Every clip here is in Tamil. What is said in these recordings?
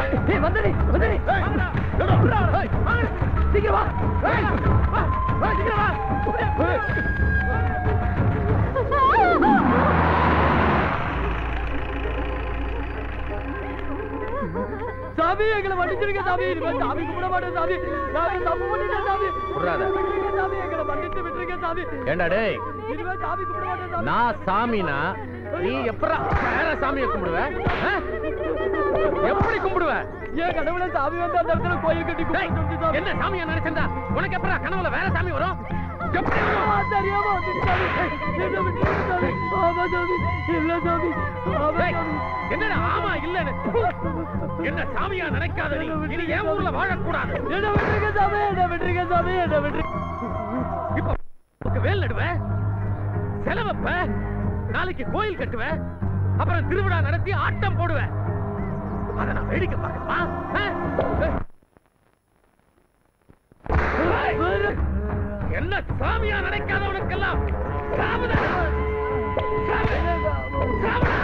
ஏய் வந்துடி வந்துடி வாங்கடா வாங்கடா ஏய் வாங்கடா சீக்கிரம் வா ஏய் வா வா சீக்கிரம் வா சாமி எங்களை மன்னிச்சிருங்க சாமி இனிமே சாமி கும்பிட மாட்டேன் சாமி சாமி தப்பு பண்ணிட்டேன் சாமி விட்றாத. விட்டுருங்க சாமி எங்களை மன்னிச்சு விட்டுருங்க சாமி ஏண்டா டேய் இனிமே சாமி கும்பிட மாட்டேன் சாமி நான் சாமினா நீ எப்படா வேற சாமியை கும்பிடுவ ஆ? எப்படி கும்பிடுவ ஏன் கடவுளை சாமி வந்து அந்த இடத்துல கோயில் கட்டி டேய், கும்பிட்டு சாமி என்ன சாமியா நினைச்சிருந்தா உனக்கு எப்படா கனவுல வேற சாமி வரும் எப்படி வரும்? ஆ, தெரியாம வந்துச்சு சாமி என்ன விட்டுருங்க சாமி ஆமா சாமி இல்ல சாமி ஆமா டேய், சாமி என்னடா ஆமா இல்லன்னு என்ன சாமியா நினைக்காத நீ இனி என் ஊர்ல வாழக்கூடாது என்ன விட்டுருங்க சாமி என்ன விட்டுருங்க சாமி என்ன விட்டுருங்க இப்போ உனக்கு வேல் நடுவ செலவப்ப நாளைக்கு கோயில் கட்டுவ அப்புறம் திருவிழா நடத்தி ஆட்டம் போடுவ அத நான் வேடிக்கை பார்க்கணுமா ஆ? ஏய், என்ன சாமியா நினைக்காதவனுக்கெல்லாம் சாவுதான் சாவு சாவுடா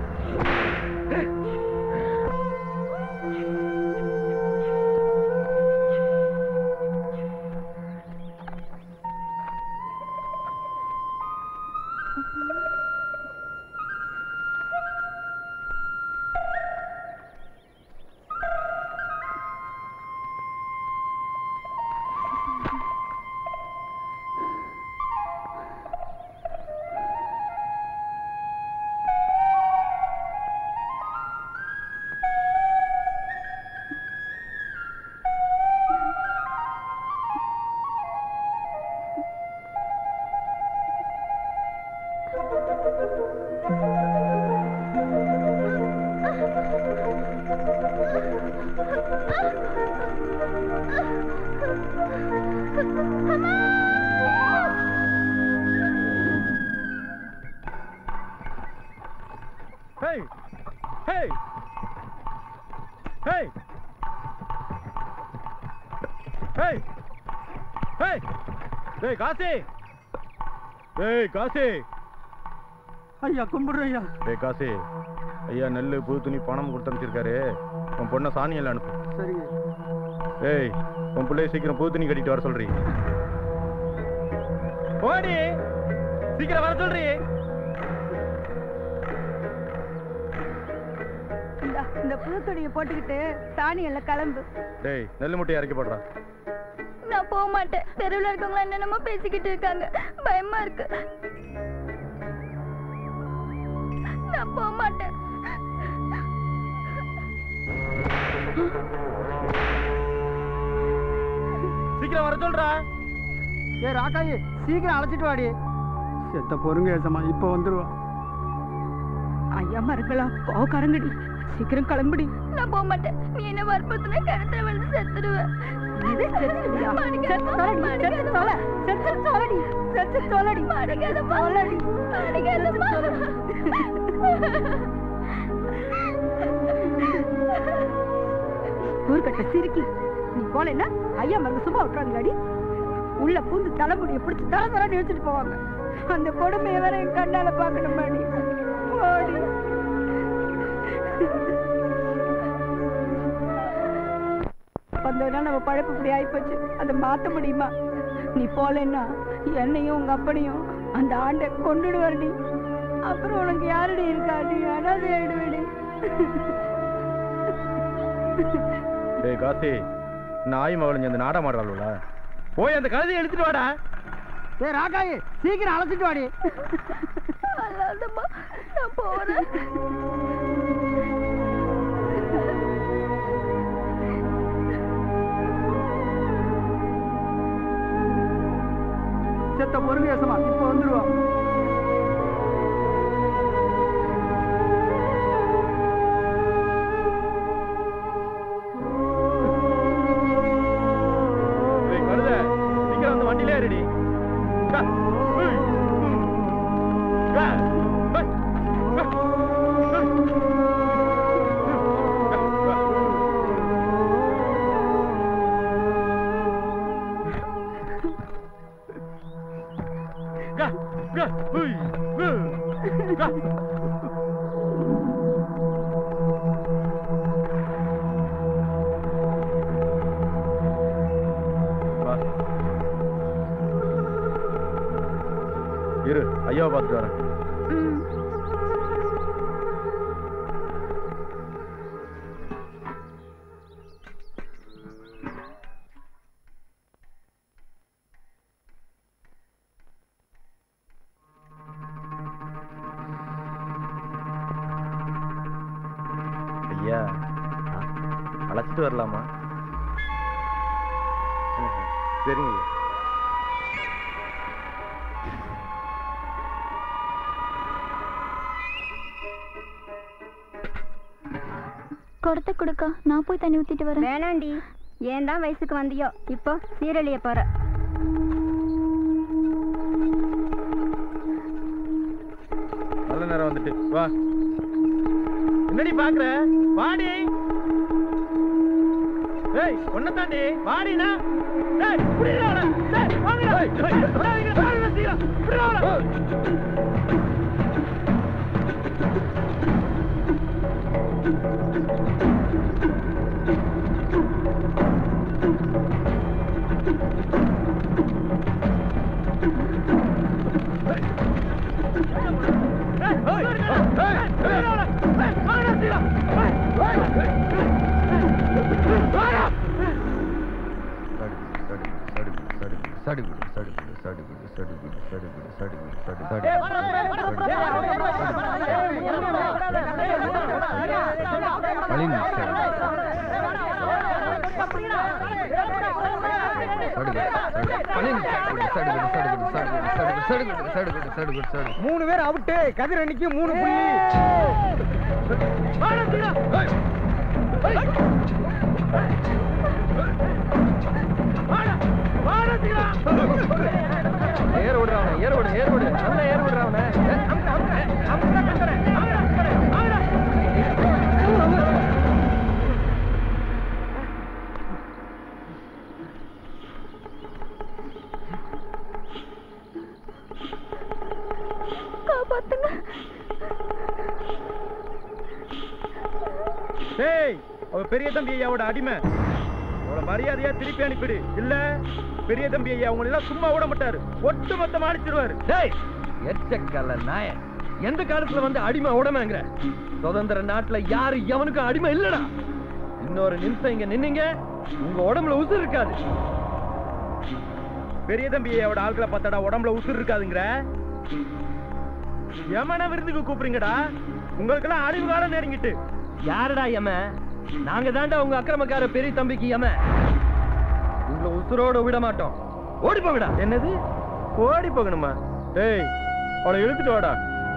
Hey! Hey! Hey! Hey! Hey! டேய் காசி டேய் காசி ஐயா கும்பிடுறேன் ஐயா டேய் காசி ஐயா நெல்லு புது துணி பணம் கொடுத்து அனுப்பிச்சிருக்காரு உன் பொண்ணை சாணியில் அனுப்பு சரிங்க டேய் உன் பிள்ளைய சீக்கிரம் புது துணி கட்டிட்டு வர சொல்றீ ஓடி சீக்கிரம் வர சொல்றீ இந்தா, இந்த புது துணியை போட்டுக்கிட்டு சாணி எல்லாம் கிளம்பு டேய் நெல்லு முட்டையை இறக்கி போடுறா நான் போக மாட்டேன் தெருவில் இருக்கவங்க என்னென்னமோ பேசிக்கிட்டு இருக்காங்க பயமா இருக்கு நான் போக மாட்டேன் சீக்கிரம் வர சொல்றா ஏ ராக்காயி சீக்கிரம் அழைச்சிட்டு வாடி செத்த பொறுங்க ஏசமா இப்போ வந்துருவா ஐயா மறுக்கலாம் கோக்காரங்கடி சீக்கிரம் கிளம்புடி நான் போக மாட்டேன் நீ என்ன வற்புறுத்தினா கிணத்துல விழுந்து செத்துடுவேன் ஊர்கட்ட சிரிக்கி நீ போனேன்னா ஐயா மருந்து சும்மா விட்டுறாங்களாடி உள்ள பூந்து தலைமுடியை பிடிச்சி தலை தலை இழுத்துட்டு போவாங்க அந்த கொடுமையை வேற என் கண்ணால பார்க்கணும் மாடி போடி வந்ததுனா நம்ம பழப்பு இப்படி ஆயிப்போச்சு அதை மாத்த முடியுமா நீ போலன்னா என்னையும் உங்க அப்பனையும் அந்த ஆண்டை கொண்டுடுவாருடி அப்புறம் உனக்கு யாருடி இருக்கா நீ அனாதை ஆயிடுவேடி டேய் காசி நாய் மகளும் இந்த நாடா மாடுறாள்ல போய் அந்த கழுதையை எடுத்துட்டு வாடா ஏ ராக்காயி சீக்கிரம் அழைச்சிட்டு வாடி அல்லாதம்மா நான் போறேன் செத்த பொறுங்க ஏசமா இப்போ வந்துருவா டேய் கழுதை சீக்கிரம் அந்த வண்டியிலே ஏறிடி கா. ஏய். கா. ஏய். கா. ஏய். கா. கா. கா. கா. இரு ஐயாவை பார்த்துட்டு வரேன் ம் ஐயா அழைச்சிட்டு வரலாமா சரிங்க குடத்தை கொடுக்கா நான் போய் தண்ணி ஊத்திட்டு வரேன் வேணாண்டி ஏன் தான் வயசுக்கு வந்தியோ இப்போ சீரழிய போற நல்ல நேரம் வந்துட்டு வா என்னடி பாக்குற வாடி ஏய் ஒன்ன தாண்டி வாடினா ஏய் புடிடா அவன ஏய் வாங்கடா ஏய் விடாதீங்க வாங்கடா சீக்கிரம் புடிடா அவன மூணு பேர் அவுட்டு கதிர் அன்னைக்கு மூணு புள்ளி ஏர் விடுறாவன ஏர் விடு ஏர் விடு நல்லா ஏர் விடுறாவன காப்பாத்துங்க டேய் அவ பெரிய தம்பி ஐயாவோட அடிமை அவளை மரியாதையா திருப்பி அனுப்பிடு இல்ல பெரிய தம்பி ஐயா உங்களை எல்லாம் சும்மா விட மாட்டாரு ஒட்டு மொத்தமா அடிச்சிருவாரு டேய் எச்சக்கல்ல நாய எந்த காலத்துல வந்து அடிமை உடமைங்கிற சுதந்திர நாட்டுல யாரு எவனுக்கும் அடிமை இல்லடா இன்னொரு நிமிஷம் இங்க நின்னீங்க உங்க உடம்புல உசுர் இருக்காது பெரிய தம்பி ஐயாவோட ஆட்களை பார்த்தாடா உடம்புல உசுர் இருக்காதுங்கிற எமன விருந்துக்கு கூப்பிடுங்கடா உங்களுக்கெல்லாம் அழிவு காலம் நெருங்கிட்டு யாருடா எம நாங்க தாண்டா உங்க அக்கிரமக்கார பெரிய தம்பிக்கு எம உங்களை உசுரோட விட மாட்டோம் ஓடி போவிடா என்னது ஓடி போகணுமா டேய் அவளை இழுத்துட்டு வாடா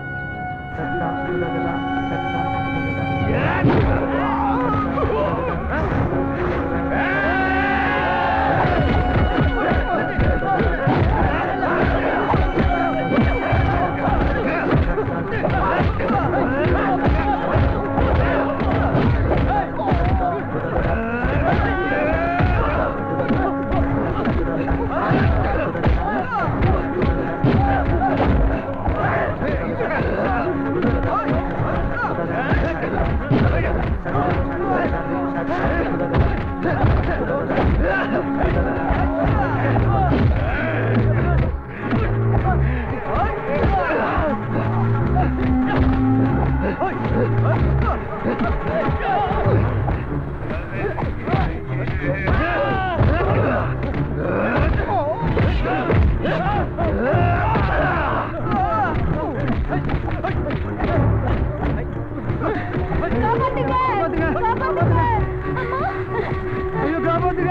காப்பாத்துங்க காப்பாத்துங்க அம்மா ஐயோ காப்பாத்துங்க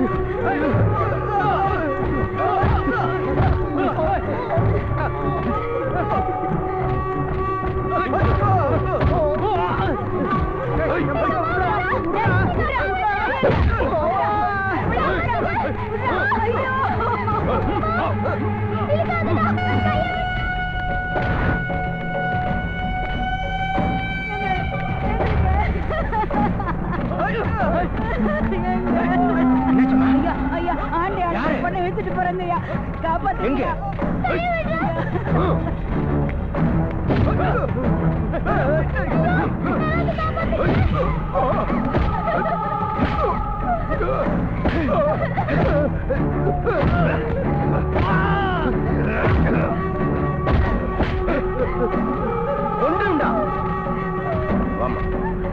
ஐயா ஐயா ஆண்டி ஆண்டி பண்ண எடுத்துட்டு போறாங்க ஐயா காப்பாத்துங்க ஆ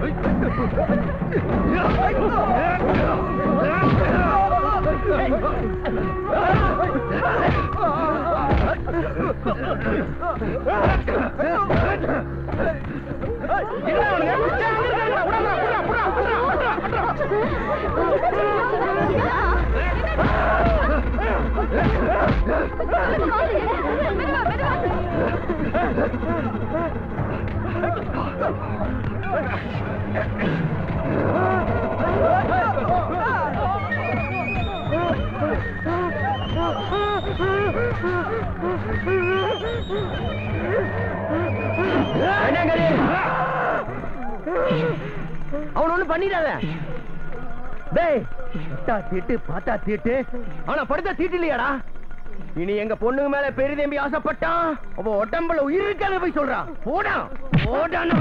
அவன் ஒண்ணு பண்ணிடாத டேய் பார்த்தா தீட்டு பார்த்தா தீட்டு அவன படுத்த தீட்டு இல்லையாடா இனி எங்க பொண்ணுங்க மேல பெரிய தம்பி ஆசைப்பட்டான் அவ உடம்புல உயிர் இருக்காத போய் சொல்றான் போடா போடானா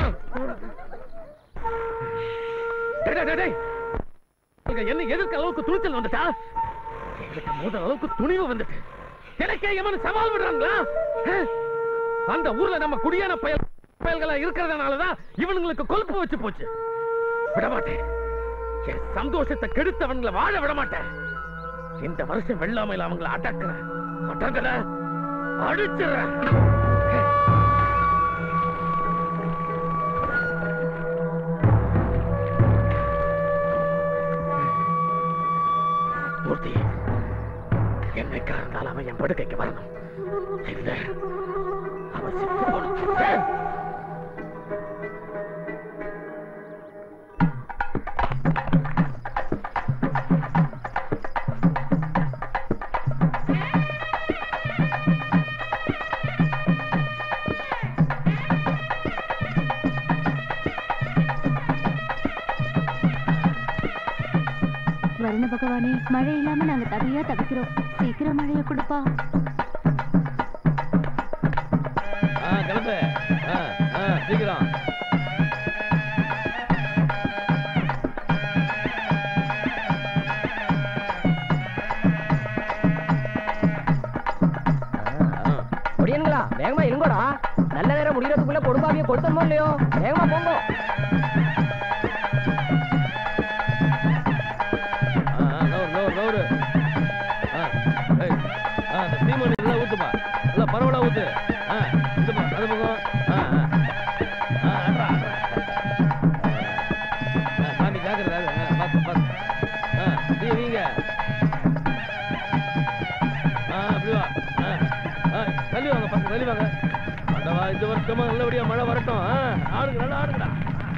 டேய், டேய், டேய், டேய். இங்க என்ன எதிர்க்க அளவுக்கு துணிச்சல் வந்துட்டா என்கிட்ட மோதுற அளவுக்கு துணிவு வந்துட்டு எனக்கே எவனு சவால் விடுறாங்களா ஆ? அந்த ஊர்ல நம்ம குடியான பயல் பயல்களா இருக்கிறதுனாலதான் இவனுங்களுக்கு கொழுப்பு வச்சு போச்சு விட மாட்டேன் என் சந்தோஷத்தை கெடுத்தவங்களை வாழ விட மாட்டேன் இந்த வருஷம் வெள்ளாமையில அவங்களை அடக்குறேன் அடங்கல அடிச்சிடுறேன் மூர்த்தி என்னைக்கா இருந்தாலும் அவன் என் படுக்கைக்கு வரணும் இல்ல அவன் செத்து போகணும் ஏய்! வருண பகவானே மழை இல்லாம நாங்க தவியா தவிக்கிறோம் சீக்கிரம் மழையை கொடுப்பா ஆ கிளம்பு ஆ ஆ சீக்கிரம் முடியுங்களா வேகமா இருங்கோடா நல்ல நேரம் முடியறதுக்குள்ள கொடுப்பாவிய கொடுத்தோமோ இல்லையோ வேகமா போங்க ஆ ஆ, நவுறு நவுறு நவுறு ஆ ஏய் ஆ அந்த சீமன் எல்லாம் ஊத்துப்பா எல்லாம் பரவலா ஊத்து ஆ இந்த பக்கம் அது பக்கம் ஆ ஆ ஆ அட்ரா அட்ரா ஆ சாமி ஜாக்கிரதை ஆ பாத்து பாத்து ஆ நீ வீங்க ஆ அப்படி வா ஆ ஆ தள்ளி வாங்க பசங்க தள்ளி வாங்க ஆண்டவா இந்த வருஷமா நல்லபடியா மழை வரட்டும் ஆ ஆடுங்க நல்லா ஆடுங்கடா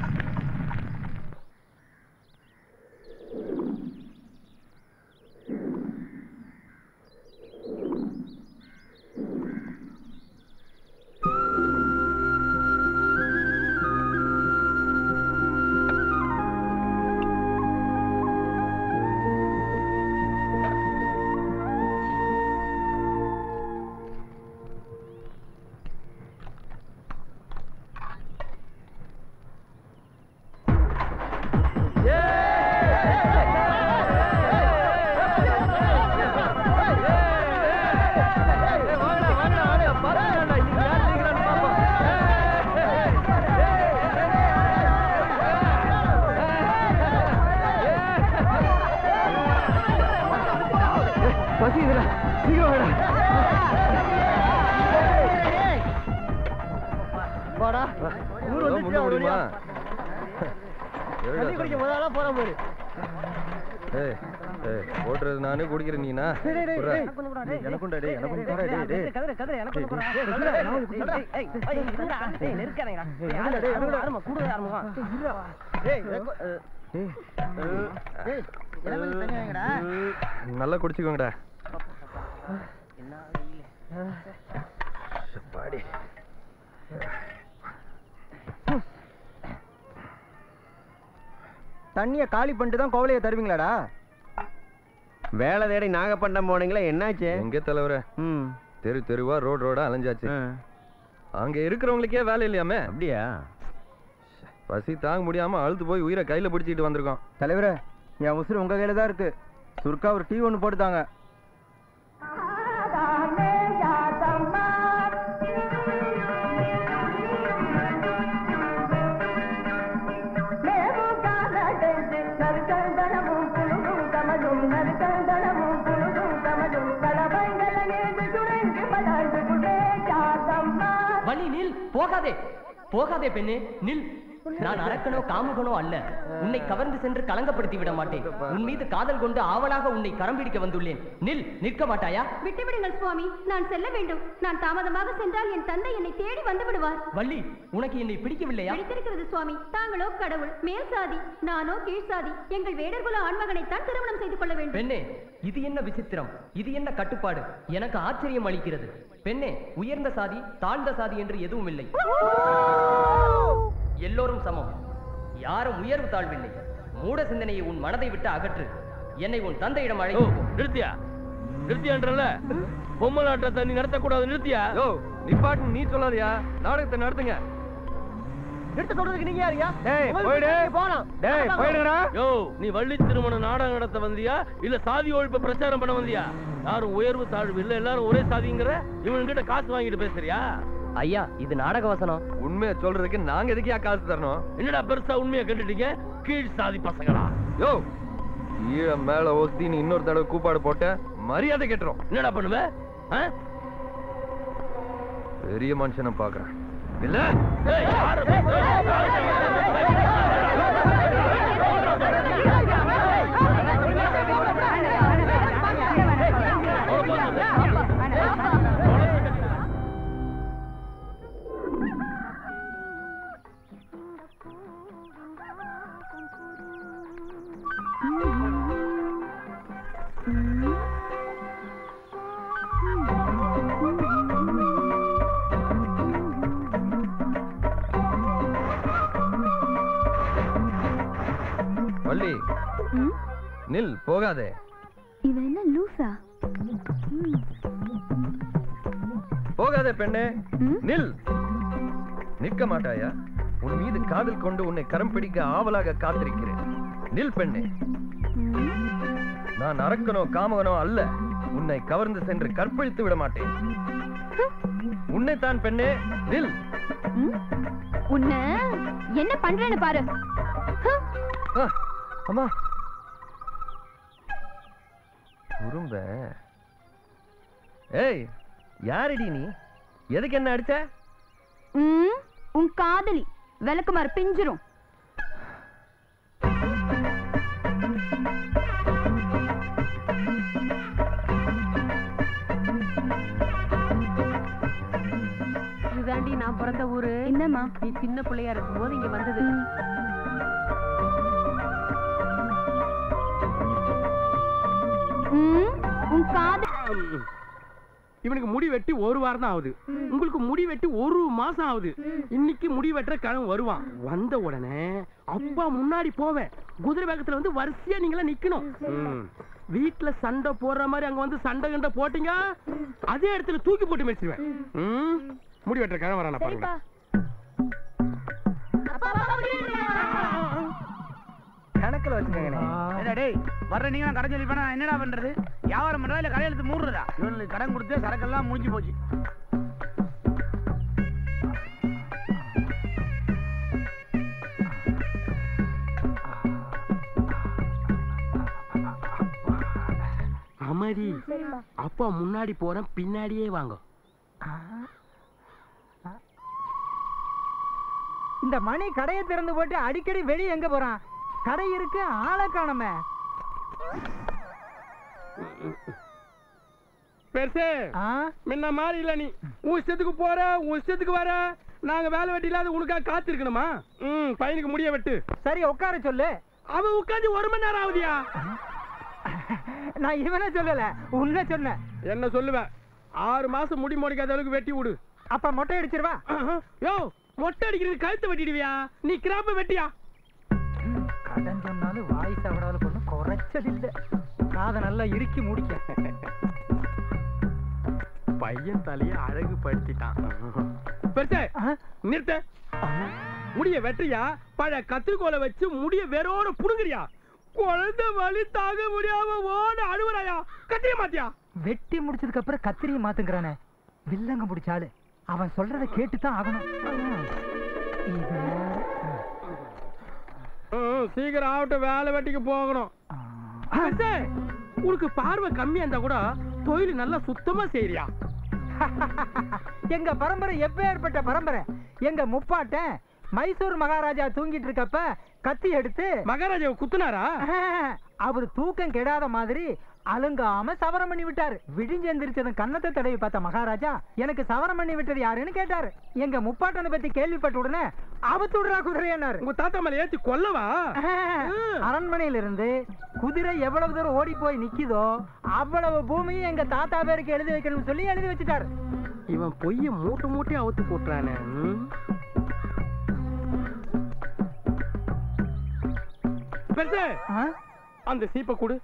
பசிக்குதுடா சீக்கிரம் வாடா போடா ஊர் வந்து முடியுமா தண்ணி குடிக்க முதல்ல போற மாதிரி ஏய் ஏய் ஓட்டுறது நானு குடிக்கிறேன் நீனா விட்றா. எனக்குண்டா டேய் எனக்கும் தரேன் டேய் டேய் கதிரை கதிரை எனக்கு ஒண்ணு போடா. ஏய், ஏய், ஏய், இருடா. ஏய், நெருக்காதீங்கடா. ஏய், ஆரம்பம், ஆரம்பம், ஆரம்பம், கூடுதல் ஆரம்பம். டேய் டேய் நல்லா குடிச்சுக்கோங்கடா பாடி தண்ணிய காலி பண்ணிட்டு தான் கோவலையை தருவீங்களாடா வேலை தேடி நாகப்பட்டினம் போனீங்களே என்னாச்சு எங்க தலைவர ம் தெரு தெருவா ரோடு ரோடா அலைஞ்சாச்சு அங்க இருக்கிறவங்களுக்கே வேலை இல்லையாமே அப்படியா பசி தாங்க முடியாம அழுத்து போய் உயிரை கையில பிடிச்சிட்டு வந்திருக்கோம் தலைவரே என் உசுறு உங்க கையில தான் இருக்கு சுருக்கா ஒரு டீ ஒன்று போட்டுத்தாங்க மே போகாதே போகாதே பெண்ணே நில் நான் அரக்கனோ காமுகனோ அல்ல உன்னை கவர்ந்து சென்று கலங்கப்படுத்தி விட மாட்டேன் உன் மீது காதல் கொண்டு ஆவலாக உன்னை கரம் பிடிக்க வந்துள்ளேன் நில் நிற்க மாட்டாயா விட்டுவிடுங்கள் சுவாமி நான் செல்ல வேண்டும் நான் தாமதமாக சென்றால் என் தந்தை என்னை தேடி வந்து விடுவார் வள்ளி உனக்கு என்னை பிடிக்கவில்லையா பிடித்திருக்கிறது சுவாமி தாங்களோ கடவுள் மேல் சாதி நானோ கீழ் சாதி எங்கள் வேடர்குல ஆண்மகனைத்தான் திருமணம் செய்து கொள்ள வேண்டும் பெண்ணே இது என்ன விசித்திரம் இது என்ன கட்டுப்பாடு எனக்கு ஆச்சரியம் அளிக்கிறது பெண்ணே உயர்ந்த சாதி தாழ்ந்த சாதி என்று எதுவும் இல்லை எல்லோரும் சமம் யாரும் உயர்வு தாழ்வில்லை மூட சிந்தனையை உன் மனதை விட்டு அகற்று என்னை உன் தந்தையிடம் யோ அழைத்து போ. நிறுத்தியா நிறுத்தியான்றல பொம்மலாட்டத்தை நீ நடத்தக்கூடாது நிறுத்தியா யோ நிப்பாட்டு நீ சொல்லாதயா நாடகத்தை நடத்துங்க எடுத்து சொல்றதுக்கு நீங்க யாரியா டேய், போயிடு. போலாம் டேய் போயிடுங்கடா யோ நீ வள்ளி திருமண நாடகம் நடத்த வந்தியா இல்ல சாதி ஒழிப்பு பிரச்சாரம் பண்ண வந்தியா யாரும் உயர்வு தாழ்வு இல்ல எல்லாரும் ஒரே சாதிங்கிற இவன்கிட்ட காசு வாங்கிட்டு பேசுறியா ஐயா இது நாடக வசனம் உண்மையை சொல்றதுக்கு நாங்க எதுக்கியா காசு தரணும் என்னடா பெருசா உண்மையை கண்டுட்டீங்க கீழ் சாதி பசங்களா யோ கீழே மேல ஒத்தி நீ இன்னொரு தடவை கூப்பாடு போட்ட மரியாதை கெட்டுரும் என்னடா பண்ணுவ ஆ? பெரிய மனுஷனை பாக்குறேன் இல்ல ஏய், யாரு? வள்ளி நில் போகாதே இவன் என்ன லூசா போகாதே பெண்ணே ம்? நில் நிற்க மாட்டாயா உன் மீது காதல் கொண்டு உன்னை கரம் பிடிக்க ஆவலாக காத்திருக்கிறேன் நில் பெண்ணே நான் அரக்கனோ காமகனோ அல்ல உன்னை கவர்ந்து சென்று கற்பழித்து விட மாட்டேன் உன்னைத்தான் பெண்ணே நில் உன்ன என்ன பண்றேன்னு பாரு ஹம். ஆ, அம்மா குறும்ப ஏய் யாரடி நீ எதுக்கு என்ன அடிச்ச ம், உன் காதலி விளக்குமாறு பிஞ்சிரும் இதுதாண்டி நான் பிறந்த ஊரு என்னம்மா நீ சின்ன பிள்ளையா இருக்கும்போது இங்க வந்தது ம், உன் காதல் இவனுக்கு முடி வெட்டி ஒரு வாரம் தான் ஆகுது உங்களுக்கு முடி வெட்டி ஒரு மாசம் ஆகுது இன்னைக்கு முடி வெட்டுற கிழமை வருவான் வந்த உடனே அப்பா முன்னாடி போவேன் குதிரை வேகத்துல வந்து வரிசையா நீங்களா நிக்கணும் ம். வீட்டுல சண்டை போடுற மாதிரி அங்க வந்து சண்டை கண்டை போட்டீங்க அதே இடத்துல தூக்கி போட்டு மெச்சிருவேன் ம். முடி வெட்டுற கிழமை வரானா பாருங்க கணக்குல வச்சுக்கோங்க டேய் வர்ற நீங்க கடன் சொல்லி பண்ணா என்னடா பண்றது வியாபாரம் பண்றதா இல்ல கடையெழுத்து மூடுறதா இவனுக்கு கடன் கொடுத்து சரக்கெல்லாம் முடிஞ்சு போச்சு அமரி அப்பா முன்னாடி போறேன் பின்னாடியே வாங்க இந்த மணி கடையை திறந்து போட்டு அடிக்கடி வெளியே எங்க போறான் கடை இருக்கு ஆளை காணோமே பெருசு ஆ? முன்ன மாதிரி இல்ல நீ உன் இஷ்டத்துக்கு போற உன் இஷ்டத்துக்கு வர நாங்க வேலை வெட்டி இல்லாத உனக்காக காத்திருக்கணுமா ம் பையனுக்கு முடிய வெட்டு சரி உட்கார சொல்லு அவன் உட்காந்து ஒரு மணி நேரம் ஆகுதியா நான் இவனை சொல்லல உன்னை சொன்னேன் என்ன சொல்லுவேன் ஆறு மாசம் முடி முடிக்காத அளவுக்கு வெட்டி விடு அப்ப மொட்டை அடிச்சிருவா ஆஹா. யோ மொட்டை அடிக்கிறது கழுத்தை வெட்டிடுவியா நீ கிராப்ப வெட்டியா கடன் சொன்னாலும் வாய் சாப்பிடாத பொண்ணு குறைச்சல் இல்ல காதை நல்லா இறுக்கி முடிக்க பையன் தலைய அழகு படுத்திட்டான் பெருசே ஆ? நிறுத்த முடிய வெட்டியா பழைய கத்திரிக்கோலை வச்சு முடிய வேரோட புடுங்குறியா குழந்தை வலி தாங்க முடியாம ஓட அழுவுறாயா கத்திரிய மாத்தியா வெட்டி முடிச்சதுக்கு அப்புறம் கத்திரியை மாத்துங்கிறானே வில்லங்க பிடிச்சாலு அவன் சொல்றத கேட்டுதான் ஆகணும் இது வேற. ம், சீக்கிரம் ஆகட்டும் வேலை வெட்டிக்கு போகணும் ஆ. பெருசே, உனக்கு பார்வை கம்மியா இருந்தா கூட தொழில் நல்லா சுத்தமா செய்யறியா எங்க பரம்பரை எப்பேற்பட்ட பரம்பரை எங்க முப்பாட்டன் மைசூர் மகாராஜா தூங்கிட்டு இருக்கப்ப கத்தி எடுத்து மகாராஜாவை குத்துனாரா அவர் தூக்கம் கெடாத மாதிரி அலுங்காம சவரம் பண்ணி விட்டாரு விடிஞ்சு எந்திரிச்சதும் கன்னத்தை தடவி பார்த்த மகாராஜா எனக்கு சவரம் பண்ணி விட்டது யாருன்னு கேட்டாரு எங்க முப்பாட்டனை பத்தி கேள்விப்பட்ட உடனே அவுத்து விடுறா குதிரையன்னாரு உங்க தாத்தா மேல ஏத்தி கொல்லவா அரண்மனையில இருந்து குதிரை எவ்வளவு தூரம் ஓடி போய் நிக்குதோ அவ்வளவு பூமியும் எங்க தாத்தா பேருக்கு எழுதி வைக்கணும்னு சொல்லி எழுதி வச்சுட்டாரு இவன் பொய்ய மூட்டை மூட்டை அவுத்து போட்டுறானே ம். பெருசு அந்த சீப்பை கொடு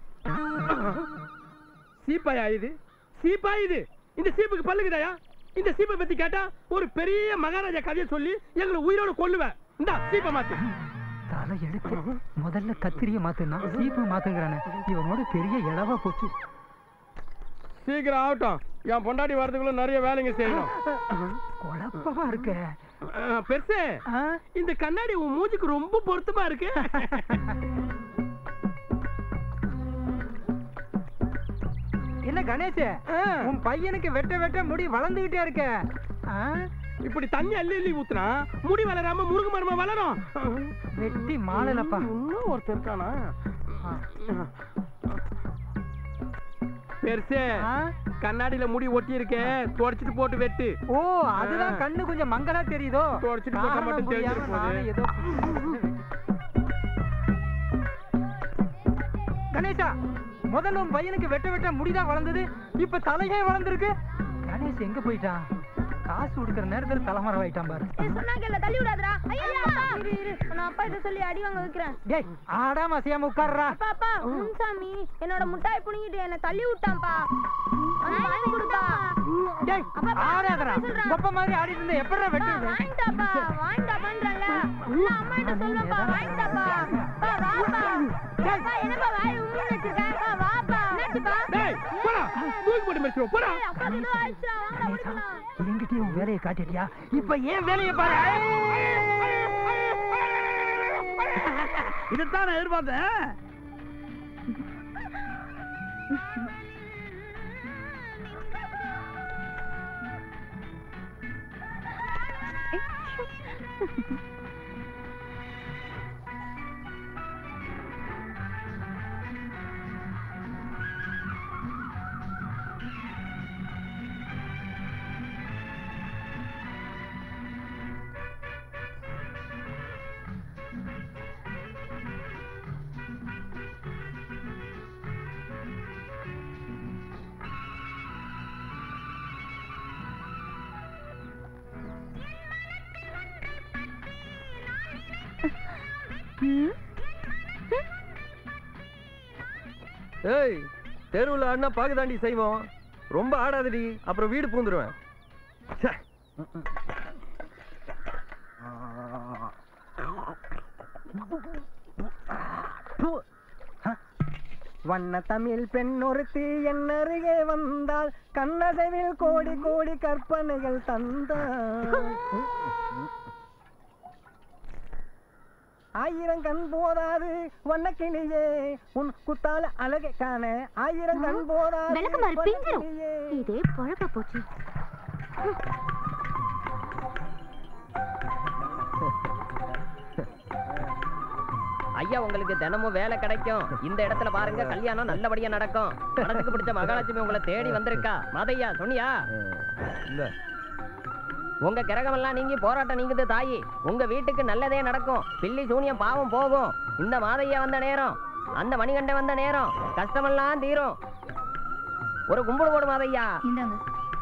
சீப்பாயா இது சீப்பா இது இந்த சீப்புக்கு பல்லுக்குதாயா இந்த சீப்பை பத்தி கேட்டா ஒரு பெரிய மகாராஜா கதையை சொல்லி எங்களை உயிரோட கொல்லுவேன் இந்த சீப்பை மாத்து தலை எடுத்து முதல்ல கத்திரிய மாத்துனா சீப்பு மாத்துங்கிறானே இவனோட பெரிய இளவா போச்சு சீக்கிரம் ஆகட்டும் என் பொண்டாட்டி வரதுக்குள்ள நிறைய வேலைங்க செய்யணும் குழப்பமா இருக்க அஹ், பெருசு இந்த கண்ணாடி உன் மூஞ்சிக்கு ரொம்ப பொருத்தமா இருக்கு என்ன கணேஷ் உன் பையனுக்கு வெட்ட வெட்ட முடி வளர்ந்துகிட்டே இருக்க ஆ? இப்படி தண்ணி அள்ளி அள்ளி ஊத்துனா முடி வளராம முருகு மரமா வளரும் வெட்டி மாலனப்பா இன்னும் ஒருத்தர் இருக்கானா பெருசு கண்ணாடியில முடி ஒட்டி இருக்கே தொடச்சிட்டு போட்டு வெட்டு ஓ அதுதான் கண்ணு கொஞ்சம் மங்களா தெரியுதோ தொடச்சிட்டு போட்டா காரணம் மட்டும் புரியாம தெரிஞ்சிட நானே போகுது. ஏதோ கணேசா முதல்ல உன் பையனுக்கு வெட்ட வெட்ட முடிதான் வளர்ந்தது இப்ப தலையே வளர்ந்துருக்கு கணேஷ் எங்க போயிட்டான் காசு கொடுக்கற நேரத்துல தலைமறை ஆயிட்டான் பாரு சொன்னாங்கல்ல தள்ளி விடாதடா ஐயா இரு இரு நான் அப்பா கிட்ட சொல்லி அடி வாங்க வைக்கிறேன் டேய் ஆடாம அசையாம உட்கார்றா அப்பா அப்பா முன்சாமி என்னோட முட்டாய் புடுங்கிட்டு என்ன தள்ளி விட்டான்ப்பா அது வாங்கி கொடுப்பா டேய் ஆடாதடா கொப்ப மாதிரி ஆடிட்டு இருந்தா எப்படிடா வெட்டுறது வாங்கிட்டாப்பா வாங்கிட்டாப்பான்றல நான் அம்மா கிட்ட சொல்லுப்பா வாங்கிட்டாப்பா பா வாப்பா அப்பா என்னப்பா வாய் உம்முன்னு வச்சிருக்க பா வாப்பா என்னாச்சுப்பா டேய் போடா தூக்கி போட்டு மறிச்சிடுவோம் போடா அப்பா கிட்ட ஆயிடுச்சா வாங்கடா முடிக்கலாம் என்கிட்டயும் உன் வேலையை காட்டிட்டியா இப்ப ஏன் வேலையை பாரு இதைத்தான் நான் எதிர்பார்த்தேன் ஏய் தெருவுல ஆடினா பாக்குதாண்டி செய்வோம் ரொம்ப ஆடாதடி அப்புறம் வீடு பூந்துருவேன் ச்சே. வண்ண தமிழ் பெண் ஒருத்தி என் அருகே வந்தால் கண்ணசைவில் கோடி கோடி கற்பனைகள் தந்தாள் ஆயிரம் கண் போதாது வண்ணக்கிளியே உன் குத்தால அழகை காண ஆயிரம் கண் போதாது விளக்குமாறு பிஞ்சிரும் வண்ணக்கிளியே. இதே பழக்க போச்சு ஐயா உங்களுக்கு தினமும் வேலை கிடைக்கும் இந்த இடத்துல பாருங்க கல்யாணம் நல்லபடியா நடக்கும் மனசுக்கு பிடிச்ச மகாலட்சுமி உங்களை தேடி வந்திருக்கா மாதையா சொன்னியா இல்ல உங்க கிரகம் எல்லாம் நீங்கி போராட்டம் நீங்குது தாயி உங்க வீட்டுக்கு நல்லதே நடக்கும் பில்லி சூனியம் பாவம் போகும் இந்த மாதையா வந்த நேரம் அந்த மணிகண்டன் வந்த நேரம் கஷ்டமெல்லாம் தீரும் ஒரு கும்பிடு போடு மாதையா இந்தாங்க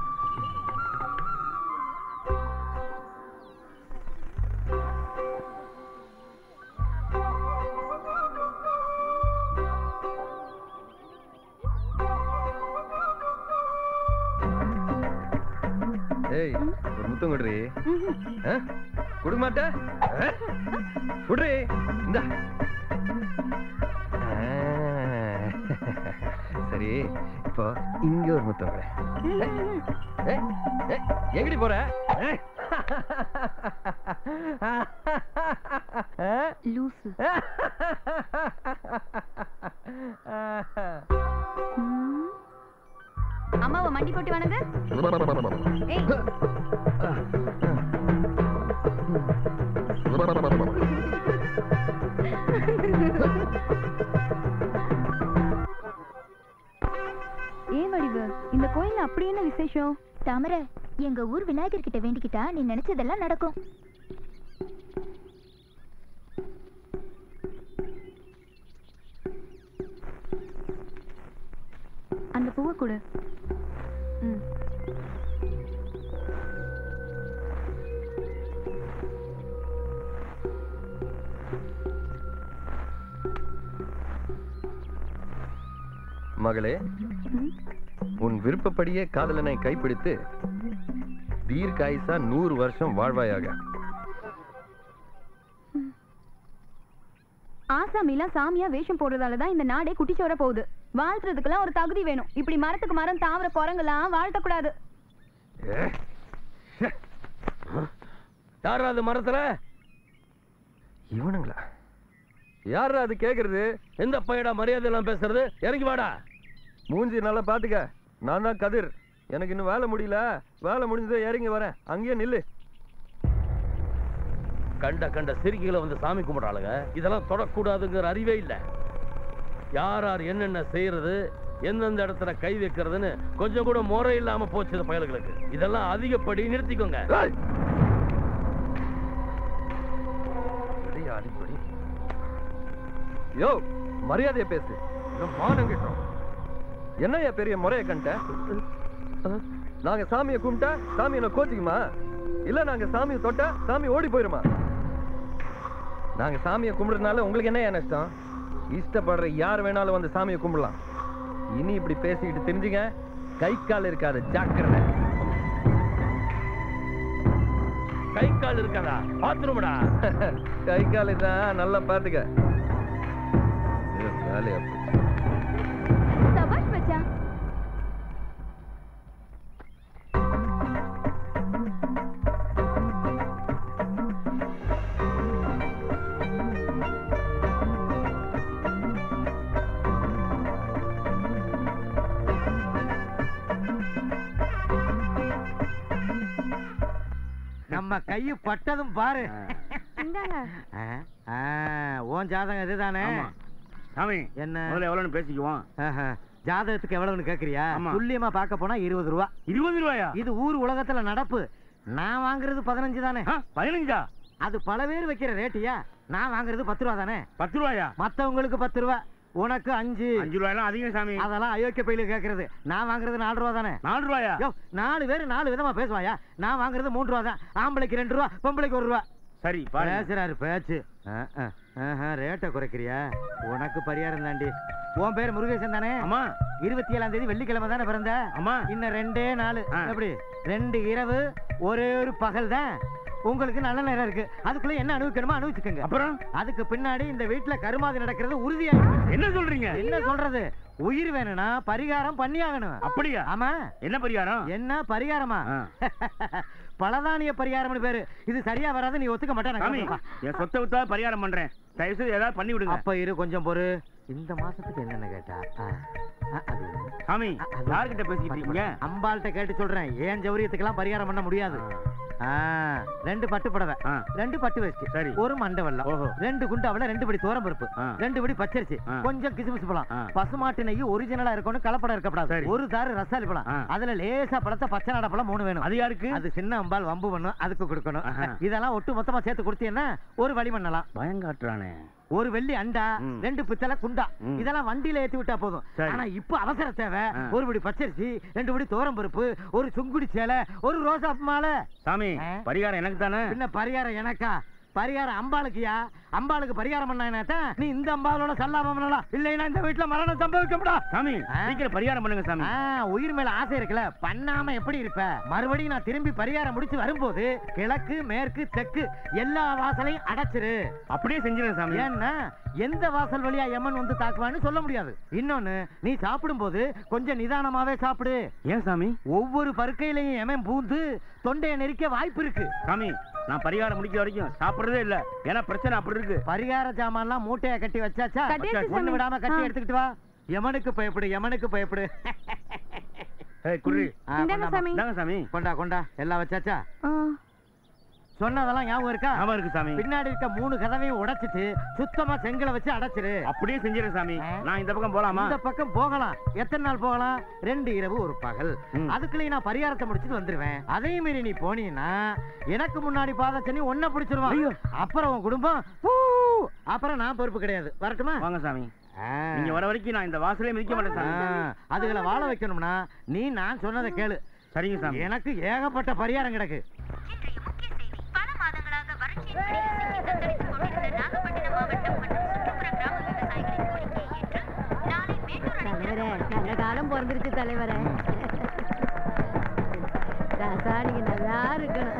ஏய் ஒரு முத்தம் கொடுறி ஆ? கொடுக்க மாட்ட ஆ? குடுறி இந்த சரி இப்போ இங்க ஒரு முத்தம் கொடு. ஏய், ஏய், எங்கடி போற ஏய். லூசு அம்மாவை மண்டி போட்டு வணங்கு ஏய் ஏன் வடிவு இந்த கோயில்ல அப்படி என்ன விசேஷம் தாமரை எங்க ஊர் விநாயகர் கிட்ட வேண்டிக்கிட்டா நீ நினைச்சதெல்லாம் நடக்கும் அந்த பூவை கொடு ம் மகளே உன் விருப்பப்படியே காதலனை கைப்பிடித்து தீர்க்காயுசா நூறு வருஷம் வாழ்வாயாக ஆசாமிலாம் சாமியா வேஷம் போடுறதால தான் இந்த நாடே குட்டிச்சோர போகுது வாழ்த்துறதுக்கெல்லாம் ஒரு தகுதி வேணும் இப்படி மரத்துக்கு மரம் தாவர குரங்கெல்லாம் வாழ்த்தக்கூடாது யாரா அது மரத்துல இவனுங்களா யாரா அது கேக்குறது எந்த பையடா மரியாதை எல்லாம் பேசுறது இறங்கி வாடா மூஞ்சி நல்லா பாத்துக்க நான் தான் கதிர் எனக்கு இன்னும் வேலை முடியல வேலை முடிஞ்சதை இறங்கி வரேன் அங்கேயே நில்லு கண்ட கண்ட சிரிக்கைகளை வந்து சாமி கும்பிடுறாளுங்க இதெல்லாம் தொடக்கூடாதுங்கிற அறிவே இல்ல யார் யார் என்னென்ன செய்யறது எந்தெந்த இடத்துல கை வைக்கிறதுன்னு கொஞ்சம் கூட முறை இல்லாம போச்சு இந்த பயல்களுக்கு இதெல்லாம் அதிகப்படி நிறுத்திக்கோங்க அடியா, அடிப்படி யோ மரியாதையை பேசு இதோ மானம் கிட்டோம் என்னய்யா பெரிய முறைய கண்ட நாங்க சாமியை கும்பிட்டா சாமி என்ன கோச்சிக்குமா இல்ல நாங்க சாமியை தொட்டா சாமி ஓடி போயிருமா நாங்க சாமியை கும்பிடுறதுனால உங்களுக்கு என்ன நஷ்டம் இஷ்டப்படுற யார் வேணாலும் வந்து சாமியை கும்பிடலாம் இனி இப்படி பேசிக்கிட்டு தெரிஞ்சுங்க கை கால் இருக்காது ஜாக்கிரதை கை கால் இருக்காதா பாத்ரூம்டா கை கால் தான் நல்லா பாத்துக்க இது வேலையா போச்சு. சபாஷ் மச்சான் நம்ம கையு பட்டதும் பாரு இந்தாங்க ஆ, ஆ, உன் ஜாதகம் இதுதானே சாமி என்ன முதல்ல எவ்வளவுன்னு பேசிக்குவோம் ஆஹா, ஜாதகத்துக்கு எவ்வளவுன்னு கேக்குறியா ஆமா. துல்லியமா பார்க்க போனா இருபது ரூபா இருபது ரூபாயா இது ஊர் உலகத்துல நடப்பு நான் வாங்குறது பதினஞ்சு தானே ஆ, பதினஞ்சா அது பல பேர் வைக்கிற ரேட்டியா நான் வாங்குறது பத்து ரூபா தானே பத்து ரூபாயா மத்தவங்களுக்கு பத்து ரூபா உனக்கு அஞ்சு அஞ்சு ரூபாயெல்லாம் அதிகம் சாமி அதெல்லாம் அயோக்கிய பையில கேக்குறது நான் வாங்குறது நாலு ரூபா தானே நாலு ரூபாயா யோ நாலு பேர் நாலு விதமா பேசுவாயா நான் வாங்குறது மூணு ரூபா தான் ஆம்பளைக்கு ரெண்டு ரூபா பொம்பளைக்கு ஒரு ரூபா சரி பாருங்க பேசுறாரு பேச்சு ரேட்டை குறைக்கிறியா உனக்கு பரிகாரம் தாண்டி உன் பேர் முருகேசன் தானே அம்மா இருபத்தி ஏழாம் தேதி வெள்ளிக்கிழமை தானே பிறந்த அம்மா இன்னும் ரெண்டே நாள் ஆ. எப்படி ரெண்டு இரவு ஒரே ஒரு பகல் தான் உங்களுக்கு நல்ல நேரம் இருக்கு அதுக்குள்ள என்ன அனுபவிக்கணுமோ அனுபவிச்சுக்கோங்க அப்புறம் அதுக்கு பின்னாடி இந்த வீட்டுல கருமாதி நடக்கிறது உறுதியாயிருக்கு என்ன சொல்றீங்க என்ன சொல்றது உயிர் வேணும்னா பரிகாரம் பண்ணியாகணும் அப்படியா ஆமா என்ன பரிகாரம் என்ன பரிகாரமா ஆ. பலதானிய பரிகாரம்னு பேரு இது சரியா வராது நீ ஒத்துக்க சாமி மாட்டேன் என் சொத்தை வித்தா பரிகாரம் பண்றேன் தயவு செய்து ஏதாவது பண்ணி விடுங்க அப்ப இரு கொஞ்சம் பொறு இந்த மாசத்துக்கு என்னென்ன கேட்டா ஆ, ஆ, அது சாமி அ- அது- யார்கிட்ட பேசிக்கிட்டு இருக்கீங்க அம்பாள்கிட்ட கேட்டு சொல்றேன் ஏன் ஜௌரியத்துக்கெல்லாம் பரிகாரம் பண்ண முடியாது ஆ, ரெண்டு பட்டு புடவை ஆ. ரெண்டு பட்டு வேஷ்டி சரி. ஒரு மண்டை வெள்ளம் ஓஹோ. ரெண்டு குண்டு அவள ரெண்டு படி தோரம் பருப்பு ஆ. ரெண்டு படி பச்சரிசி ஆ. கொஞ்சம் கிசுமிசு பழம் ஆ. பசுமாட்டு நெய் ஒரிஜினலா இருக்கணும் கலப்படம் இருக்கப்படாது சரி. ஒரு தாரு ரசாலி பழம் ஆ. அதுல லேசா பழத்தை பச்சை நாட பழம் மூணு வேணும் அது யாருக்கு அது சின்ன அம்பாள் வம்பு பண்ணும் அதுக்கு கொடுக்கணும் ஆஹா. இதெல்லாம் ஒட்டு மொத்தமா சேர்த்து கொடுத்தீங்கன்னா ஒரு வழி பண்ணலாம் பயங்காட்டுறானே ஒரு வெள்ளி அண்டா ம். ரெண்டு பித்தளை குண்டா ம். இதெல்லாம் வண்டியில ஏத்தி விட்டா போதும் சரி. ஆனா இப்ப அவசர தேவை ஆ. ஒரு படி பச்சரிசி ரெண்டு படி தோரம் பருப்பு ஒரு சுங்குடி சேலை ஒரு ரோசா மாலை சாமி ஆ? பரிகாரம் எனக்கு தானே பின்ன பரிகாரம் எனக்கா பரிகாரம் அம்பாளுக்குயா அம்பாளுக்கு பரிகாரம் பண்ணா நீ இந்த அம்பாளோட சல்லாபம் பண்ணலாம் இல்லைன்னா இந்த வீட்டுல மரணம் சம்பவிக்கப்படா சாமி ஆ? சீக்கிரம் பரிகாரம் பண்ணுங்க சாமி ஆ, உயிர் மேல ஆசை இருக்குல்ல பண்ணாம எப்படி இருப்ப மறுபடியும் நான் திரும்பி பரிகாரம் முடிச்சு வரும்போது கிழக்கு மேற்கு தெற்கு எல்லா வாசலையும் அடைச்சிரு அப்படியே செஞ்சிருங்க சாமி ஏன்னா எந்த வாசல் வழியா யமன் வந்து தாக்குவான்னு சொல்ல முடியாது இன்னொன்னு நீ சாப்பிடும்போது கொஞ்சம் நிதானமாவே சாப்பிடு ஏன் சாமி ஒவ்வொரு பருக்கையிலையும் யமன் பூந்து தொண்டையை நெரிக்க வாய்ப்பு இருக்கு சாமி நான் பரிகாரம் முடிக்கிற வரைக்கும் சாப்பிடுறதே இல்ல ஏன்னா பிரச்சனை அப்படி இருக்கு பரிகார சாமான்லாம் மூட்டையை கட்டி வச்சாச்சா கட்டியாச்சு ஒண்ணு சாமி. விடாம கட்டி ஆ. எடுத்துக்கிட்டு வா யமனுக்கு பயப்படு யமனுக்கு பயப்படு குர்ரி இந்தாங்க சாமி. சாமி கொண்டா கொண்டா எல்லாம் வச்சாச்சா சொன்னதெல்லாம் ஞாபகம் இருக்கா ஞாபகம் இருக்கு சாமி பின்னாடி இருக்க மூணு கதவையும் உடைச்சிட்டு சுத்தமா செங்கலை வச்சு அடைச்சிரு அப்படியே செஞ்சிடறேன் சாமி ஆ. நான் இந்த பக்கம் போலாமா இந்த பக்கம் போகலாம் எத்தனை நாள் போகலாம் ரெண்டு இரவு ஒரு பகல் ம். அதுக்குள்ளேயும் நான் பரிகாரத்தை முடிச்சிட்டு வந்துருவேன் அதையும் மீறி நீ போனீன்னா எனக்கு முன்னாடி பாதச்சனி ஒன்ன பிடிச்சிருவான் அப்புறம் உன் குடும்பம் ஊ, அப்புறம் நான் பொறுப்பு கிடையாது வரட்டுமா வாங்க சாமி ஆ. நீங்க வர வரைக்கும் நான் இந்த வாசலே மிதிக்க மாட்டேன் ஆ, சாமி அதுகளை வாழ வைக்கணும்னா நீ நான் சொன்னதை கேளு சரிங்க சாமி எனக்கு ஏகப்பட்ட பரிகாரம் கிடக்கு பல மாதங்களாக வறட்சியின் பிடியை சிக்கி தத்தளித்துக் கொண்டிருந்த நாகப்பட்டினம் மாவட்டம் மற்றும் சுற்றுப்புற கிராம விவசாயிகளின் கோரிக்கையை ஏற்று நாளை மேட்டூர் அணைக்கு தலைவரே நல்ல காலம் பிறந்துருச்சு தலைவரே ராசா நீங்க நல்லா இருக்கணும்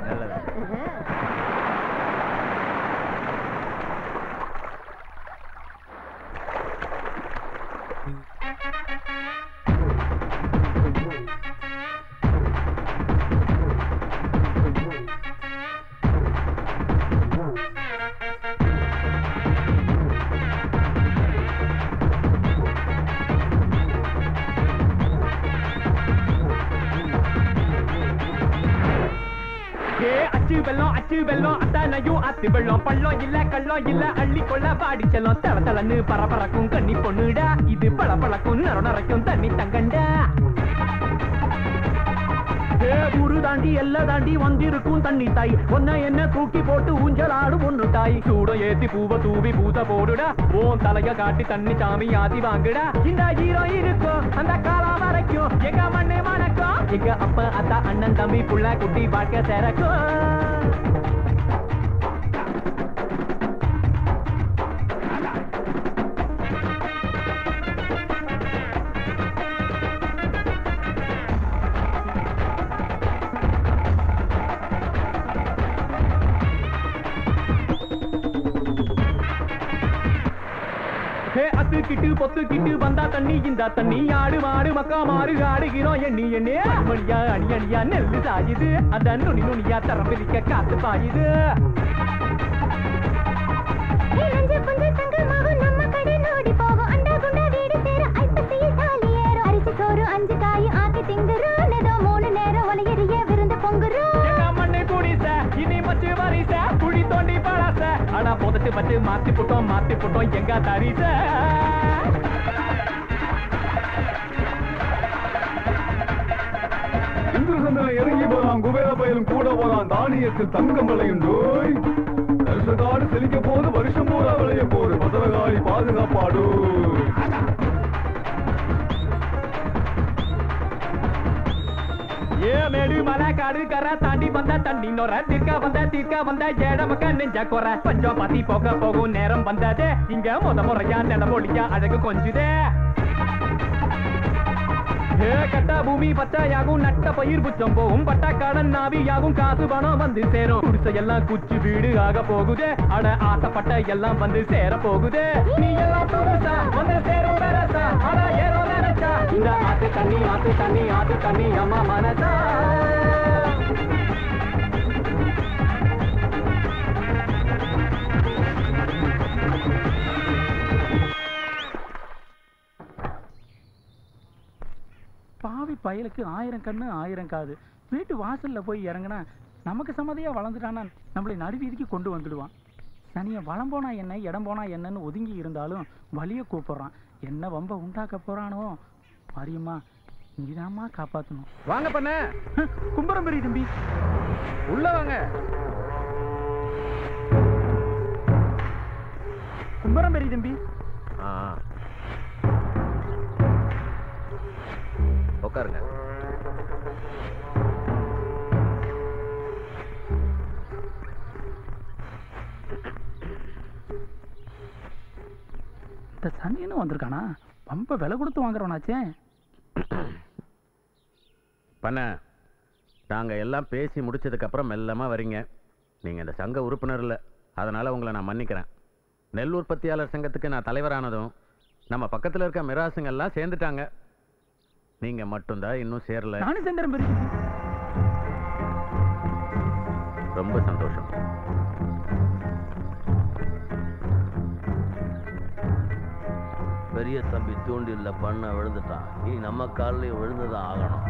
ஏ அச்சு வெள்ளம் அச்சு வெள்ளம் அத்தானையும் அத்து வெள்ளம் பள்ளம் இல்ல கள்ளம் இல்ல அள்ளி கொள்ள பாடி செல்லம் தள தளன்னு பரபரக்கும் கண்ணி பொண்ணுடா இது பள பழக்கும் நர நரைக்கும் தண்ணி தங்கண்டா ஏ ஊரு தாண்டி எல்ல தாண்டி வந்திருக்கும் தண்ணி தாய் ஒன்ன என்ன தூக்கி போட்டு ஊஞ்சல் ஆடும் ஒண்ணு தாய் சூட ஏத்தி பூவ தூவி பூச போடுடா ஓன் தலைய காட்டி தண்ணி சாமி ஆதி வாங்குடா இந்த ஹீரோ இருக்கும் அந்த காலம் வரைக்கும் எங்க மண்ணு மணக்கும் எங்க அப்பா அத்தா அண்ணன் தம்பி புள்ள குட்டி வாழ்க்கை சிறக்கும் ஹே அத்துக்கிட்டு பொத்துக்கிட்டு வந்தா தண்ணி இந்த தண்ணி ஆடு மாடு மக்கா மாறு ஆடுகிறோம் எண்ணி எண்ணி மணியா அணி அணியா நெல்லு சாயுது அந்த நுனி நுனியா தரம் பிரிக்க காத்து பாயுது நெஞ்சு புஞ்சு தங்கமாகும் நம்ம கடை நோடி போகும் அண்டா குண்டா வீடு சேர ஐப்பசியில் தாலி ஏறும் அரிசி சோறு அஞ்சு காய் ஆக்கி திங்குறோம் ஏதோ மூணு நேரம் ஒலையறிய விருந்து பொங்குறோம் எங்க மண்ணு குடிச இனி மச்சு வரிச குழி தோண்டி பழச ஆனா புதைச்சு வச்சு மாத்தி புட்டோம் மாத்தி புட்டோம் எங்க தரிச இந்திரசந்திரன் இறங்கி போறான் குபேர பயலும் கூட போறான் தானியத்தில் தங்கம் விளையும் டோய் வருஷக்காடு செழிக்க போது வருஷம் பூரா விளைய போது பத்திரகாளி பாதுகாப்பாடு ஏ மேடு மலை காடு கரை தாண்டி வந்த தண்ணி நொற தீர்க்க வந்த தீர்க்க வந்த ஏழமக்க நெஞ்ச குறை பஞ்சம் பாத்தி போக போகும் நேரம் வந்ததே இங்க முத முறையா நிலமொழியா அழகு கொஞ்சுதே ஏ கட்ட பூமி பச்சையாகும் நட்ட பயிர் புச்சம் போகும் பட்ட கடன் நாவியாகும் காசு பணம் வந்து சேரும் குடிசை எல்லாம் குச்சி வீடு ஆக போகுதே அட ஆசைப்பட்ட எல்லாம் வந்து சேர போகுதே நீ எல்லாம் புதுசா வந்து சேரும் பெருசா அட ஏறோ நினைச்சா இந்த ஆத்து தண்ணி ஆத்து தண்ணி ஆத்து தண்ணி அம்மா மனசா பாவி பயலுக்கு ஆயிரம் கண்ணு ஆயிரம் காது வீட்டு வாசல்ல போய் இறங்குனா நமக்கு சம்மதியா வளர்ந்துட்டானா நம்மளை நடுவீதிக்கு கொண்டு வந்துடுவான் சனியை வளம் போனா என்ன இடம் போனா என்னன்னு ஒதுங்கி இருந்தாலும் வலிய கூப்பிடுறான் என்ன வம்ப உண்டாக்க போறானோ மாரியம்மா நீதாம்மா காப்பாத்தணும் வாங்க பண்ண கும்பரம் பெரிய தம்பி உள்ள வாங்க கும்பரம் பெரிய தம்பி உட்காருங்க இந்த சனின்னு வந்திருக்கானா ரொம்ப விலை கொடுத்து வாங்குறவனாச்சே பண்ண நாங்க எல்லாம் பேசி முடிச்சதுக்கு அப்புறம் மெல்லமா வரீங்க நீங்க இந்த சங்க உறுப்பினர் இல்ல அதனால உங்களை நான் மன்னிக்கிறேன் நெல் உற்பத்தியாளர் சங்கத்துக்கு நான் தலைவரானதும் நம்ம பக்கத்துல இருக்க மிராசுங்க எல்லாம் சேர்ந்துட்டாங்க நீங்க மட்டும்தான் இன்னும் சேரல நானும் சேர்ந்துறேன் பெரிய தம்பி ரொம்ப சந்தோஷம் பெரிய தம்பி தூண்டில்ல பண்ண விழுந்துட்டான் இனி நம்ம காலிலையும் விழுந்துதான் ஆகணும்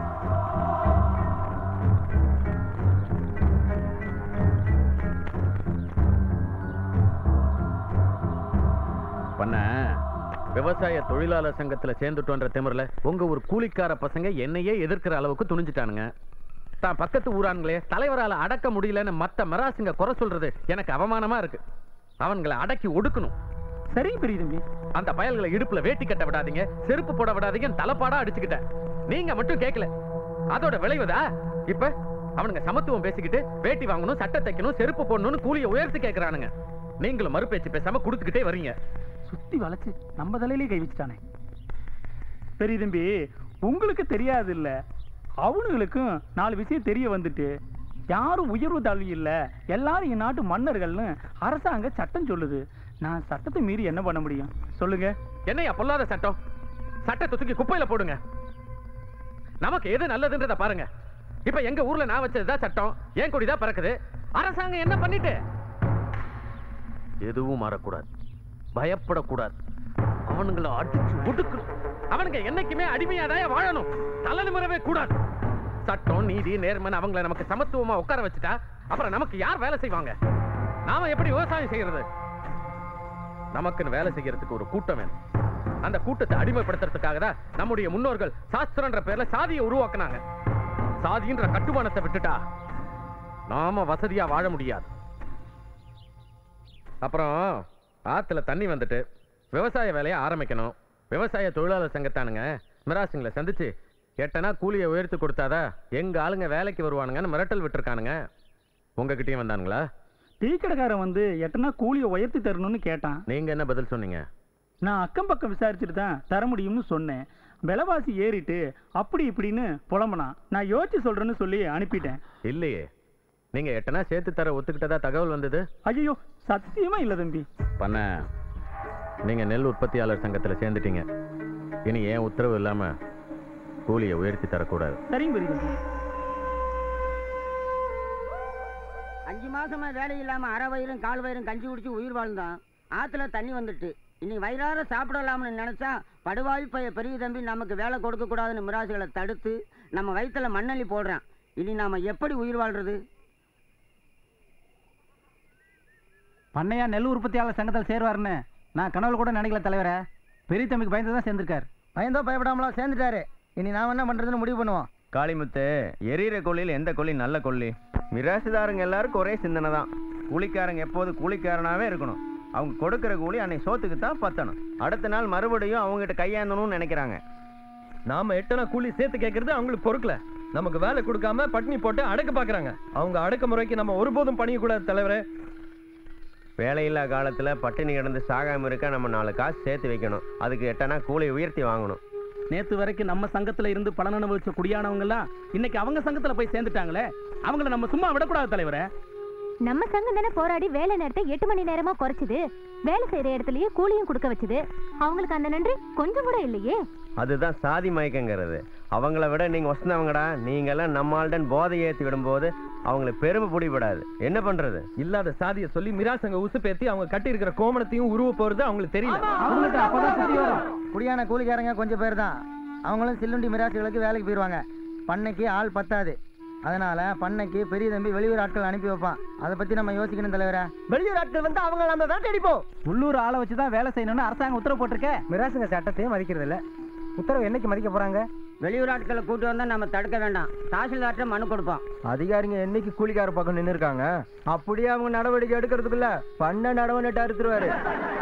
பண்ண விவசாய தொழிலாளர் சங்கத்துல சேர்ந்துட்டோன்ற திமிரில் உங்க ஒரு கூலிக்கார பசங்க என்னையே எதிர்க்கிற அளவுக்கு துணிஞ்சிட்டானுங்க தான் பக்கத்து ஊரானுங்களே தலைவரால அடக்க முடியலன்னு மத்த மராசுங்க குறை சொல்றது எனக்கு அவமானமா இருக்கு அவன்களை அடக்கி ஒடுக்கணும் சரி பெரிய தம்பி அந்த பயல்களை இடுப்புல வேட்டி கட்ட விடாதீங்க செருப்பு போட விடாதீங்க தலைப்பாடா அடிச்சுக்கிட்டேன் நீங்க மட்டும் கேட்கல அதோட விளைவுதா இப்ப அவனுங்க சமத்துவம் பேசிக்கிட்டு வேட்டி வாங்கணும் சட்டை தைக்கணும் செருப்பு போடணும்னு கூலியை உயர்த்தி கேட்கறானுங்க நீங்களும் மறுபேச்சு பேசாம கொடுத்துக்கிட்டே வர்றீங்க சுத்தி வளைச்சு நம்ம தலையிலே கை வச்சுட்டானே பெரிய தம்பி உங்களுக்கு தெரியாது இல்ல அவனுங்களுக்கும் நாலு விஷயம் தெரிய வந்துட்டு யாரும் உயர்வு தாழ்வு இல்ல எல்லாரும் என் நாட்டு மன்னர்கள்னு அரசாங்க சட்டம் சொல்லுது நான் சட்டத்தை மீறி என்ன பண்ண முடியும் சொல்லுங்க என்னையா பொல்லாத சட்டம் சட்டத்தை தூக்கி குப்பையில போடுங்க நமக்கு எது நல்லதுன்றத பாருங்க இப்ப எங்க ஊர்ல நான் வச்சதுதான் சட்டம் ஏன் கொடிதான் பறக்குது அரசாங்கம் என்ன பண்ணிட்டு எதுவும் மாறக்கூடாது பயப்படக்கூடாது அவனுங்களை அடிச்சு ஒடுக்கணும் அவனுங்க என்னைக்குமே அடிமையாதான் வாழணும் தலநிமுறவே கூடாது சட்டம் நீதி நேர்மன் அவங்கள நமக்கு சமத்துவமா உட்கார வச்சுட்டா அப்புறம் நமக்கு யார் வேலை செய்வாங்க நாம எப்படி விவசாயம் செய்யறது நமக்குன்னு வேலை செய்யறதுக்கு ஒரு கூட்டம் வேணும் அந்த கூட்டத்தை அடிமைப்படுத்துறதுக்காக தான் நம்முடைய முன்னோர்கள் சாஸ்திரன்ற பேர்ல சாதியை உருவாக்குனாங்க சாதின்ற கட்டுமானத்தை விட்டுட்டா நாம வசதியா வாழ முடியாது அப்புறம் ஆத்துல தண்ணி வந்துட்டு விவசாய வேலையை ஆரம்பிக்கணும் விவசாய தொழிலாளர் சங்கத்தானுங்க மிராசுங்களை சந்திச்சு எட்டனா கூலியை உயர்த்தி கொடுத்தாதா எங்க ஆளுங்க வேலைக்கு வருவானுங்கன்னு மிரட்டல் விட்டுருக்கானுங்க உங்ககிட்டயும் வந்தானுங்களா டீ கடைக்காரன் வந்து எட்டனா கூலியை உயர்த்தி தரணும்னு கேட்டான் நீங்க என்ன பதில் சொன்னீங்க நான் அக்கம் பக்கம் விசாரிச்சுட்டு தான் தர முடியும்னு சொன்னேன் விலைவாசி ஏறிட்டு அப்படி இப்படின்னு புலம்புனான் நான் யோசிச்சு சொல்றேன்னு சொல்லி அனுப்பிட்டேன் இல்லையே நீங்க எட்டனா சேர்த்து தர ஒத்துக்கிட்டதா தகவல் வந்தது ஐயோ சத்தியமா இல்ல தம்பி பண்ண நீங்க நெல் உற்பத்தியாளர் சங்கத்துல சேர்ந்துட்டீங்க இனி ஏன் உத்தரவு இல்லாம கூலியை உயர்த்தி தரக்கூடாது சரிங்க பெரிய தம்பி அஞ்சு மாசமா வேலை இல்லாம அரை வயிறும் கால் வயிறும் கஞ்சி குடிச்சு உயிர் வாழ்ந்தான் ஆத்துல தண்ணி வந்துட்டு இனி வயிறார சாப்பிடலாம்னு நினைச்சா படுவாய் பைய பெரிய தம்பி நமக்கு வேலை கொடுக்க கூடாதுன்னு மிராசுகளை தடுத்து நம்ம வயித்துல மண்ணள்ளி போடுறான் இனி நாம எப்படி உயிர் வாழ்றது பண்ணையா நெல் உற்பத்தியாளர் சங்கத்தில் சேருவாருன்னு நான் கனவுல கூட நினைக்கல தலைவரே பெரிய தம்பிக்கு பயந்து தான் சேர்ந்திருக்காரு பயந்தோ பயப்படாமலோ சேர்ந்துட்டாரு இனி நாம என்ன பண்றதுன்னு முடிவு பண்ணுவோம் காளிமுத்து எரியிற கொள்ளியில் எந்த கொல்லி நல்ல கொல்லி மிராசுதாரங்க எல்லாருக்கும் ஒரே சிந்தனை தான் கூலிக்காரங்க எப்போது கூலிக்காரனாவே இருக்கணும் அவங்க கொடுக்கிற கூலி அன்னைக்கு சோத்துக்கு தான் பத்தணும் அடுத்த நாள் மறுபடியும் அவங்ககிட்ட கையாந்தணும்னு நினைக்கிறாங்க நாம எட்டனா கூலி சேர்த்து கேட்கறது அவங்களுக்கு பொறுக்கல நமக்கு வேலை கொடுக்காம பட்டினி போட்டு அடக்க பாக்குறாங்க அவங்க அடக்குமுறைக்கு நம்ம ஒருபோதும் பணிய கூடாது தலைவரே வேலையில்லா காலத்தில் பட்டினி கிடந்து சாகாம இருக்க நம்ம நாலு காசு சேர்த்து வைக்கணும் அதுக்கு எட்டனா கூலி உயர்த்தி வாங்கணும் நேத்து வரைக்கும் நம்ம சங்கத்துல இருந்து பலன் அனுபவிச்ச குடியானவங்க எல்லாம் இன்னைக்கு அவங்க சங்கத்துல போய் சேர்ந்துட்டாங்களே அவங்கள நம்ம சும்மா விடக்கூடாது தலைவரே நம்ம சங்கம் தானே போராடி வேலை நேரத்தை எட்டு மணி நேரமா குறைச்சுது வேலை செய்யற இடத்துலயே கூலியும் கொடுக்க வச்சுது அவங்களுக்கு அந்த நன்றி கொஞ்சம் கூட இல்லையே அதுதான் சாதி மயக்கங்கிறது அவங்கள விட நீங்க வசந்தவங்கடா நீங்க எல்லாம் நம்மால்டன் போதை ஏற்றி விடும்போது அவங்களுக்கு பெருமை பிடிபடாது என்ன பண்றது இல்லாத சாதியை சொல்லி மிராசங்க உசுப்பேத்தி அவங்க கட்டி இருக்கிற கோமணத்தையும் உருவ போறது அவங்களுக்கு தெரியல அவங்கள்ட்ட அப்பதான் சுத்தி வரும் குடியான கூலிக்காரங்க கொஞ்சம் பேர் தான் அவங்களும் சில்லுண்டி மிராசுகளுக்கு வேலைக்கு போயிடுவாங்க பண்ணைக்கு ஆள் பத்தாது அதனால பண்ணைக்கு பெரிய தம்பி வெளியூர் ஆட்கள் அனுப்பி வைப்பான் அதை பத்தி நம்ம யோசிக்கணும் தலைவரே வெளியூர் ஆட்கள் வந்து அவங்க நம்ம வேட்டை அடிப்போம் உள்ளூர் ஆளை வச்சு தான் வேலை செய்யணும்னு அரசாங்கம் உத்தரவு போட்டிருக்க மிராசுங்க சட்டத்தையும் மதிக்கிறது இல்ல உத்தரவு என்னைக்கு மதிக்க போறாங்க வெளியூர் ஆட்களை கூட்டு வந்தா நம்ம தடுக்க வேண்டாம் தாசில்தார்ட்ட மனு கொடுப்போம் அதிகாரிங்க என்னைக்கு கூலிக்கார பக்கம் நின்று இருக்காங்க அப்படியே அவங்க நடவடிக்கை எடுக்கிறதுக்குள்ள பண்ண நடவடிக்கை அறுத்துருவாரு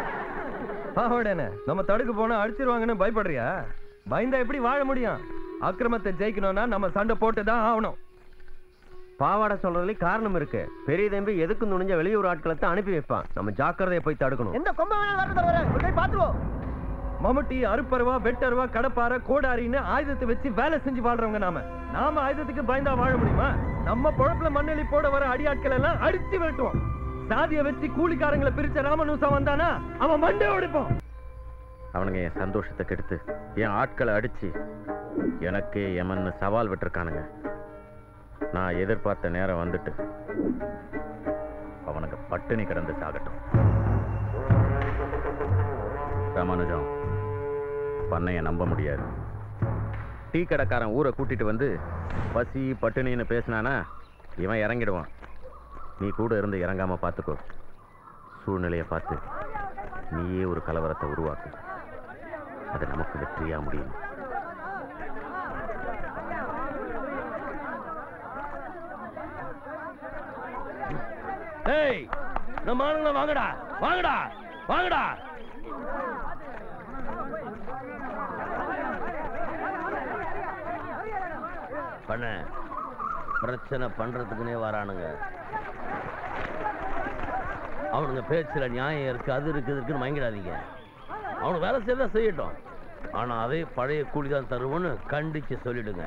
பாவோடனே நம்ம தடுக்கு போனா அடிச்சிருவாங்கன்னு பயப்படுறியா பயந்தா எப்படி வாழ முடியும் அக்கிரமத்தை ஜெயிக்கணும்னா நம்ம சண்டை போட்டு தான் ஆகணும் பாவாடை சொல்றதுலயும் காரணம் இருக்கு பெரிய தம்பி எதுக்கு நுழைஞ்ச வெளியூர் ஆட்களை தான் அனுப்பி வைப்பான் நம்ம ஜாக்கிரதையை போய் தடுக்கணும் எந்த கொம்ப வேணாலும் வரட்டும் தலைவரே ஒரு கை பாத்துருவோம் மம்முட்டி அருப்பருவா வெட்டருவா கடப்பார கோடாரின்னு ஆயுதத்தை வச்சு வேலை செஞ்சு வாழ்றவங்க நாம நாம ஆயுதத்துக்கு பயந்தா வாழ முடியுமா நம்ம பொழப்புல மண்ணெளி போட வர அடியாட்கள் எல்லாம் அடிச்சு வெட்டுவோம் சாதியை வச்சு கூலிக்காரங்களை பிரிச்ச ராமனுசம் வந்தானா அவன் மண்டே உடைப்போம் அவனுங்க என் சந்தோஷத்தை கெடுத்து என் ஆட்களை அடிச்சு எனக்கே எமன்னு சவால் விட்டுருக்கானுங்க நான் எதிர்பார்த்த நேரம் வந்துட்டு அவனுங்க பட்டினி கிடந்து சாகட்டும் ராமானுஜம் பண்ணைய நம்ப முடியாது டீ கடைக்காரன் ஊரை கூட்டிட்டு வந்து பசி பட்டினின்னு பேசினானா இவன் இறங்கிடுவான் நீ கூட இருந்து இறங்காம பார்த்துக்கோ சூழ்நிலையை பார்த்து நீயே ஒரு கலவரத்தை உருவாக்கு அது நமக்கு வெற்றியா முடியும் ஏய் நம்ம ஆளுங்களை வாங்கடா வாங்கடா வாங்கடா பண்ண பிரச்சனை பண்றதுக்குனே வரானுங்க அவனுங்க பேச்சுல நியாயம் இருக்கு அது இருக்கு இது இருக்குன்னு வாங்கிடாதீங்க அவனுக்கு வேலை செய்யறதா செய்யட்டும் ஆனா அதே பழைய கூலி தான் தருவோன்னு கண்டிச்சு சொல்லிடுங்க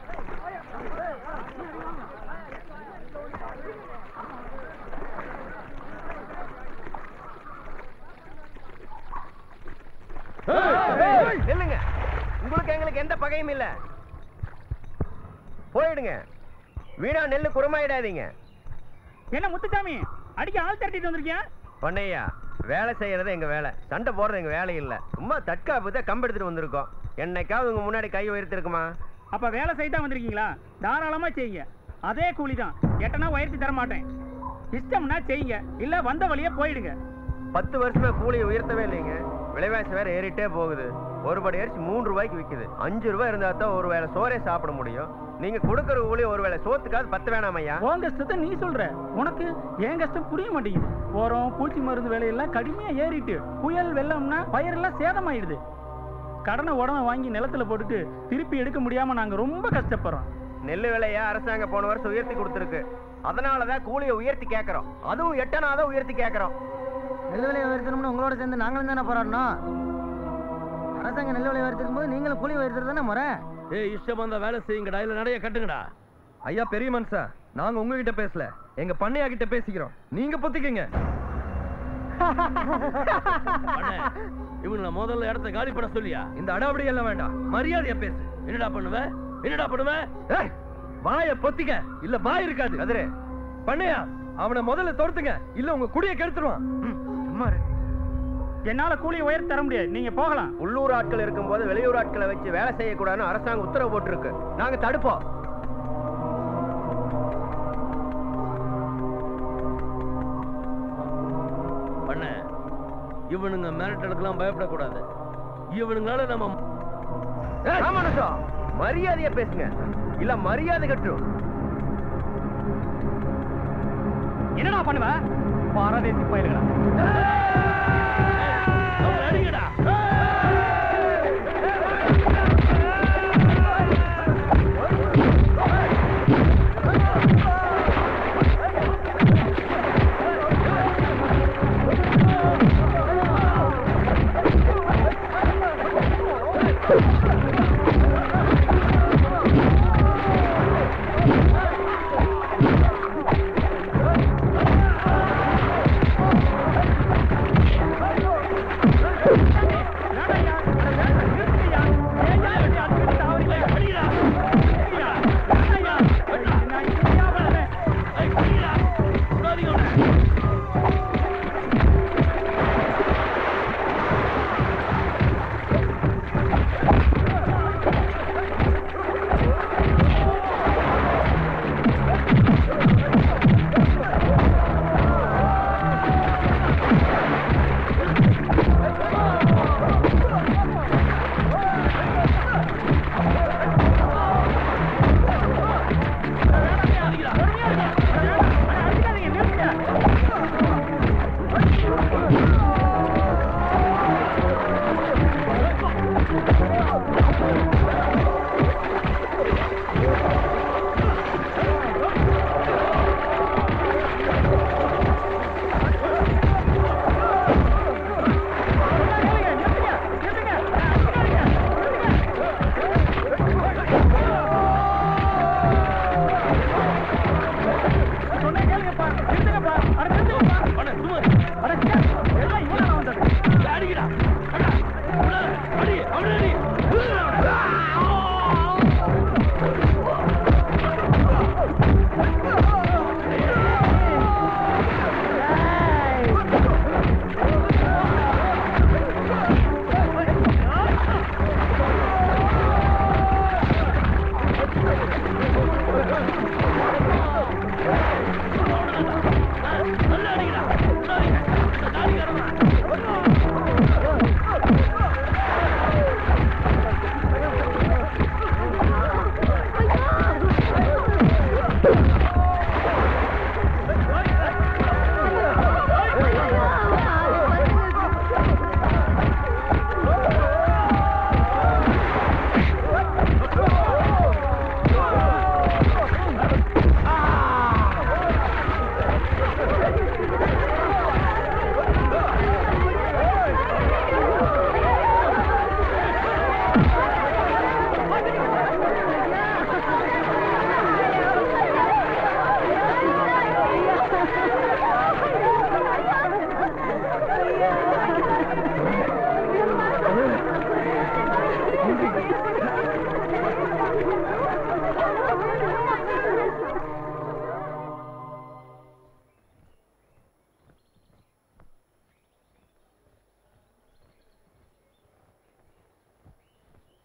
நில்லுங்க உங்களுக்கு எங்களுக்கு எந்த பகையும் இல்ல போயிடுங்க வீணா நெல்லு குறமாயிடாதீங்க என்ன முத்துசாமி அடிக்க ஆள் திரட்டிட்டு வந்திருக்கியா பொன்னையா வேலை செய்யறது எங்க வேலை சண்டை போடுறது எங்க வேலை இல்ல சும்மா தற்காப்பு தான் கம்பு எடுத்துட்டு வந்திருக்கோம் என்னைக்காவது உங்க முன்னாடி கை உயர்த்திருக்குமா அப்ப வேலை செய்ய வந்திருக்கீங்களா தாராளமா செய்யுங்க அதே கூலி தான் எட்டனா உயர்த்தி தர மாட்டேன் இஷ்டம்னா செய்யுங்க இல்ல வந்த வழியே போயிடுங்க பத்து வருஷமா கூலியை உயர்த்தவே இல்லைங்க விலைவாசி வேற ஏறிட்டே போகுது ஒரு படி அரிசி மூன்று ரூபாய்க்கு விக்குது அஞ்சு ரூபாய் இருந்தா தான் ஒரு வேளை சோறே சாப்பிட முடியும் நீங்க கொடுக்கற கூலி ஒரு வேளை சோத்துக்காவது பத்து வேணாம் ஐயா உன் கஷ்டத்தை நீ சொல்ற உனக்கு என் கஷ்டம் புரிய மாட்டேங்குது உரம் பூச்சி மருந்து விலையெல்லாம் கடுமையா ஏறிட்டு புயல் வெள்ளம்னா பயிரெல்லாம் சேதமாயிடுது கடனை உடனே வாங்கி நிலத்துல போட்டுட்டு திருப்பி எடுக்க முடியாம நாங்க ரொம்ப கஷ்டப்படுறோம் நெல்லு விலைய அரசாங்கம் போன வருஷம் உயர்த்தி கொடுத்துருக்கு அதனாலதான் கூலியை உயர்த்தி கேட்கறோம் அதுவும் எட்டனாதான் உயர்த்தி கேட்கறோம் நெல் விலையை உயர்த்தணும்னு உங்களோட சேர்ந்து நாங்களும் தானே போராடணும் அரசாங்கம் நெல் விலையை உயர்த்திருக்கும் போது நீங்களும் கூலி உயர்த்துறது தானே முறை ஏய் இஷ்டம் வந்தா வேலை செய்யுங்கடா இல்ல நிறைய கட்டுங்கடா ஐயா பெரிய மனுஷா நாங்க உங்ககிட்ட பேசல எங்க பண்ணையா கிட்ட பேசிக்கிறோம் நீங்க பொத்திக்கங்க பண்ண இவங்கள முதல்ல இடத்த காலி பண்ண சொல்லியா இந்த அடாவடி எல்லாம் வேண்டாம் மரியாதையா பேசு என்னடா பண்ணுவ என்னடா பண்ணுவ ஏய், வாய பொத்திக்க இல்ல வாய் இருக்காது கதிரு பண்ணையா அவனை முதல்ல தொடுத்துங்க இல்ல உங்க குடியை கெடுத்துருவான் சும்மா இரு. என்னால கூலி உயர்த்தி தர முடியாது நீங்க போகலாம் உள்ளூர் ஆட்கள் இருக்கும்போது வெளியூர் ஆட்களை வச்சு வேலை செய்யக்கூடாதுன்னு அரசாங்கம் உத்தரவு போட்டிருக்கு நாங்க தடுப்போம் பண்ண இவனுங்க மிரட்டலுக்கெல்லாம் பயப்படக்கூடாது இவனுங்களால நம்ம ராமானுஜா மரியாதையா பேசுங்க இல்ல மரியாதை கட்டும் என்னடா பண்ணுவ பாரதேசி பயிர்களா அடிங்கடா ஏய்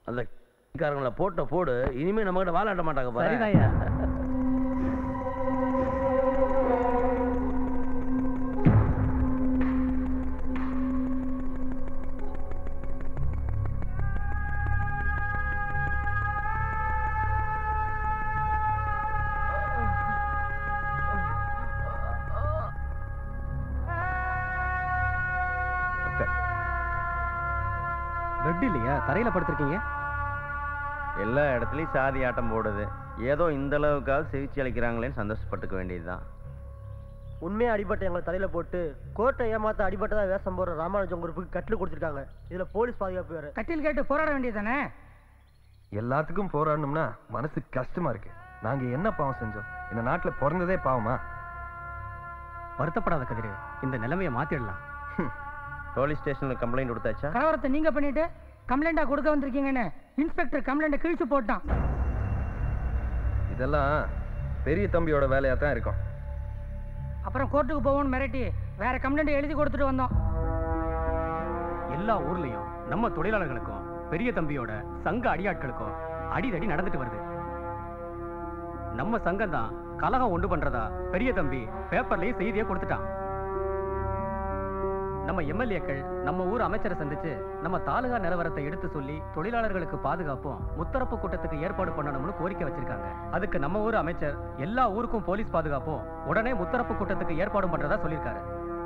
அந்த காரங்களை போட்ட போடு இனிமே நம்ம கிட்ட வாழாட்ட மாட்டாங்க பாரு சரிதாய்யா. பெட் இல்லையா தரையில படுத்திருக்கீங்க எல்லா இடத்துலயும் சாதி ஆட்டம் போடுது ஏதோ இந்த அளவுக்காவது சிகிச்சை அளிக்கிறாங்களேன்னு சந்தோஷப்பட்டுக்க வேண்டியதுதான் உண்மையா அடிபட்ட எங்களை தலையில போட்டு கோர்ட்டை ஏமாத்த அடிபட்டதா வேஷம் போடுற ராமானுஜம் குரூப்புக்கு கட்டில் கொடுத்துருக்காங்க இதுல போலீஸ் பாதுகாப்பு வேற கட்டில் கேட்டு போராட வேண்டியதானே எல்லாத்துக்கும் போராடணும்னா மனசு கஷ்டமா இருக்கு நாங்க என்ன பாவம் செஞ்சோம் இந்த நாட்டுல பிறந்ததே பாவமா வருத்தப்படாத கதிரு இந்த நிலைமையை மாத்திடலாம் போலீஸ் ஸ்டேஷன்ல கம்ப்ளைண்ட் கொடுத்தாச்சா கலவரத்தை நீங்க பண்ணிட்டு கம்ப்ளைண்டா கொடுக்க வந்திருக்கீங்கன்னு இன்ஸ்பெக்டர் கம்ப்ளைண்ட்டை கிழிச்சு போட்டான் இதெல்லாம் பெரிய தம்பியோட வேலையா தான் இருக்கும் அப்புறம் கோர்ட்டுக்கு போவோம்னு மிரட்டி வேற கம்ப்ளைண்ட் எழுதி கொடுத்துட்டு வந்தோம் எல்லா ஊர்லயும் நம்ம தொழிலாளர்களுக்கும் பெரிய தம்பியோட சங்க அடியாட்களுக்கும் அடிதடி நடந்துட்டு வருது நம்ம சங்கம் தான் கலகம் உண்டு பண்றதா பெரிய தம்பி பேப்பர்லயே செய்தியை கொடுத்துட்டான் நம்ம எம்எல்ஏக்கள் நம்ம ஊர் அமைச்சரை சந்திச்சு நம்ம தாலுகா நிலவரத்தை எடுத்து சொல்லி தொழிலாளர்களுக்கு பாதுகாப்பும் முத்தரப்பு கூட்டத்துக்கு ஏற்பாடு பண்ணணும்னு கோரிக்கை வச்சிருக்காங்க அதுக்கு நம்ம ஊர் அமைச்சர் எல்லா ஊருக்கும் போலீஸ் பாதுகாப்பும் உடனே முத்தரப்பு கூட்டத்துக்கு ஏற்பாடு பண்றதா சொல்லியிருக்காரு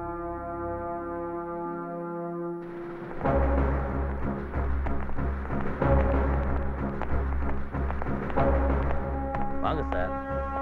வாங்க சார்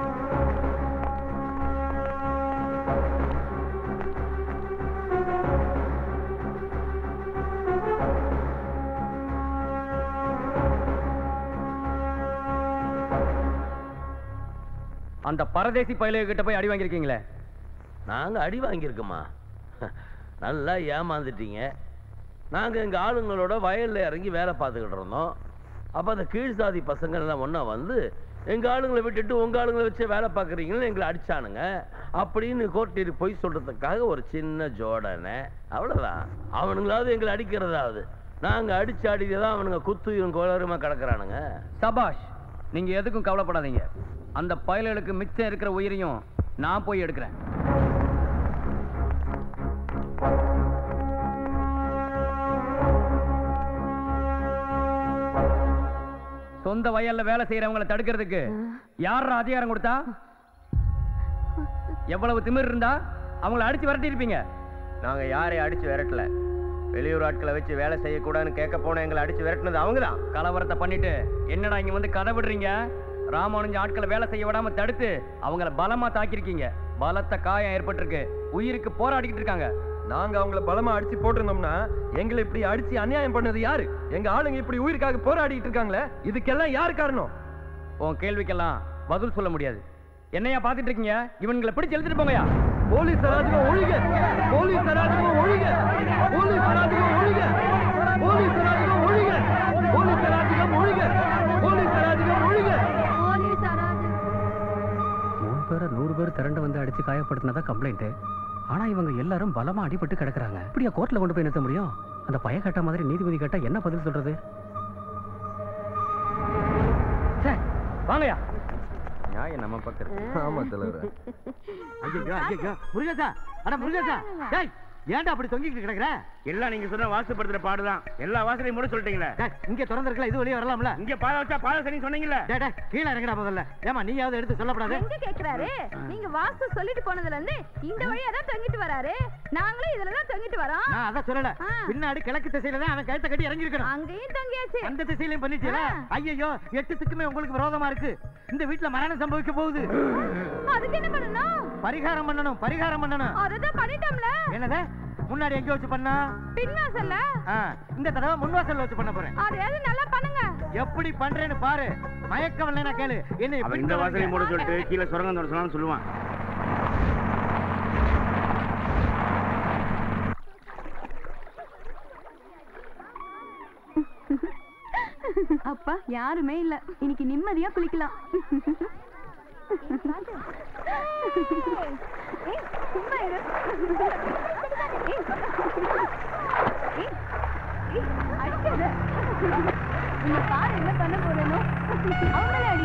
அந்த பரதேசி பயலுக கிட்ட போய் அடி வாங்கியிருக்கீங்களே நாங்க அடி வாங்கியிருக்கோமா நல்லா ஏமாந்துட்டீங்க நாங்க எங்க ஆளுங்களோட வயல்ல இறங்கி வேலை பார்த்துக்கிட்டு இருந்தோம் அப்ப அந்த கீழ் சாதி பசங்க எல்லாம் ஒண்ணா வந்து எங்க ஆளுங்களை விட்டுட்டு உங்க ஆளுங்களை வச்சு வேலை பார்க்குறீங்கன்னு எங்களை அடிச்சானுங்க அப்படின்னு கோட்டேரி பொய் சொல்றதுக்காக ஒரு சின்ன ஜோடனை அவ்வளவுதான் அவனுங்களாவது எங்களை அடிக்கிறதாவது நாங்க அடிச்சு அடிக்கதான் அவனுங்க குத்துயும் கோளருமா கிடக்குறானுங்க சபாஷ் நீங்க எதுக்கும் கவலைப்படாதீங்க அந்த பயல்களுக்கு மிச்சம் இருக்கிற உயிரையும் நான் போய் எடுக்கிறேன் சொந்த வயல்ல வேலை செய்யறவங்களை தடுக்கிறதுக்கு யாரா அதிகாரம் கொடுத்தா எவ்வளவு திமிர் இருந்தா அவங்கள அடிச்சு விரட்டி இருப்பீங்க நாங்க யாரையும் அடிச்சு விரட்டல வெளியூர் ஆட்களை வச்சு வேலை செய்யக்கூடாதுன்னு கேட்க போன எங்களை அடிச்சு விரட்டினது அவங்க தான் கலவரத்தை பண்ணிட்டு என்னடா இங்க வந்து கதை விடுறீங்க ராமானுஜ ஆட்களை வேலை செய்ய விடாம தடுத்து அவங்கள பலமா தாக்கியிருக்கீங்க பலத்த காயம் ஏற்பட்டிருக்கு உயிருக்கு போராடிக்கிட்டு இருக்காங்க நாங்க அவங்கள பலமா அடிச்சு போட்டிருந்தோம்னா எங்களை இப்படி அடிச்சு அநியாயம் பண்ணது யாரு எங்க ஆளுங்க இப்படி உயிருக்காக போராடிட்டு இருக்காங்களே இதுக்கெல்லாம் யார் காரணம் உன் கேள்விக்கெல்லாம் பதில் சொல்ல முடியாது என்னையா பாத்துட்டு இருக்கீங்க இவங்களை பிடிச்சு எழுதிட்டு போங்கயா போலீஸ் அராஜகம் ஒழிக போலீஸ் அராஜகம் ஒழிக போலீஸ் அராஜகம் ஒழிக போலீஸ் அராஜகம் ஒழிக போலீஸ் அராஜகம் ஒழிக போலீஸ் அராஜகம் ஒழிக மூணு பேரை நூறு பேர் திரண்டு வந்து அடிச்சு காயப்படுத்தினதா கம்ப்ளைண்ட் ஆனா இவங்க எல்லாரும் பலமா அடிபட்டு கிடக்குறாங்க இப்படியா கோர்ட்ல கொண்டு போய் நிறுத்த முடியும் அந்த பய கேட்ட மாதிரி நீதிபதி கேட்டா என்ன பதில் சொல்றது ச்சே, வாங்கயா நியாயம் நம்ம பக்கம் இருக்கு. ஆமா தலைவர் ஐயோ ஐயோ முருகேசா அட முருகேசா டேய் ஏன்டா அப்படி தொங்கிட்டு கிடக்குற எல்லாம் நீங்க சொன்ன வாசுப்படுத்துற பாடுதான் எல்லா வாசலையும் மூட சொல்லிட்டீங்களே டேய் இங்க திறந்திருக்கல இது வெளியே வரலாம்ல இங்க பாத வச்சா பாத சனி சொன்னீங்கல்ல டேய் டேய் கீழ இறங்கடா முதல்ல ஏமா நீயாவது எடுத்து சொல்லப்படாது எங்க கேக்குறாரு நீங்க வாஸ்து சொல்லிட்டு போனதுல இருந்து இந்த வழியா தான் தொங்கிட்டு வராரு நாங்களும் இதுல தான் தொங்கிட்டு வரோம் நான் அதான் சொல்லல பின்னாடி கிழக்கு திசையில தான் அவன் கழுத்தை கட்டி இறங்கி இருக்கணும் அங்கேயும் தொங்கியாச்சு அந்த திசையிலையும் பண்ணிட்டீங்களா ஐயோ எட்டு திக்குமே உங்களுக்கு விரோதமா இருக்கு இந்த வீட்டுல மரணம் சம்பவிக்க போகுது அதுக்கு என்ன பண்ணணும் பரிகாரம் பண்ணணும் பரிகாரம் பண்ணணும் அததான் பண்ணிட்டோம்ல என்னது முன்னாடி எங்க வச்சு பண்ணா பின்வாசல்ல ஆ, இந்த தடவை முன்வாசல்ல வச்சு பண்ண போறேன் அதையாவது நல்லா பண்ணுங்க எப்படி பண்றேன்னு பாரு மயக்கம் இல்லைன்னா கேளு என்ன அவன் இந்த வாசலையும் மூட சொல்லிட்டு கீழே சுரங்கம் தோட சொல்லான்னு சொல்லுவான் அப்பா யாருமே இல்ல இன்னைக்கு நிம்மதியா குளிக்கலாம் ஏய், சும்மா இரு. ஏய். ஏய், ஏய், அடிக்காத. இந்த பாரு என்ன பண்ண போறேனோ அவங்களே அடி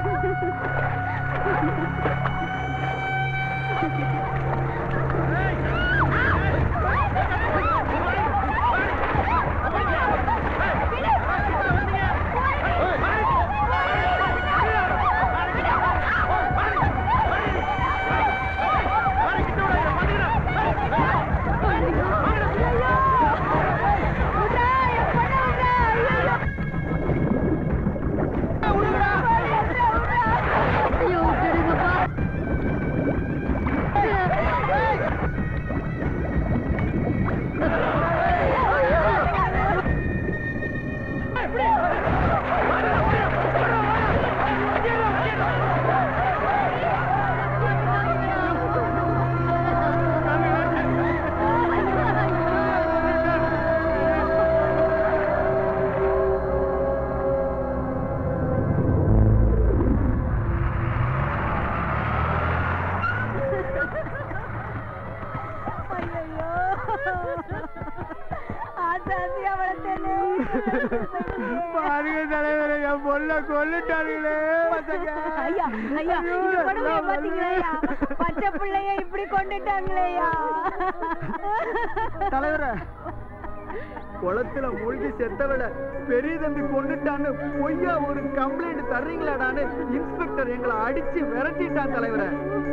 ஐயோ விட்டுடுங்கப்பா ஐயையோ. ஆசை ஆசையா வளர்த்தேனே. பாருங்க தலைவரை என் பொண்ணை கொல்லுட்டாங்களே ஐயா ஐயா இந்த கொடுமையை பாத்தீங்களா ஐயா பச்சை பிள்ளைய இப்படி கொண்டுட்டாங்களேயா தலைவரை குளத்துல மூழ்கி செத்தவள பெரிய தம்பி கொண்டுட்டான்னு பொய்யா ஒரு கம்ப்ளைண்ட் தர்றீங்களாடான்னு இன்ஸ்பெக்டர் எங்களை அடிச்சு விரட்டிட்டான் தலைவரை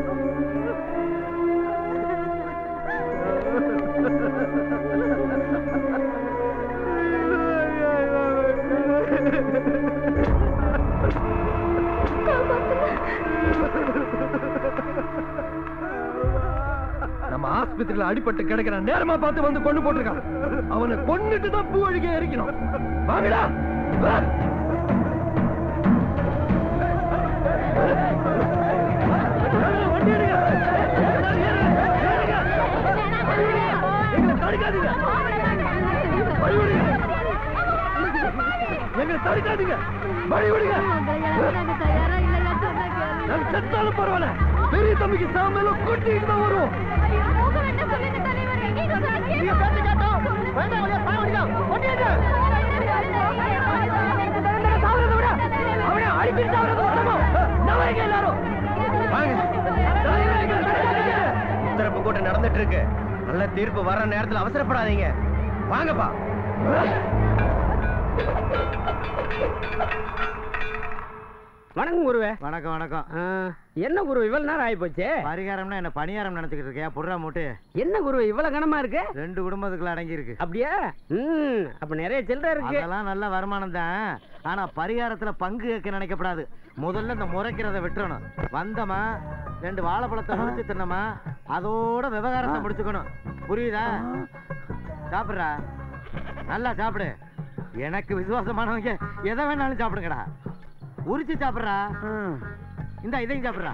நம்ம ஆஸ்பத்திரியில அடிபட்டு கிடக்கிறான் நேரமா பார்த்து வந்து கொண்டு போட்டிருக்கான் அவனை கொன்னுட்டு தான் பூ அழுகே எரிக்கணும் வாங்கடா வா. எங்களை தடுக்காதீங்க வழி விடுங்க எங்களை தடுக்காதீங்க வழி விடுங்க நான் செத்தாலும் பரவாயில்ல பெரிய தம்பிக்கு சாமையில கொட்டிட்டு தான் வருவோம் உத்தரப்பு கூட்டம் நடந்துட்டு இருக்கு நல்ல தீர்ப்பு வர நேரத்துல அவசரப்படாதீங்க வாங்கப்பா வணக்கம் குருவே வணக்கம் வணக்கம் என்ன குரு இவ்வளவு நேரம் ஆகி போச்சு பரிகாரம்னா என்ன பணியாரம் நினைச்சுக்கிட்டு இருக்கியா புடுறா மூட்டு என்ன குரு இவ்வளவு கனமா இருக்கு ரெண்டு குடும்பத்துக்குள்ள அடங்கி இருக்கு அப்படியா ம் அப்ப நிறைய சில்லறை இருக்கு அதெல்லாம் நல்ல வருமானம் தான் ஆனா பரிகாரத்துல பங்கு கேட்க நினைக்கப்படாது முதல்ல இந்த முறைக்கிறத விட்டுறணும் வந்தமா ரெண்டு வாழைப்பழத்தை முடிச்சு தின்னமா அதோட விவகாரத்தை முடிச்சுக்கணும் புரியுதா சாப்பிடுறா நல்லா சாப்பிடு எனக்கு விசுவாசமானவங்க எதை வேணாலும் சாப்பிடுங்கடா உரிச்சு சாப்பிடுறா இந்த இதையும் சாப்பிடுறா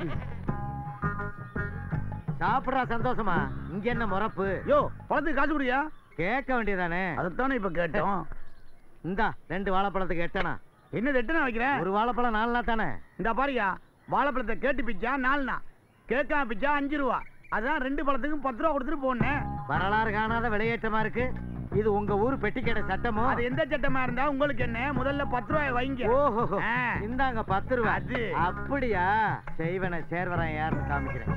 சாப்பிடுறா சந்தோஷமா இங்க என்ன முறப்பு யோ பழத்துக்கு காசு குடியா கேட்க வேண்டியதானே அதைத்தானே இப்ப கேட்டோம் இந்தா ரெண்டு வாழைப்பழத்துக்கு எட்டனா என்னது எட்டனா வைக்கிறேன் ஒரு வாழைப்பழம் நாலுனா தானே இந்த பாருயா வாழைப்பழத்தை கேட்டு பிச்சா நாலுனா கேட்காம பிச்சா அஞ்சு ரூபா அதான் ரெண்டு பழத்துக்கும் பத்து ரூபா கொடுத்துட்டு போனேன் வரலாறு காணாத விளையாட்டமா இருக்கு இது உங்க ஊர் பெட்டிக்கடை சட்டமோ அது எந்த சட்டமா இருந்தா உங்களுக்கு என்ன முதல்ல பத்து ரூபாய் வைங்க ஓஹோ ஆ. இந்தாங்க பத்து ரூபா அது. அப்படியா செய்வன சேர்வரன் யாருன்னு காமிக்கிறேன்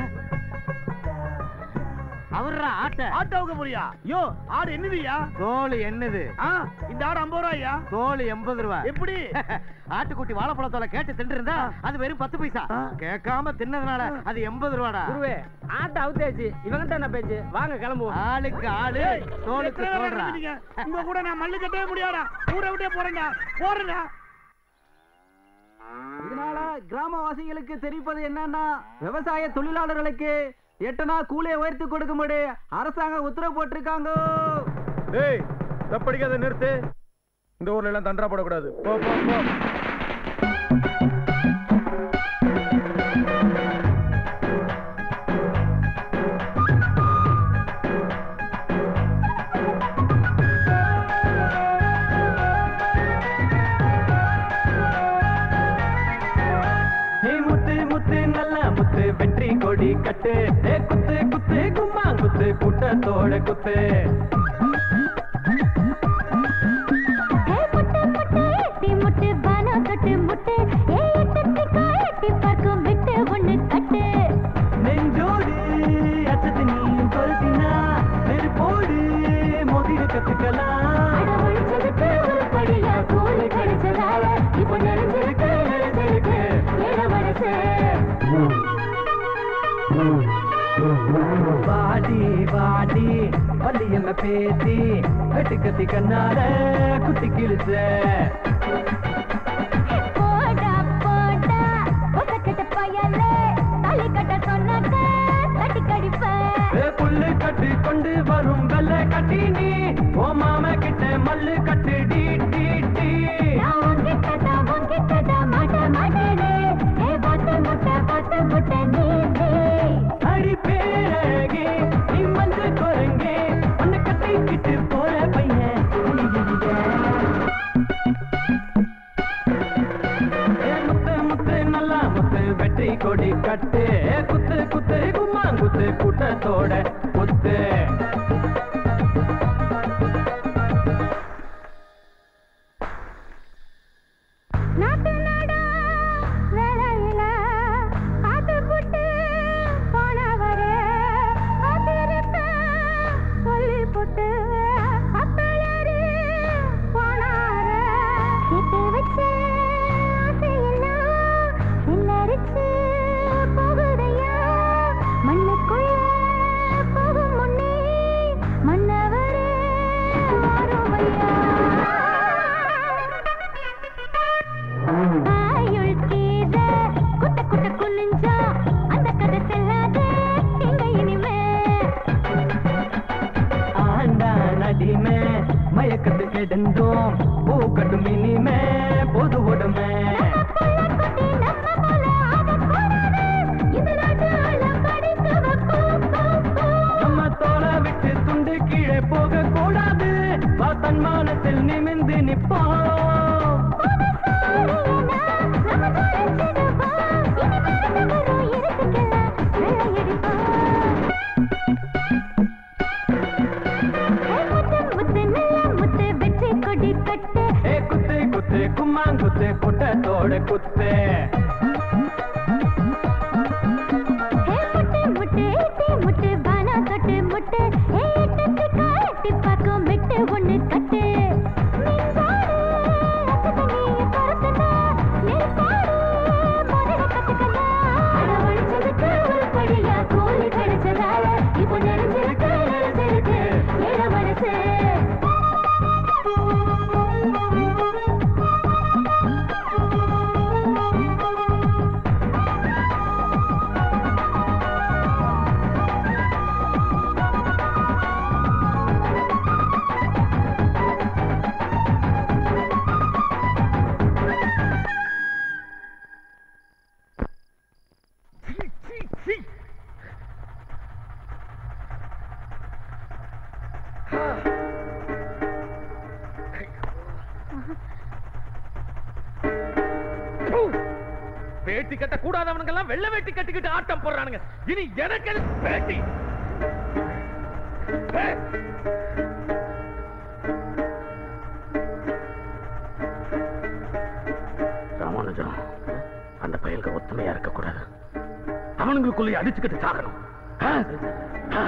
அவர்ரா ஆட்ட ஆட்டோவுக்கு போறியா யோ ஆடு என்னதுயா தோல் என்னது ஆ இந்த ஆடு ஐம்பது ரூபாயா தோல் எண்பது ரூபா எப்படி ஆட்டுக்குட்டி வாழைப்பழத்தோல கேட்டு தின்று அது வெறும் பத்து பைசா கேட்காம தின்னதுனால அது எண்பது ரூபாடா குருவே ஆட்டை அவுத்தாச்சு இவங்கிட்ட என்ன பேச்சு வாங்க கிளம்புவோம் ஆளுக்கு ஆளு தோலுக்கு எத்தனை பேர் தோல்றா இருந்தீங்க? உங்க கூட நான் மல்லு கட்டவே முடியாடா ஊரை விட்டே போறேன்டா போறேன்டா இதனால கிராமவாசிகளுக்கு தெரிவிப்பது என்னன்னா விவசாய தொழிலாளர்களுக்கு எட்டனா கூலியை உயர்த்தி கொடுக்கும்படி அரசாங்கம் உத்தரவு போட்டிருக்காங்க ஏய் தப்படிக்காத நிறுத்து இந்த ஊர்ல எல்லாம் தண்டரா போடக்கூடாது போ போ போ ஹே முத்து முத்து நல்ல முத்து வெற்றி கொடி கட்டு ஏ குத்து குத்து கும்மா குத்து கூட்டத்தோட குத்து ஏ புட்டு புட்டு பேத்தி கட்டி கத்தி கண்ணால குத்தி கிழிச்ச போடா போடா ஒசக்கட்ட பயலே தாலி கட்ட சொன்னாக்க தட்டி கடிப்பேன் ஏ புல்லு கட்டி கொண்டு வரும் வெள்ளை கட்டி நீ ஓ மாமா கிட்ட மல்லு கட்டு டி டி டி நான் உன்கிட்டதா உன்கிட்டதா மாட்ட மாட்டேனே ஏ பாத்த முட்டை பாத்த முட்டை நீ நீ. அடி பேரழகே நீ மஞ்ச குரங்கே உன்னை கட்டிக்கிட்டு போற பையன் ஏ முத்து முத்து நல்லா முத்து வெற்றி கொடி கட்டு ஏ குத்து குத்து கும்மாங்குத்து கூட்டத்தோட குத்து நாட்டு நாடா வேலையில காத்து புட்டு போனவரே காத்திருக்க சொல்லி புட்டு அப்பளரு போனாரு கேட்டு வச்ச ஆசையெல்லாம் சின்னரிச்சு போகுதையா மண்ணுக்குள்ள போகும் முன்னே மன்னவரே வாருமையா ஆயுள் கீத குட்ட குட்ட குனிஞ்சா அந்த கதை செல்லாத எங்க இனிமே ஆண்டா நடிமே மயக்கத்து கிடந்தோம் பூக்கட்டும் இனிமே பொது உடமே நம்ம தோலை விட்டு துண்டு கீழே போக கூடாது வா தன்மானத்தில் நிமிந்து நிப்போம் ஏ குத்து குத்து கும்மாங்குத்து குட்டத்தோட குத்து இப்போ நினைச்சிருக்கு நினைச்சிருக்கு ஏழ மனசு வேட்டி கட்ட கூடாதவனுங்க எல்லாம் வெள்ளை வேட்டி கட்டிக்கிட்டு ஆட்டம் போடுறானுங்க இனி எனக்கு எது வேட்டி ஏய், ராமானுஜம் அந்த பயல்க ஒத்துமையா இருக்க கூடாது அவனுங்களுக்குள்ளே அடிச்சுக்கிட்டு சாகணும் ஆ? ஆ.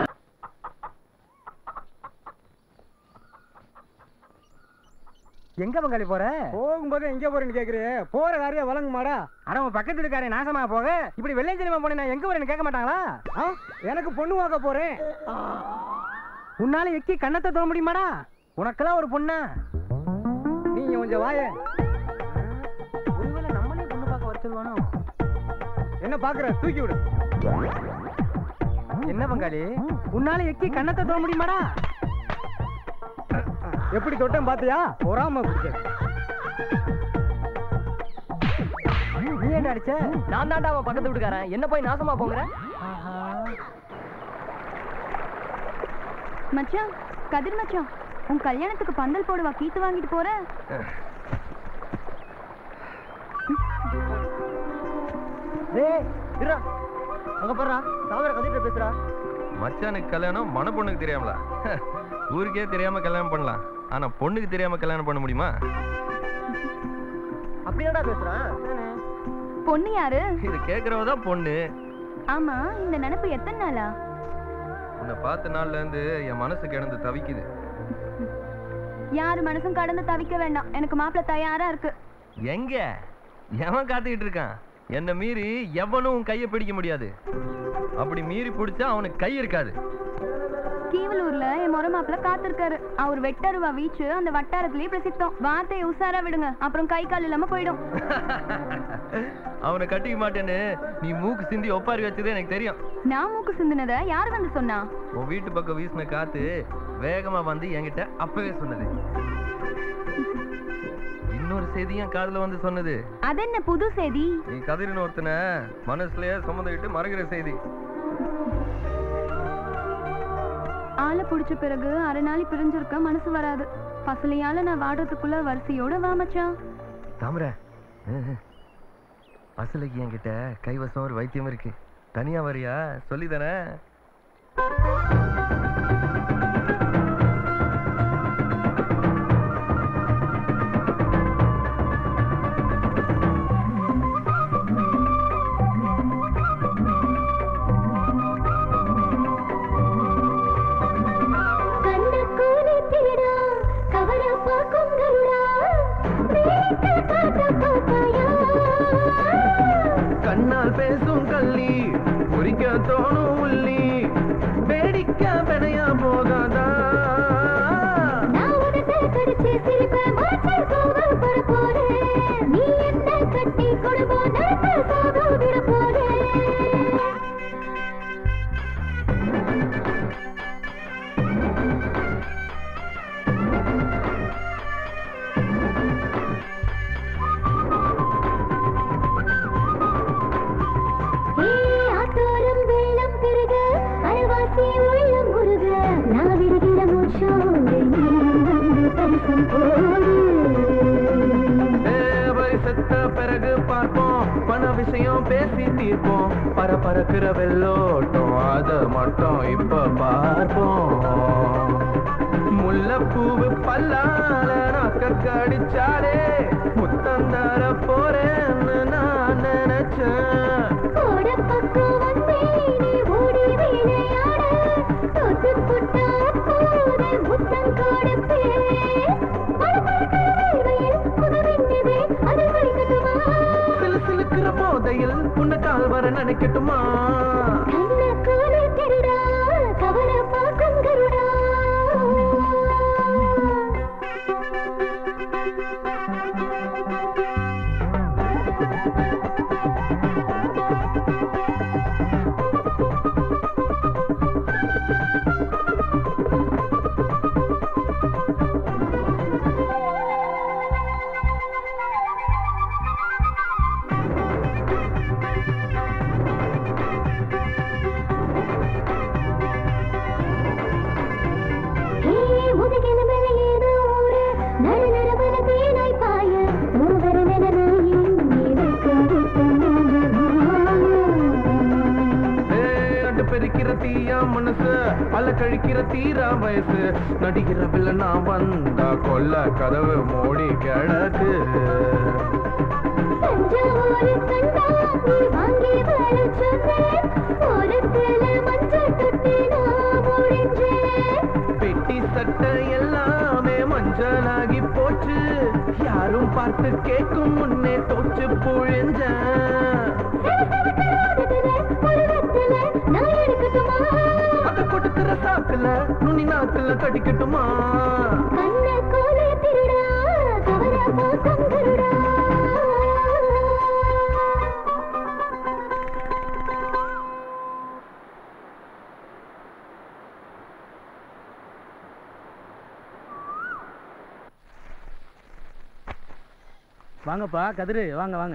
எங்க பங்காளி போற போகும்போது எங்க போறேன்னு கேக்குறியே போற காரியம் வழங்குமாடா அட உன் பக்கத்து இருக்காரே நாசமா போக இப்படி வெள்ளையஞ்சலிமா போனே நான் எங்க போறேன்னு கேட்க மாட்டாங்களா ஆ? எனக்கு பொண்ணு வாங்க போறேன் உன்னால எக்கி கண்ணத்தை தொட முடியுமாடா உனக்கெல்லாம் ஒரு பொண்ணா நீ கொஞ்சம் வாய ஒருவேளை நம்மளே பொண்ணு பார்க்க வர சொல்லுவானோ என்ன பாக்குற தூக்கி விடு என்ன பங்காளி உன்னால எக்கி கண்ணத்தை தொட முடியுமாடா எப்படி தொட்டம் பாத்தியா பொறாம பிடிச்ச நீ என்ன அடிச்ச நான் தான்டா அவன் பக்கத்து வீட்டுக்காரன் என்ன போய் நாசமா போங்கிற மச்சான் கதிர் மச்சான் உன் கல்யாணத்துக்கு பந்தல் போடுவா கீத்து வாங்கிட்டு போற டேய் இருடா அங்க போறா தாவர கதிட்ட பேசுறா மச்சானுக்கு கல்யாணம் மன பொண்ணுக்கு தெரியாமலா ஊருக்கே தெரியாம கல்யாணம் பண்ணலாம் ஆனா பொண்ணுக்கு தெரியாம கல்யாணம் பண்ண முடியுமா அப்படியாடா பேசுறான் பொண்ணு யாரு இது கேக்குறவ தான் பொண்ணு ஆமா இந்த நினைப்பு எத்தனை நாளா உன்னை பார்த்த நாள்ல இருந்து என் மனசு கிடந்து தவிக்குது யாரு மனசும் கடந்து தவிக்க வேண்டாம் எனக்கு மாப்பிள்ள தயாரா இருக்கு எங்க எவன் காத்துக்கிட்டு இருக்கான் என்ன மீறி எவனும் உன் கையை பிடிக்க முடியாது அப்படி மீறி பிடிச்சா அவனுக்கு கை இருக்காது கீவலூர்ல என் முறை மாப்பிள்ள காத்திருக்காரு அவர் வெட்டருவா வீச்சு அந்த வட்டாரத்திலேயே பிரசித்தம் வார்த்தையை உசாரா விடுங்க அப்புறம் கை கால் இல்லாம போயிடும் அவனை கட்டிக்க மாட்டேன்னு நீ மூக்கு சிந்தி ஒப்பாரி வச்சதே எனக்கு தெரியும் நான் மூக்கு சிந்தினத யார் வந்து சொன்னா உன் வீட்டு பக்கம் வீசின காத்து வேகமா வந்து என்கிட்ட அப்பவே சொன்னது இன்னொரு செய்தியும் காதுல வந்து சொன்னது அது என்ன புது செய்தி நீ கதிரின்னு ஒருத்தனை மனசுலயே சுமந்துக்கிட்டு மறைகிற செய்தி ஆளை புடிச்ச பிறகு அரை நாளி பிரிஞ்சிருக்க மனசு வராது பசலையால நான் வாடுறதுக்குள்ள வரிசையோட வா மச்சான் தாமர அசலுக்கு என்கிட்ட கைவசம் ஒரு வைத்தியம் இருக்கு தனியா வரியா சொல்லிதானே கண்ணுக்கூலி திருடா கவர பார்க்கும் கருடா வேட்டை காட்ட பார்த்தாயா கண்ணால் பேசும் கள்ளி குறிக்க தோணும் உள்ளி வேடிக்க வினையா போகாதா நான் உனக்கு கடிச்சு சிரிப்பேன் மாற்றி கோவம் பட போறேன் நீ என்ன கட்டி கொடுப்போம் நடத்த சாக விட போறேன் ஏய், ஆத்தோரம் வெள்ளம் பெருக, அரைவாசி உள்ளம் உருக, நான் விடுகிற மூச்சோடு நீ வந்து பரிசம் போடு. செத்த பிறகு பார்ப்போம் பண விஷயம் பேசி தீர்ப்போம் பர பறக்கிற வெள்ளோட்டம் அத மட்டும் இப்ப பார்ப்போம் முல்லைப்பூவு பல்லால நாக்க கடிச்சாலே முத்தந்தர போறேன்னு நான் நினைச்சேன் ஓட பக்கம் வந்தே நீ ஓடி விளையாட, தோத்து புட்டா அப்போது முத்தம் கொடுப்பேன். பளபளக்கிற வேர்வையில் புதுவெண்ணிதே, அது வலிக்கட்டுமா? சிலு சிலுக்கிற போதையில் உன்னை கால் வர நினைக்கட்டுமா கண்ணுக்கூலி திருடா, கவர பார்க்கும் கருடா. ஏய், முதுகில மேல ஏதோ ஊரு, நடு நடுவுல தேனாய் பாய, மூவருமென நாயே, நீ வைக்காதிட்ட மூன்று நாளு. ஏய், அட்டு பெருக்கிற தீயா மனசு அல கழிக்கிற தீரா வயசு நடிக்கிற வில்லனா வந்தா கொல்ல கதவு மூடி கிடக்கு தஞ்சாவூரு கண்டா, நீ வாங்கி வர சொன்னேன். ஓரத்துல மஞ்சள் தொட்டு நான் முடிஞ்சேன். பெட்டி சட்டை எல்லாமே மஞ்சளாகி போச்சு யாரும் பார்த்து கேட்கும் முன்னே தோச்சு புழிஞ்ச பருவத்துல நான் எடுக்கட்டுமா? அத கொடுக்கிற சாக்குல நுனி நாக்குல கடிக்கட்டுமா கண்ணுக்கூலி திருடா, கவர பார்க்கும் கருடா. வாங்கப்பா கதிரு வாங்க வாங்க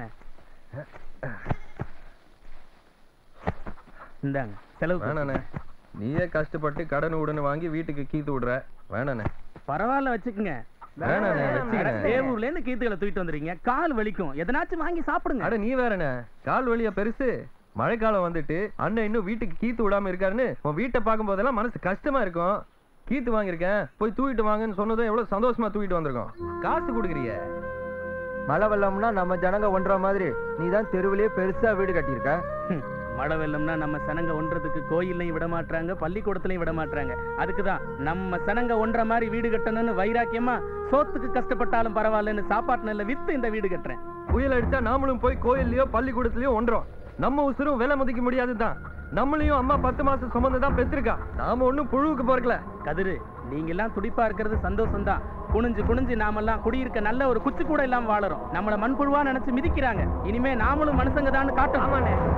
இந்தாங்க செலவு வேணாண்ணே நீயே கஷ்டப்பட்டு கடன் உடனே வாங்கி வீட்டுக்கு கீத்து விடுற வேணாண்ணே பரவாயில்ல வச்சுக்குங்க வேணாண்ணே வச்சுக்கிறேன் தேவூர்ல இருந்து கீத்துகளை தூக்கிட்டு வந்துறீங்க கால் வலிக்கும் எதனாச்சும் வாங்கி சாப்பிடுங்க அட நீ வேறண்ணே கால் வலியா பெருசு மழைக்காலம் வந்துட்டு அண்ணன் இன்னும் வீட்டுக்கு கீத்து விடாம இருக்காருன்னு உன் வீட்டை பார்க்கும் போதெல்லாம் மனசு கஷ்டமா இருக்கும் கீத்து வாங்கியிருக்கேன் போய் தூக்கிட்டு வாங்கன்னு சொன்னதும் எவ்வளவு சந்தோஷமா தூக்கிட்டு வந்திருக்கோம் காசு கொடுக்குறிய மழை வெள்ளம்னா நம்ம ஜனங்க ஒன்ற மாதிரி நீ தான் தெருவிலேயே பெருசா வீடு கட்டியிருக்க ஹம், மழை வெள்ளம்னா நம்ம சனங்க ஒன்றதுக்கு கோயில்லையும் விட மாட்டாங்க பள்ளிக்கூடத்துலயும் விட மாட்டாங்க அதுக்குதான் நம்ம சனங்க ஒன்ற மாதிரி வீடு கட்டணும்னு வைராக்கியமா சோத்துக்கு கஷ்டப்பட்டாலும் பரவாயில்லன்னு சாப்பாட்டு நெல்ல வித்து இந்த வீடு கட்டுறேன் புயல் அடிச்சா நாமளும் போய் கோயில்லயோ பள்ளிக்கூடத்துலயோ ஒன்றோம் நம்ம உசுரும் விலை மதிக்க முடியாதுதான் நம்மளையும் அம்மா பத்து மாசம் சுமந்து தான் பெற்றிருக்கா நாம ஒண்ணும் புழுவுக்கு பிறக்கல கதிரு நீங்க எல்லாம் துடிப்பா இருக்கிறது சந்தோஷம் தான் குனிஞ்சு குனிஞ்சு நாமெல்லாம் குடியிருக்க நல்ல ஒரு குச்சி கூட இல்லாம வாழறோம் நம்மள மண்புழுவா நினைச்சு மிதிக்கிறாங்க இனிமே நாமளும் மனுஷங்க தான் காட்டணும்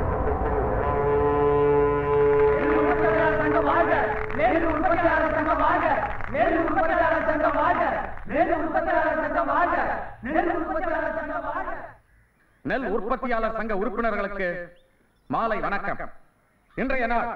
நெல் உற்பத்தியாளர் சங்க உறுப்பினர்களுக்கு மாலை வணக்கம் இன்றைய நாள்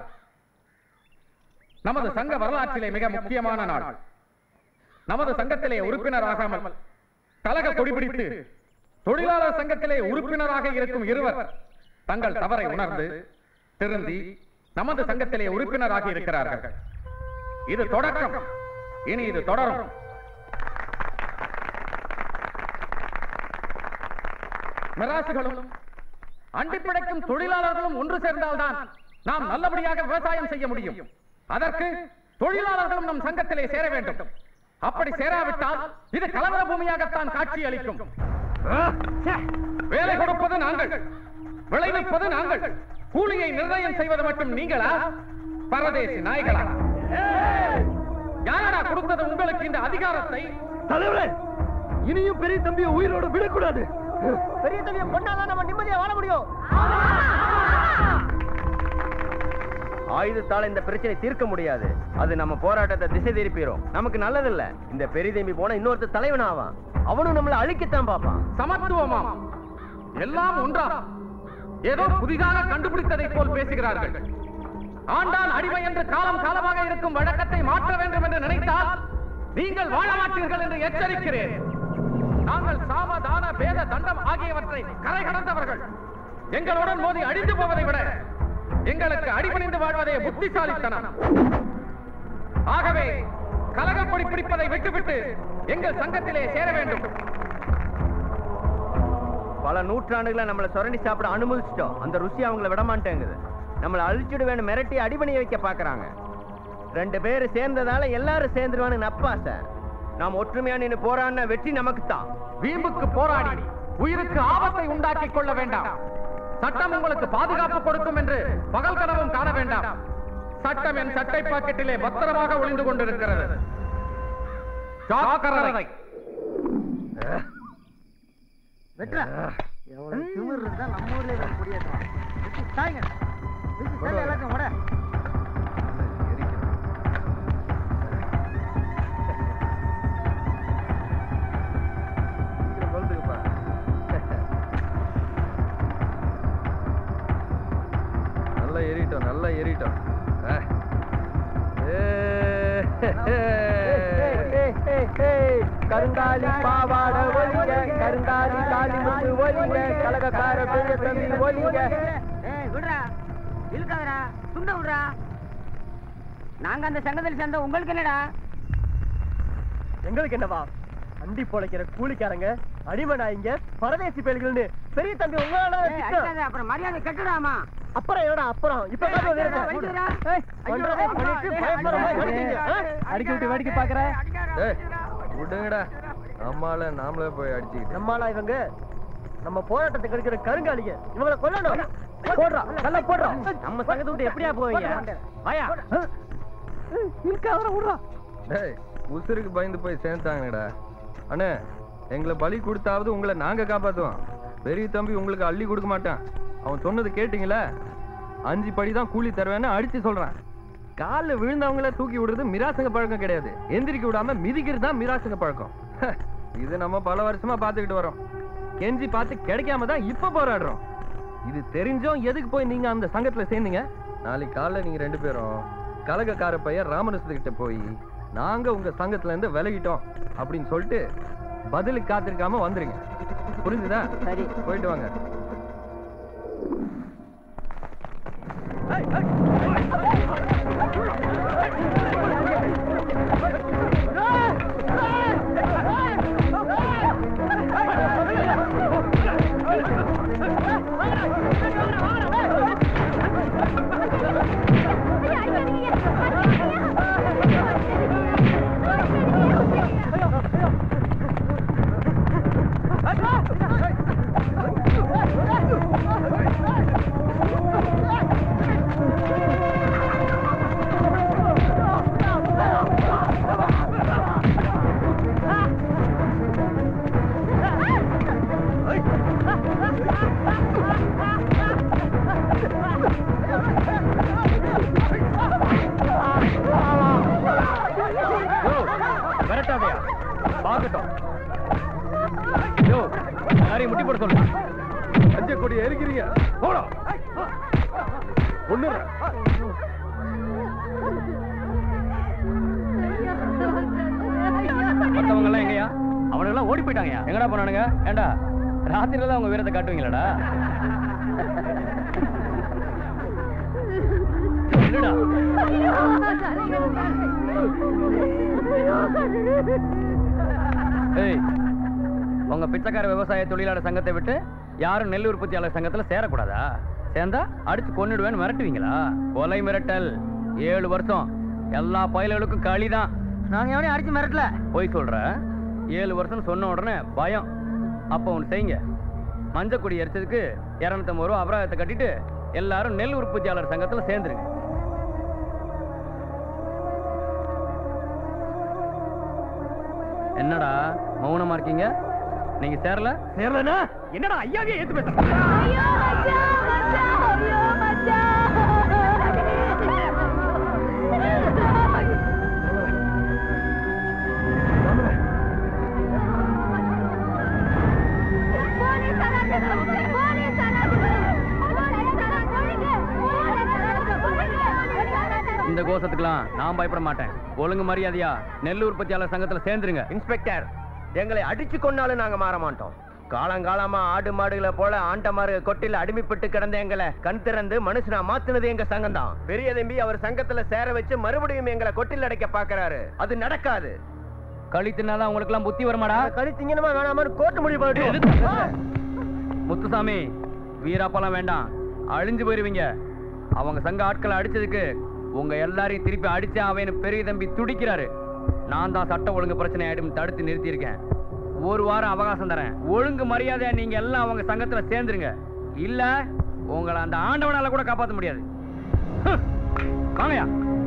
நமது சங்க வரலாற்றிலே மிக முக்கியமான நாள் நமது சங்கத்திலே உறுப்பினராகாமல் கழக கொடிபிடித்து தொழிலாளர் சங்கத்திலே உறுப்பினராக இருக்கும் இருவர் தங்கள் தவறை உணர்ந்து திருந்தி நமது சங்கத்திலே உறுப்பினராகி இருக்கிறார்கள் இது தொடக்கம் இனி இது தொடரும் மிராசுகளும் அண்டிப்பிழைக்கும் தொழிலாளர்களும் ஒன்று சேர்ந்தால்தான் நாம் நல்லபடியாக விவசாயம் செய்ய முடியும் அதற்கு தொழிலாளர்களும் நம் சங்கத்திலே சேர வேண்டும் அப்படி சேராவிட்டால் இது கலவர பூமியாகத்தான் காட்சி அளிக்கும் வேலை கொடுப்பது நாங்கள் விளைவிப்பது நாங்கள் கூலியை நிர்ணயம் செய்வது மட்டும் நீங்களா பரதேசி நாய்களா யாரடா கொடுத்தது உங்களுக்கு இந்த அதிகாரத்தை தலைவரே இனியும் பெரிய தம்பியை உயிரோட விடக்கூடாது பெரிய தம்பியை கொண்டாதான் நம்ம நிம்மதியா வாழ முடியும் ஆயுதத்தால இந்த பிரச்சனை தீர்க்க முடியாது அது நம்ம போராட்டத்தை திசை திருப்பிடும் நமக்கு நல்லதில்ல இந்த பெரிய தம்பி போனா இன்னொருத்தர் தலைவன் ஆவான் அவனும் நம்மளை அழிக்கத்தான் பார்ப்பான் சமத்துவமாம் எல்லாம் ஒன்றா ஏதோ புதிதாக கண்டுபிடித்ததை போல் பேசுகிறார்கள் ஆண்டால் அடிமை என்று காலம் காலமாக இருக்கும் வழக்கத்தை மாற்ற வேண்டும் என்று நினைத்தால் நீங்கள் வாழ மாட்டீர்கள் என்று எச்சரிக்கிறேன் நாங்கள் சாமதான பேத தண்டம் ஆகியவற்றை கரை கடந்தவர்கள் எங்களுடன் மோதி அழிந்து போவதை விட எங்களுக்கு அடிபணிந்து வாழ்வதே புத்திசாலித்தனம் ஆகவே கலகப்பொடி பிடிப்பதை விட்டுவிட்டு எங்கள் சங்கத்திலே சேர வேண்டும் பல நூற்றாண்டுகளை நம்மளை சுரண்டி சாப்பிட அனுமதிச்சிட்டோம் அந்த ருசி அவங்கள விடமாட்டேங்குது நம்மளை அழிச்சிடுவேன்னு மிரட்டி அடிபணி வைக்க பாக்குறாங்க ரெண்டு பேர் சேர்ந்ததால எல்லாரும் சேர்ந்துருவான்னு நப்பாசை நாம் ஒற்றுமையா நின்று போராடின வெற்றி நமக்கு தான் வீம்புக்கு போராடி உயிருக்கு ஆபத்தை உண்டாக்கி கொள்ள வேண்டாம் சட்டம் உங்களுக்கு பாதுகாப்பு கொடுக்கும் என்று பகல் கனவும் காண வேண்டாம் சட்டம் என் சட்டை பாக்கெட்டிலே பத்திரமாக ஒளிந்து கொண்டிருக்கிறது ஜாக்கிரதை வெட்ரா எவ்வளவு திமிர் இருந்தா நம்ம ஊர்ல இவன் குடியேற்றலாம் வெட்டி தாய்ங்க வெட்டி தாய் எல்லாத்தையும் விட நல்லா ஏறிட்டோம் நல்லா ஏறிட்டோம் ஆ. ஏ, கருங்காலி பாவாட ஒலிங்க கருங்காலி காலி முத்து ஒலிங்க கலகக்கார பெரிய தம்பி ஒலிங்க ஏய் விடுறா இழுக்காதடா துண்ட விடுறா நாங்க அந்த சங்கத்தில் சேர்ந்த உங்களுக்கு என்னடா எங்களுக்கு என்னவா அண்டி பொழைக்கிற கூலிக்காரங்க அடிமை நாய்ங்க பரதேசி பேல்கள்னு பெரிய தம்பி உங்களால ஏய், அடிக்காத, அப்புறம் மரியாதை கட்டுடாமா அப்புறம் என்னடா அப்புறம் இப்ப ஏய், பாத்து அடிக்காத, நிறுத்து. வலிக்குதுடா. ஏய், ஐயோ, பண்றதை ஐயோ, பண்ணிட்டு ஏய், பயப்படுற மாதிரி நடிக்கிறீங்க, ஆ? அடிக்க விட்டு வேடிக்கை பாக்குற விடுங்கடா நம்மால நாமளே போய் அடிச்சுக்கிட்டு நம்மளா இவங்க நம்ம போராட்டத்தை கெடுக்கிற கருங்காலிங்க இவங்களை கொல்லணும் போடுறா நல்லா போடுறா நம்ம சங்கத்தை விட்டு எப்படியா போவீங்க வாயா இருக்காதரா விடுறா டேய் உசுருக்கு பயந்து போய் சேர்ந்தாங்கடா அண்ணே எங்களை பலி கொடுத்தாவது உங்களை நாங்க காப்பாத்துவோம் பெரிய தம்பி உங்களுக்கு அள்ளி கொடுக்க மாட்டான் அவன் சொன்னது கேட்டீங்களா அஞ்சு படி தான் கூலி தருவேன்னு அடிச்சு சொல்றான் காலில் விழுந்தவங்கள தூக்கி விடுறது மிராசுங்க பழக்கம் கிடையாது எந்திரிக்க விடாம மிதிக்கிறது தான் மிராசுங்க பழக்கம் ஹ, இது நம்ம பல வருஷமா பார்த்துக்கிட்டு வரோம் கெஞ்சி பார்த்து கிடைக்காம தான் இப்ப போராடுறோம் இது தெரிஞ்சும் எதுக்கு போய் நீங்க அந்த சங்கத்துல சேர்ந்தீங்க நாளைக்கு காலைல நீங்க ரெண்டு பேரும் கலகக்கார பையன் ராமனுசத்துக்கிட்ட போய் நாங்க உங்க சங்கத்துல இருந்து விலகிட்டோம் அப்படின்னு சொல்லிட்டு பதிலுக்கு காத்திருக்காம வந்துருங்க புரிஞ்சுதா சரி போயிட்டு வாங்க ஐயா இறங்கட்டும் யோ எல்லாரையும் முட்டி போட சொல்லு அஞ்ச கொடி எரிக்கிறீங்க போடா ஒண்ணு மத்தவங்க எல்லாம் எங்கயா அவனுங்க எல்லாம் ஓடி போயிட்டாங்கயா எங்கடா போனானுங்க ஏண்டா ராத்திரில தான் உங்க வீரத்தை காட்டுவீங்களாடா சொல்லுடா ஏய் உங்க பிச்சைக்கார விவசாய தொழிலாளர் சங்கத்தை விட்டு யாரும் நெல் உற்பத்தியாளர் சங்கத்துல சேரக்கூடாதா சேர்ந்தா அடிச்சு கொன்னுடுவேன்னு மிரட்டுவீங்களா கொலை மிரட்டல் ஏழு வருஷம் எல்லா பயல்களுக்கும் களிதான் நாங்க எவனையும் அடிச்சு மிரட்டல போய் சொல்ற ஏழு வருஷம் சொன்ன உடனே பயம் அப்போ ஒன்று செய்யுங்க மஞ்சள் கொடி எரிச்சதுக்கு இரநூத்தம்பது ரூபா அபராதத்தை கட்டிட்டு எல்லாரும் நெல் உற்பத்தியாளர் சங்கத்துல சேர்ந்துருங்க என்னடா மௌனமா இருக்கீங்க நீங்க சேரல சேரலனா என்னடா ஐயாவே ஏத்து பேசுற இந்த கோஷத்துக்கெல்லாம் நான் பயப்பட மாட்டேன் ஒழுங்கு மரியாதையா நெல் உற்பத்தியாளர் சங்கத்துல சேர்ந்துருங்க இன்ஸ்பெக்டர் எங்களை அடிச்சு கொண்டாலும் நாங்க மாற மாட்டோம் காலங்காலமா ஆடு மாடுகளை போல ஆண்டமாறு கொட்டில அடிமைப்பட்டு கிடந்த எங்களை கண் திறந்து மனுஷனா மாத்துனது எங்க சங்கம் தான் பெரிய தம்பி அவர் சங்கத்துல சேர வச்சு மறுபடியும் எங்களை கொட்டில் அடைக்க பாக்குறாரு அது நடக்காது களி தின்னாதான் உங்களுக்கு எல்லாம் புத்தி வருமாடா களி திங்கணுமா வேணாமான்னு கோர்ட்டு முடிவு பண்ணிட்டு முத்துசாமி வீராப்பெல்லாம் வேண்டாம் அழிஞ்சு போயிருவீங்க அவங்க சங்க ஆட்களை அடிச்சதுக்கு உங்க எல்லாரையும் திருப்பி அடிச்சா அவன் பெரிய தம்பி துடிக்கிறாரு நான் தான் சட்ட ஒழுங்கு பிரச்சனை ஆயிடும் தடுத்து நிறுத்தியிருக்கேன் ஒரு வாரம் அவகாசம் தரேன் ஒழுங்கு மரியாதையா நீங்க எல்லாம் அவங்க சங்கத்துல சேர்ந்துருங்க இல்ல உங்களை அந்த ஆண்டவனால கூட காப்பாற்ற முடியாது ஹம். வாங்கயா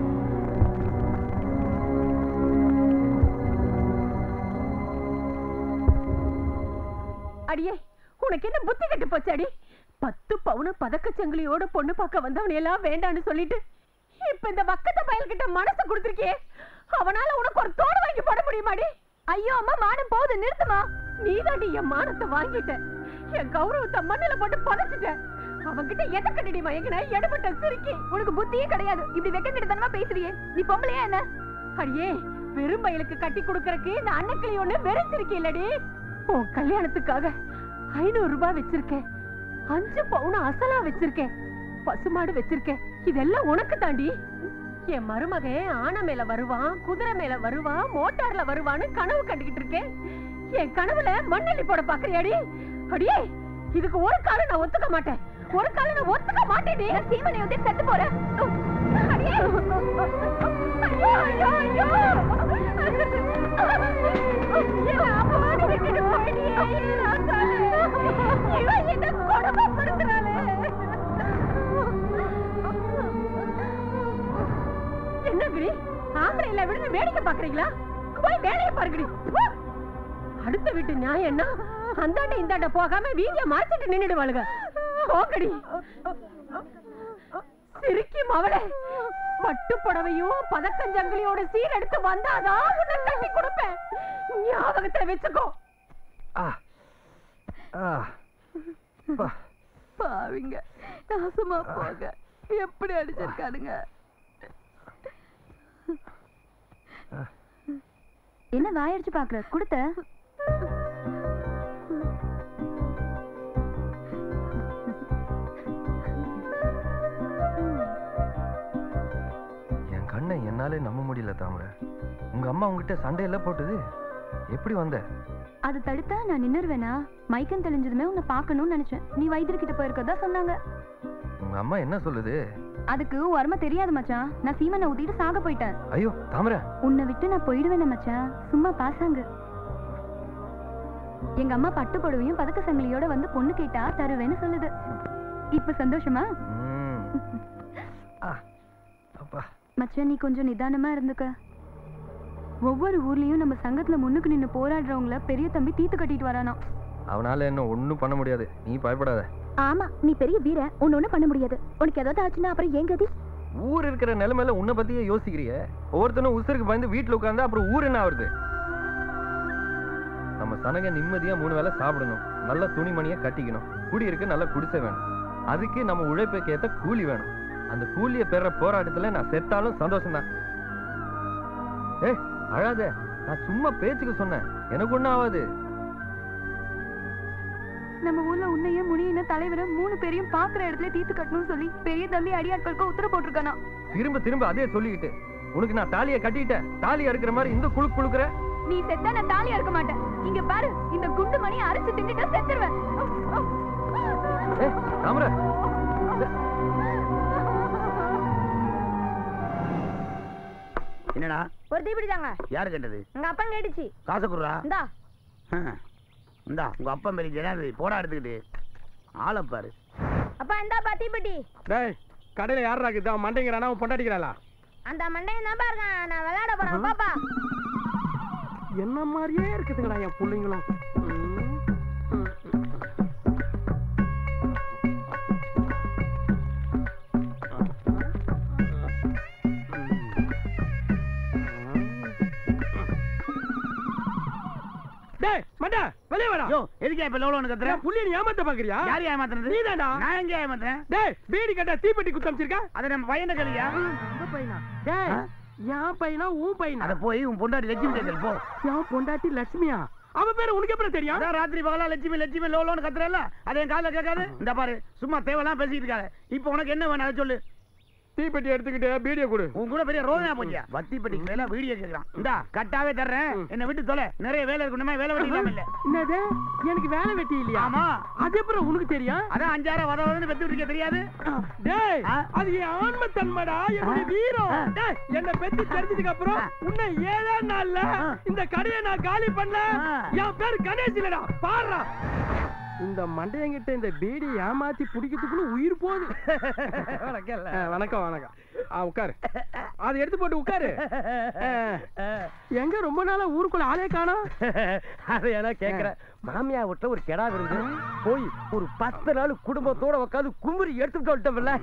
அடியே உனக்கு என்ன புத்தி கெட்டு போச்சாடி பத்து பவுன பதக்கச்சங்கிலியோட பொண்ணு பார்க்க வந்தவனை எல்லாம் வேண்டான்னு சொல்லிட்டு இப்ப இந்த வக்கத்த பயல்கிட்ட மனசு கொடுத்திருக்கியே அவனால உனக்கு ஒரு தோடு வாங்கி போட முடியுமாடி ஐயோ அம்மா மானம் போகுது நிறுத்துமா நீதாண்டி என் மானத்தை வாங்கிட்ட என் கௌரவத்தை மண்ணில போட்டு புதைச்சிட்ட அவன்கிட்ட எதை கட்டிடி மயங்கின எடுபட்ட சிரிக்கி உனக்கு புத்தியே கிடையாது இப்படி வெக்க கிட்டத்தனமா பேசுறியே நீ பொம்பளையா என்ன அடியே வெறும் பயலுக்கு கட்டி கொடுக்கறக்கு இந்த அன்னக்கிளி ஒண்ணு வெறுச்சிருக்கே இல்லடி உன் கல்யாணத்துக்காக ஐநூறு ரூபாய் வச்சிருக்கேன் அஞ்சு பவுன் அசலா வச்சிருக்கேன் பசுமாடு வச்சிருக்கேன் இதெல்லாம் உனக்கு தாண்டி என் மருமகன் ஆனை மேல வருவான் குதிரை மேல வருவான் மோட்டார்ல வருவான்னு கனவு கண்டுகிட்டு இருக்கேன் என் கனவுல மண்ணெண்ணி போட பாக்குறியாடி அடியே இதுக்கு ஒரு காலம் நான் ஒத்துக்க மாட்டேன் ஒரு காலம் நான் ஒத்துக்க மாட்டேன் சீமனை வந்து செத்து போறேன் அடியே ஐயோ ஐயோ ஐயோ என்னங்கடி ஆம்பளை இல்ல விடுன்னு வேடிக்கை பாக்குறீங்களா போய் வேலையை பாருங்கடி போ. அடுத்த வீட்டு நியாயம் என்ன அந்தாண்ட இந்தாண்ட போகாம வீதிய மறைச்சிட்டு நின்னுடுவாளுங்க போங்கடி சிரிக்கி மவளே பட்டு புடவையும் பதக்கஞ்சங்கிலியோட சீர் எடுத்து வந்தாதான் உன்னை கட்டி கொடுப்பேன் ஞாபகத்துல வச்சுக்கோ பாவிங்க நாசமா போக எப்படி அடிச்சிருக்கானுங்க என்ன வாயடிச்சு பாக்குற கொடுத்த என் கண்ணை என்னாலே நம்ப முடியல தாமரை உங்க அம்மா உங்ககிட்ட சண்டையெல்லாம் போட்டது எப்படி வந்த அது தடுத்தா நான் நின்னுருவேனா மைக்கம் தெளிஞ்சதுமே உன்னை பார்க்கணும்னு நினைச்சேன் நீ வைத்தியர்கிட்ட போயிருக்கதா சொன்னாங்க உங்க அம்மா என்ன சொல்லுது அதுக்கு உன் அருமை தெரியாது மச்சான் நான் சீமனை ஊத்திட்டு சாக போயிட்டேன் ஐயோ தாமரை உன்னை விட்டு நான் போயிடுவேனே மச்சான் சும்மா பாசாங்க எங்க அம்மா பட்டு புடவையும் பதக்க சங்கிலியோட வந்து பொண்ணு கேட்டா தருவேன்னு சொல்லுது இப்ப சந்தோஷமா மச்சான் நீ கொஞ்சம் நிதானமா இருந்துக்க ஒவ்வொரு ஊர்லயும் நம்ம சங்கத்துல முன்னுக்கு நின்னு போராடுறவங்கள பெரிய தம்பி தீத்து கட்டிட்டு வரானாம் அவனால என்ன ஒண்ணும் பண்ண முடியாது நீ பயப்படாத ஆமா நீ பெரிய வீர ஒன்னு ஒண்ணு பண்ண முடியாது உனக்கு ஏதாவது ஆச்சுன்னா அப்புறம் ஏன் கதி ஊர் இருக்கிற நிலைமையில உன்னை பத்தியே யோசிக்கிறிய ஒவ்வொருத்தனும் உசுருக்கு பயந்து வீட்டுல உட்கார்ந்தா அப்புறம் ஊர் என்ன ஆகுறது நம்ம சனங்க நிம்மதியா மூணு வேளை சாப்பிடணும் நல்ல துணிமணியை கட்டிக்கணும் குடியிருக்க நல்ல குடிசை வேணும் அதுக்கு நம்ம உழைப்புக்கு ஏத்த கூலி வேணும் அந்த கூலியை பெற போராட்டத்துல நான் செத்தாலும் சந்தோஷம் தான் ஏய் அழாத நான் சும்மா பேச்சுக்கு சொன்னேன் எனக்கு ஒண்ணும் ஆகாது நம்ம ஊர்ல உன்னையே முனியின தலைவரை மூணு பேரையும் பாக்குற இடத்துல தீர்த்து கட்டணும்னு சொல்லி பெரிய தம்பி அடியாட்களுக்கு உத்தரவு போட்டிருக்கானா திரும்ப திரும்ப அதே சொல்லிக்கிட்டு உனக்கு நான் தாலியை கட்டிட்டேன் தாலியா இருக்கிற மாதிரி இந்த குழு குழுக்குற நீ செத்தா நான் தாலியா இருக்க மாட்டேன் இங்க பாரு இந்த குண்டு மணி அரைச்சு தின்னுட்டு செத்துருவேன் ஏய் தாமரை என்னடா ஒரு தீபிடி தாங்க யாரு கேட்டது எங்க அப்பா கேட்டுச்சு காசை குடுறா இந்தா இந்தா உங்க அப்பா பெரிய ஜனாது போடா எடுத்துக்கிட்டு ஆளை பாரு அப்பா இந்தாப்பா தீப்பெட்டி டேய் கடையில யாரா இருக்குது அவன் மண்டைங்கிறானா அவன் பொண்டாட்டிக்கிறாளா அந்த மண்டையன் தான் பாருங்க நான் விளையாட போறேன் பாப்பா என்ன மாதிரியே இருக்குதுங்கடா என் பிள்ளைங்களும் டேய் மண்டா வெளிய வாடா யோ எதுக்கு இப்ப லோலோன்னு கத்துற என் புள்ளிய நீ ஏமாத்த பாக்குறியா யார் ஏமாத்துறது நீதான்டா நான் எங்க ஏமாத்துறேன் டேய் பீடி கட்ட தீப்பெட்டி குத்து அமைச்சிருக்க அத நம்ம பையனை கலியா உங்க பையனா டேய் என் பையனா உன் பையனா அத போய் உன் பொண்டாட்டி லட்சுமி கேட்கல் போ என் பொண்டாட்டி லட்சுமியா அவ பேரு உனக்கு எப்படி தெரியும் அதான் ராத்திரி பகலா லட்சுமி லட்சுமி லோலோன்னு கத்துறல அதை என் காதுல கேட்காது இந்த பாரு சும்மா தேவையெல்லாம் பேசிட்டு இருக்காரு இப்போ உனக்கு என்ன வேணும் அதை சொல்லு தீப்பெட்டி எடுத்துக்கிட்டு பீடியை கொடு உன் கூட பெரிய ரோதனா போச்சியா வத்தி பெட்டிக்கு மேல வீடியோ கேட்கறான் இந்தா கட்டாவே தர்றேன் என்ன விட்டு தொலை நிறைய வேலை இருக்கணுமே வேலை வெட்டி இல்லாம இல்ல என்னது எனக்கு வேலை வெட்டி இல்லையா ஆமா அது அப்புறம் உனக்கு தெரியும் அதான் அஞ்சாயிரம் வத வதன்னு வெத்தி விட்டுருக்க தெரியாது டேய் அது என் ஆன்ம தன்மைடா என்னுடைய வீரம் டேய் என்ன பெத்து தெரிஞ்சதுக்கு அப்புறம் உன்னை ஏழே நாள்ல இந்த கடையை நான் காலி பண்ண என் பேர் கணேஷ் இல்லடா பாடுறா இந்த மண்டையங்கிட்ட இந்த பீடி ஏமாத்தி பிடிக்கிறதுக்குள்ள உயிர் போகுது ஆ, வணக்கம் வணக்கம் ஆ உட்காரு அதை எடுத்து போட்டு உட்காரு ஆ, எங்க ரொம்ப நாளா ஊருக்குள்ள ஆளே காணோம் அதை ஏன்னா கேக்குறேன் மாமியா வீட்டுல ஒரு கெடா விருந்து போய் ஒரு பத்து நாள் குடும்பத்தோட உட்காந்து குமுறி எடுத்துட்டு வந்துட்டோம்ல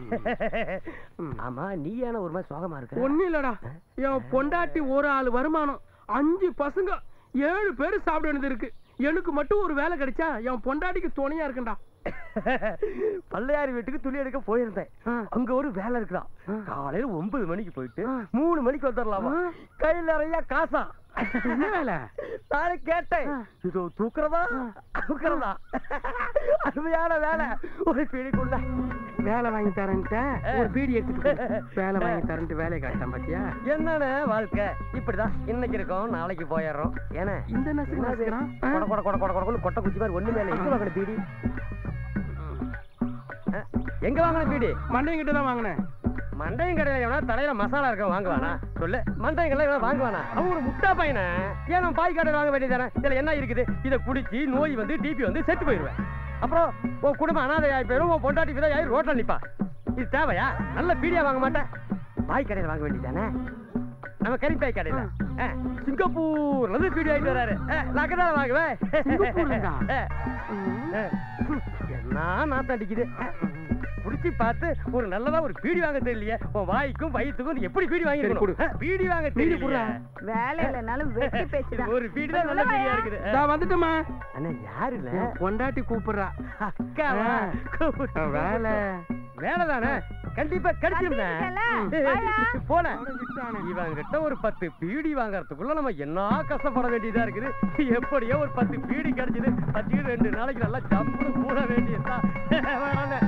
ஆமா நீ ஏன்னா ஒரு மாதிரி சோகமா இருக்க ஒண்ணு இல்லடா என் பொண்டாட்டி ஒரு ஆள் வருமானம் அஞ்சு பசங்க ஏழு பேர் சாப்பிட வேண்டியது இருக்கு எனக்கு மட்டும் ஒரு வேலை கிடைச்சா என் பொண்டாட்டிக்கு துணையா இருக்குண்டா பள்ளையாரி வீட்டுக்கு துணி எடுக்க போயிருந்தேன் அங்க ஒரு வேலை இருக்குதான் காலையில ஒன்பது மணிக்கு போயிட்டு மூணு மணிக்கு வந்துடலாமா கையில நிறைய காசா என்ன வேலை நானே கேட்டேன் இதோ தூக்குறதா தூக்குறதா அருமையான வேலை ஒரு பீடிக்குள்ள வேலை வாங்கி தரேன்ட்ட ஒரு பீடி எடுத்துட்டு போ. வேலை வாங்கி தரேன்ட்டு வேலையை காட்டான் பாத்தியா என்னன்னு வாழ்க்கை இப்படிதான் இன்னைக்கு இருக்கோம் நாளைக்கு போயிடுறோம் ஏன்னா இந்த நசுக்கு நசுக்கிறான். கொட கொட கொட கொட கொட கொட்டை குச்சி மாதிரி ஒண்ணு மேல எங்க வாங்கின பீடி அஹ், எங்க வாங்கின பீடி மண்டையும் கிட்ட தான் வாங்கினேன் மண்டையும் கடையில எவனா தலையில மசாலா இருக்க வாங்குவானா சொல்லு மண்டையும் கடையில எவனா வாங்குவானா அவன் ஒரு முட்டா பையனை ஏன் நம்ம பாய் கடையில் வாங்க வேண்டியதானே இதுல என்ன இருக்குது இதை குடிச்சு நோய் வந்து டிபி வந்து செத்து போயிடுவேன் அப்புறம் உன் குடும்பம் அனாதை ஆகி போயிடும் உன் பொண்டாட்டி விதை ஆகி ரோட்ல நிப்பா இது தேவையா நல்ல பீடியா வாங்க மாட்டேன் பாய் கடையில் வாங்க வேண்டியதானே நம்ம கறிப்பாய் கடையில அஹ், சிங்கப்பூர்ல இருந்து பீடி வாங்கிட்டு வராரு அஹ், நான் அங்கதான் வாங்குவேன் சிங்கப்பூர்லயா? அஹ், அஹ், என்ன நாத்தம் அடிக்குது அஹ், புடிச்சு பார்த்து ஒரு நல்லதா ஒரு பீடி வாங்க தெரியலையே உன் வாய்க்கும் வயிற்றுக்கும் நீ எப்படி பீடி சரி, கொடு. வாங்கி பீடி வாங்க பீடி தெரியல குடுறா. வேலை இல்லைனாலும் வெட்டி பேசுதான் ஒரு பீடி தான் நல்ல பீடியா இருக்குது நான் வந்துட்டோமா அண்ணா யாரு இல்ல என் பொண்டாட்டி கூப்பிடுறா அக்காவா ஆ, வேலை வேலை தானே கண்டிப்பா கிடைச்சிருந்தேன் போன இவன் கிட்ட ஒரு பத்து பீடி வாங்குறதுக்குள்ள நம்ம என்ன கஷ்டப்பட வேண்டியதா இருக்குது எப்படியோ ஒரு பத்து பீடி கிடைச்சது பத்து ரெண்டு நாளைக்கு நல்லா ஜம்முன்னு கூட வேண்டியதுதான் வேணாண்ணே.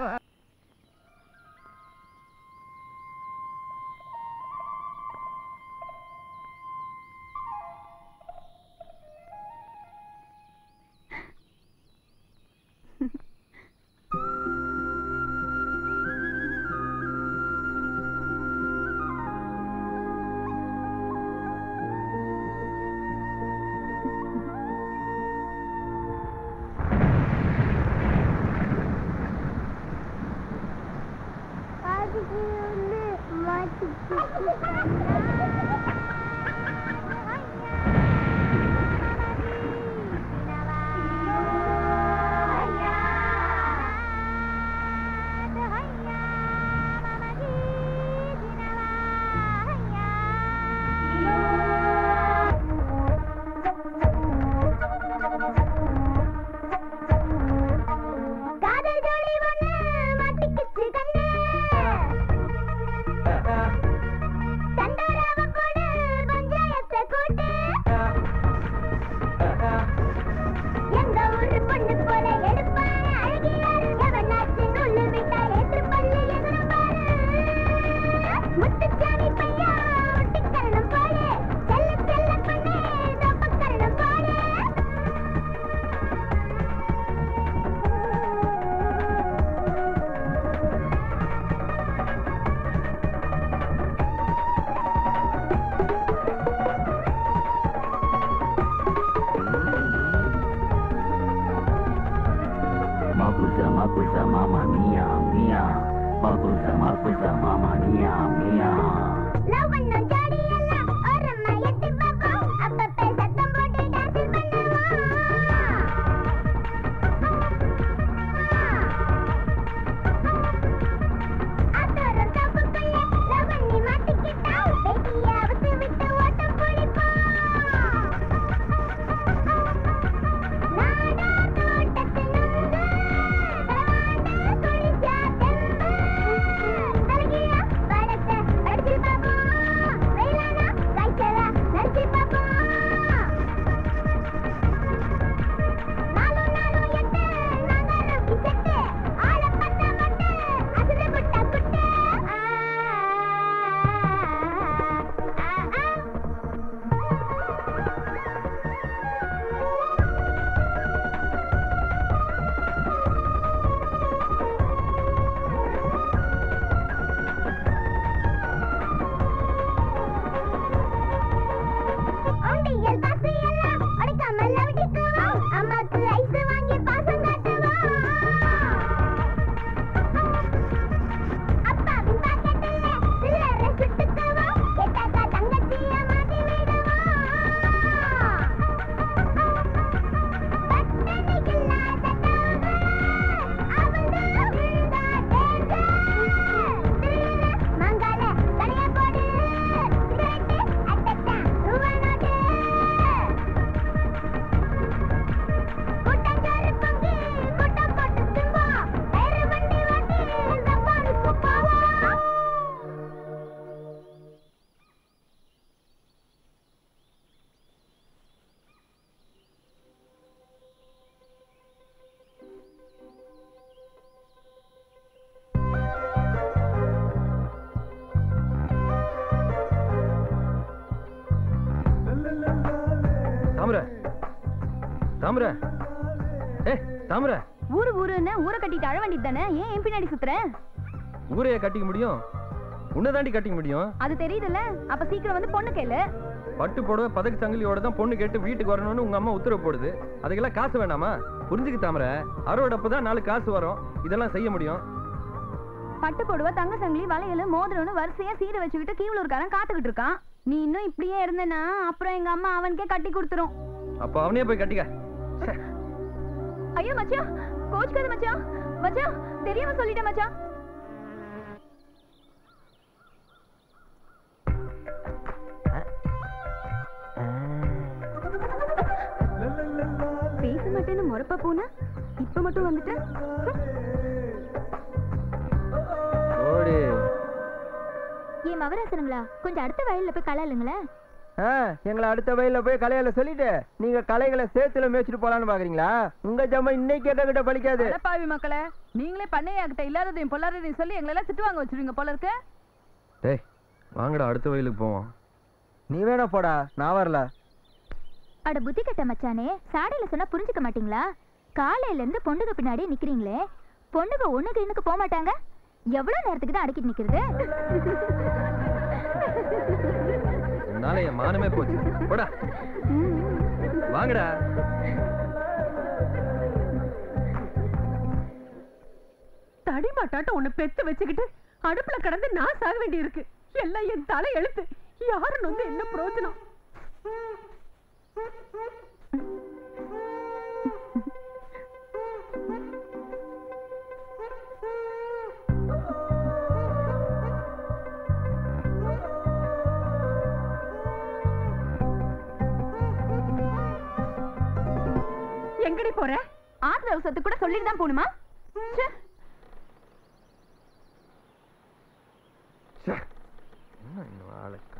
அதுக்கு வந்து மாட்டிக்கிட்டு makuza mama mia mia makuza makuza mama mia mia love பண்ண ஜோடி எல்லாம் ஓரமா எட்டி பார்ப்போம் அப்பப்ப சத்தம் போட்டு டான்ஸ் பண்ணுவோம் அத்தோரம் தப்புக்குள்ள லவ் பண்ணி மாட்டிக்கிட்டா பேட்டிய அவசு விட்டு ஓட்டம் பிடிப்போம் நாடா தோட்டத்து நுங்கு தலவாண்ட குளிச்சா தெம்பு தலைகீழா படத்தை படிச்சு பார்ப்போம் வெயிலானா காய்ச்சலா நடிச்சு பார்ப்போம் நாலும் நாலும் எட்டு நாங்க ரவுடி செட்டு ஆள பண்ண மட்டு அசந்து குட்ட குட்டு ஆ, ஆ, ஆ. உண்டியல் காசு எல்லாம் அடிக்காமல் நவிட்டுக்குவோம். அம்மாக்கு ஐஸ் வாங்கி பாசம் காட்டுவோம். அப்பாவின் பாக்கெட்டில் சில்லறை சுட்டுக்குவோம். கேட்டாக்கா தங்கச்சிய மாட்டி விடுவோம். பட்டணி இல்லாத டாவு, அவள்தான் விழுந்தா டேஞ்சர். திருடு, மங்கால, தனியா போடு. சிகரெட்டு, அட்டட்டா, ரூபா நோட்டு. கூட்டஞ்சோறு பொங்கி, கூட்டம் போட்டு தும்போம். டயரு வண்டி ஓட்டி, ஜப்பானுக்கு போவோம். தாமரை தாமரை ஏ தாமரை ஊரு ஊருன்னு ஊரை கட்டிட்டு அழ வேண்டியது தானே ஏன் என் பின்னாடி சுத்துற ஊரைய கட்டிக்க முடியும் உன்னை தாண்டி கட்டிக்க முடியும் அது தெரியுதுல்ல அப்ப சீக்கிரம் வந்து பொண்ணு கேளு பட்டு புடவை பதக்கு சங்கிலியோட தான் பொண்ணு கேட்டு வீட்டுக்கு வரணும்னு உங்க அம்மா உத்தரவு போடுது அதுக்கெல்லாம் காசு வேணாமா புரிஞ்சுக்க தாமரை அறுவடப்ப தான் நாலு காசு வரும் இதெல்லாம் செய்ய முடியும் பட்டு போடுவ தங்க சங்கிலி வளையல் மோதிரம்னு வரிசையா சீரை வச்சுக்கிட்டு கீவலூர்காரன் காத்துக்கிட்டு இருக்கான் நீ இன்னும் இப்படியே இருந்தனா அப்புறம் எங்க அம்மா அவனுக்கே கட்டி கொடுத்துரும் அப்ப அவனே போய் கட்டிக்க ஐயோ மச்சான் கோச்சுக்காத மச்சான் மச்சான் தெரியாம சொல்லிட்டேன் மச்சான் பேச மாட்டேன்னு முறப்ப போனா இப்ப மட்டும் வந்துட்டு ஓடி ஏன் மவராசனுங்களா கொஞ்சம் அடுத்த வயல்ல போய் களை இல்லைங்களேன் ஆ எங்களை அடுத்த வயல்ல போய் கலையில சொல்லிட்டு நீங்க கலைகளை சேத்துல மேய்ச்சிட்டு போலான்னு பாக்குறீங்களா உங்க ஜம்மா இன்னைக்கு எங்க கிட்ட பலிக்காது பாவி மக்களே நீங்களே பண்ணையாகிட்ட இல்லாததையும் பொல்லாததையும் சொல்லி எங்களை எல்லாம் திட்டு வாங்க வச்சிருவீங்க போல இருக்கு டேய் வாங்கடா அடுத்த வயலுக்கு போவோம் நீ வேணா போடா நான் வரல அட புத்தி கட்ட மச்சானே சாடையில சொன்னா புரிஞ்சுக்க மாட்டீங்களா காலையில இருந்து பொண்ணுங்க பின்னாடி நிக்கிறீங்களே பொண்ணுங்க ஒண்ணுக்கு இன்னுக்கு போக மாட்டாங்க எவ்வளவு நேரத்துக்கு தான் அடக்கிட்டு நிக்கிறது உன்னால என் மானமே போச்சு போடா வாங்கடா தடிமாட்டாட்டம் உன்னை பெத்து வச்சுக்கிட்டு அடுப்புல கடந்து நான் சாக வேண்டி இருக்கு எல்லாம் என் தலை எழுத்து யாரும் வந்து என்ன பிரயோஜனம் எங்கடி போற ஆத்திர அவசரத்து கூட சொல்லிட்டு தான் போகணுமா ச்சே. என்ன இன்னும் ஆளுக்கா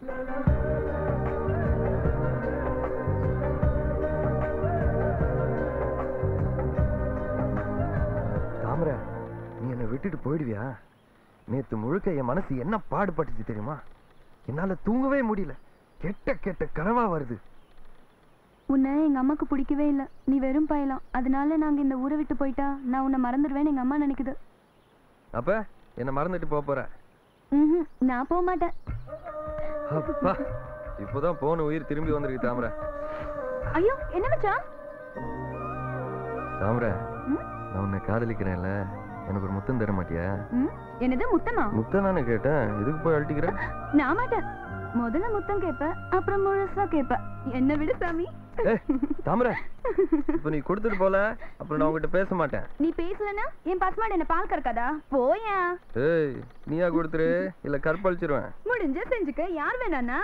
தாமரை நீ என்னை விட்டுட்டு போயிடுவியா நேத்து முழுக்க என் மனசு என்ன பாடுபட்டுச்சு தெரியுமா என்னால தூங்கவே முடியல கெட்ட கெட்ட கனவா வருது உன்னை எங்க அம்மாக்கு பிடிக்கவே இல்ல நீ வெறும் பயலாம் அதனால நாங்க இந்த ஊரை விட்டு போயிட்டா நான் உன்னை மறந்துடுவேன்னு எங்க அம்மா நினைக்குது அப்ப என்ன மறந்துட்டு போக போற ம்ஹும், நான் போக மாட்டேன் அப்பா இப்போதான் போன உயிர் திரும்பி வந்திருக்கு தாமரை ஐயோ என்ன மச்சான் தாமரை நான் உன்னை காதலிக்கிறேன்ல எனக்கு ஒரு முத்தம் தர மாட்டியா ம், என்னது முத்தமா முத்தம் தானே கேட்டேன் எதுக்கு போய் அழட்டிக்கிற நான் மாட்டேன் முதல்ல முத்தம் கேப்ப அப்புறம் முழுசா கேப்ப என்ன விடு சாமி ஏய் தாமரை இப்போ நீ கொடுத்துட்டு போல அப்புறம் நான் உங்ககிட்ட பேச மாட்டேன் நீ பேசலனா என் பசுமாடு என்ன பால் கறக்காதா போயா ஏய் நீயா கொடுத்துரு இல்ல கற்பழிச்சிருவேன் முடிஞ்ச செஞ்சுக்க யார் வேணானா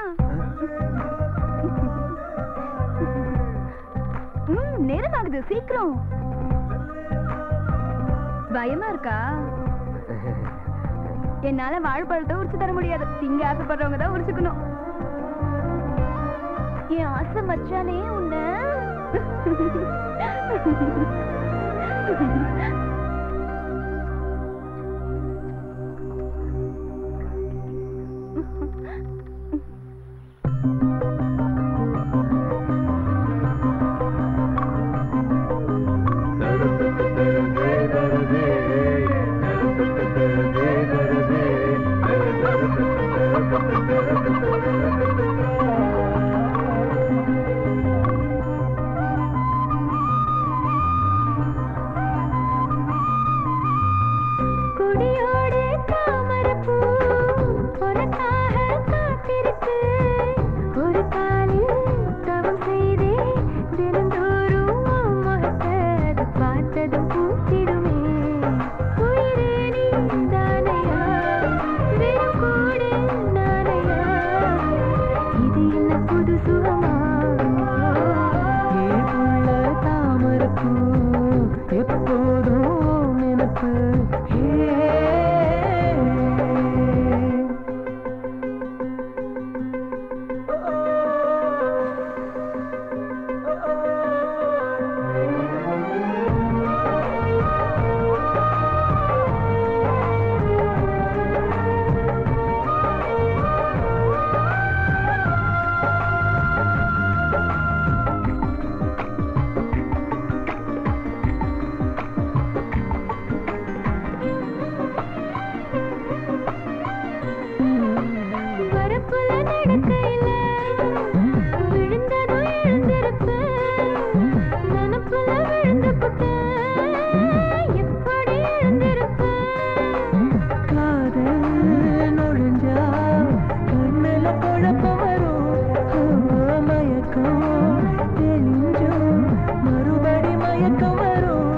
ம் நேரம் ஆகுது சீக்கிரம் பயமா இருக்கா என்னால வாழைப்பழத்தை உரிச்சு தர முடியாது திங்க ஆசைப்படுறவங்க தான் உரிச்சுக்கணும் என் ஆசை மச்சானே உன்ன கொடியோடு தாமரைப்பூ உனக்காக காத்திருக்கு ஒரு காலில் தவம் செய்தே தினந்தோறும் உன் முகத்தை அது பார்த்ததும் பூத்திடுமே உயிரே நீதானையா வெறும் கூடு நானையா இது என்ன புது சுகமா ஏதுள்ள தாமரைப்பூ எப்போதும் நினப்பு வரப்புல நடக்கையில விழுந்ததும் எழுந்திருப்பு நினப்புல விழுந்து புட்டு எப்படி எழுந்திருப்பு காதல் நுழைஞ்சா கண்ணுல குழப்பம் வரும் ஆ, மயக்கம் தெளிஞ்சும் மறுபடி மயக்கம் வரும்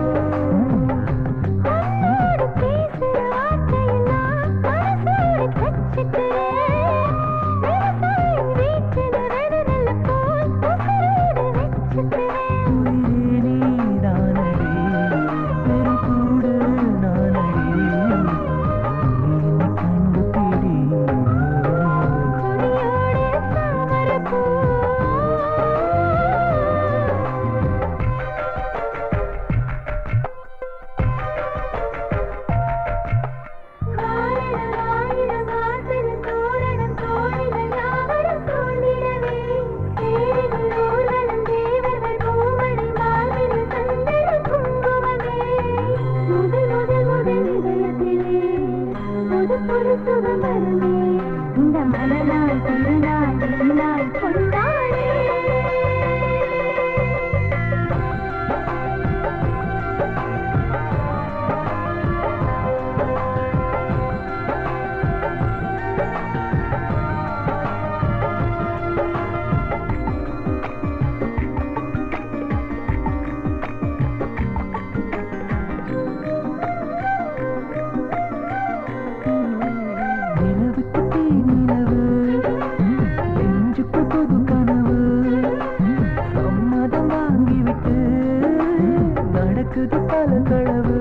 உன்னோடு பேசுற வார்த்தையெல்லாம் மனசோடு கச்சிக்கிறேன் விவசாயி வீட்டுல வெடுநெல்ல போல் உசுரோடு வச்சுக்கிறேன் உயிரே நீதானடி வெறும் கூடு நானடி நீ என்னை கண்டுபிடி கொடியோடு தாமரைப்பூ ஆயிரம் ஆயிரம் வாசல் தோரணம் தோழிகள் யாவரும் சூழ்ந்திடவே தேடிகள் ஊர்வலம் தேவர்கள் பூமணி மார்பில் சந்தன குங்குமமே முதல் முதல் முதல் இதயத்திலே புது புது சுகம் வருமே இந்த மலநாள் திருநாள் திருநாள் கொண்டாடே நிலவுக்கு தீ நிலவு நெஞ்சுக்கு புது கனவு சம்மதம் வாங்கிவிட்டு நடக்குது பல களவு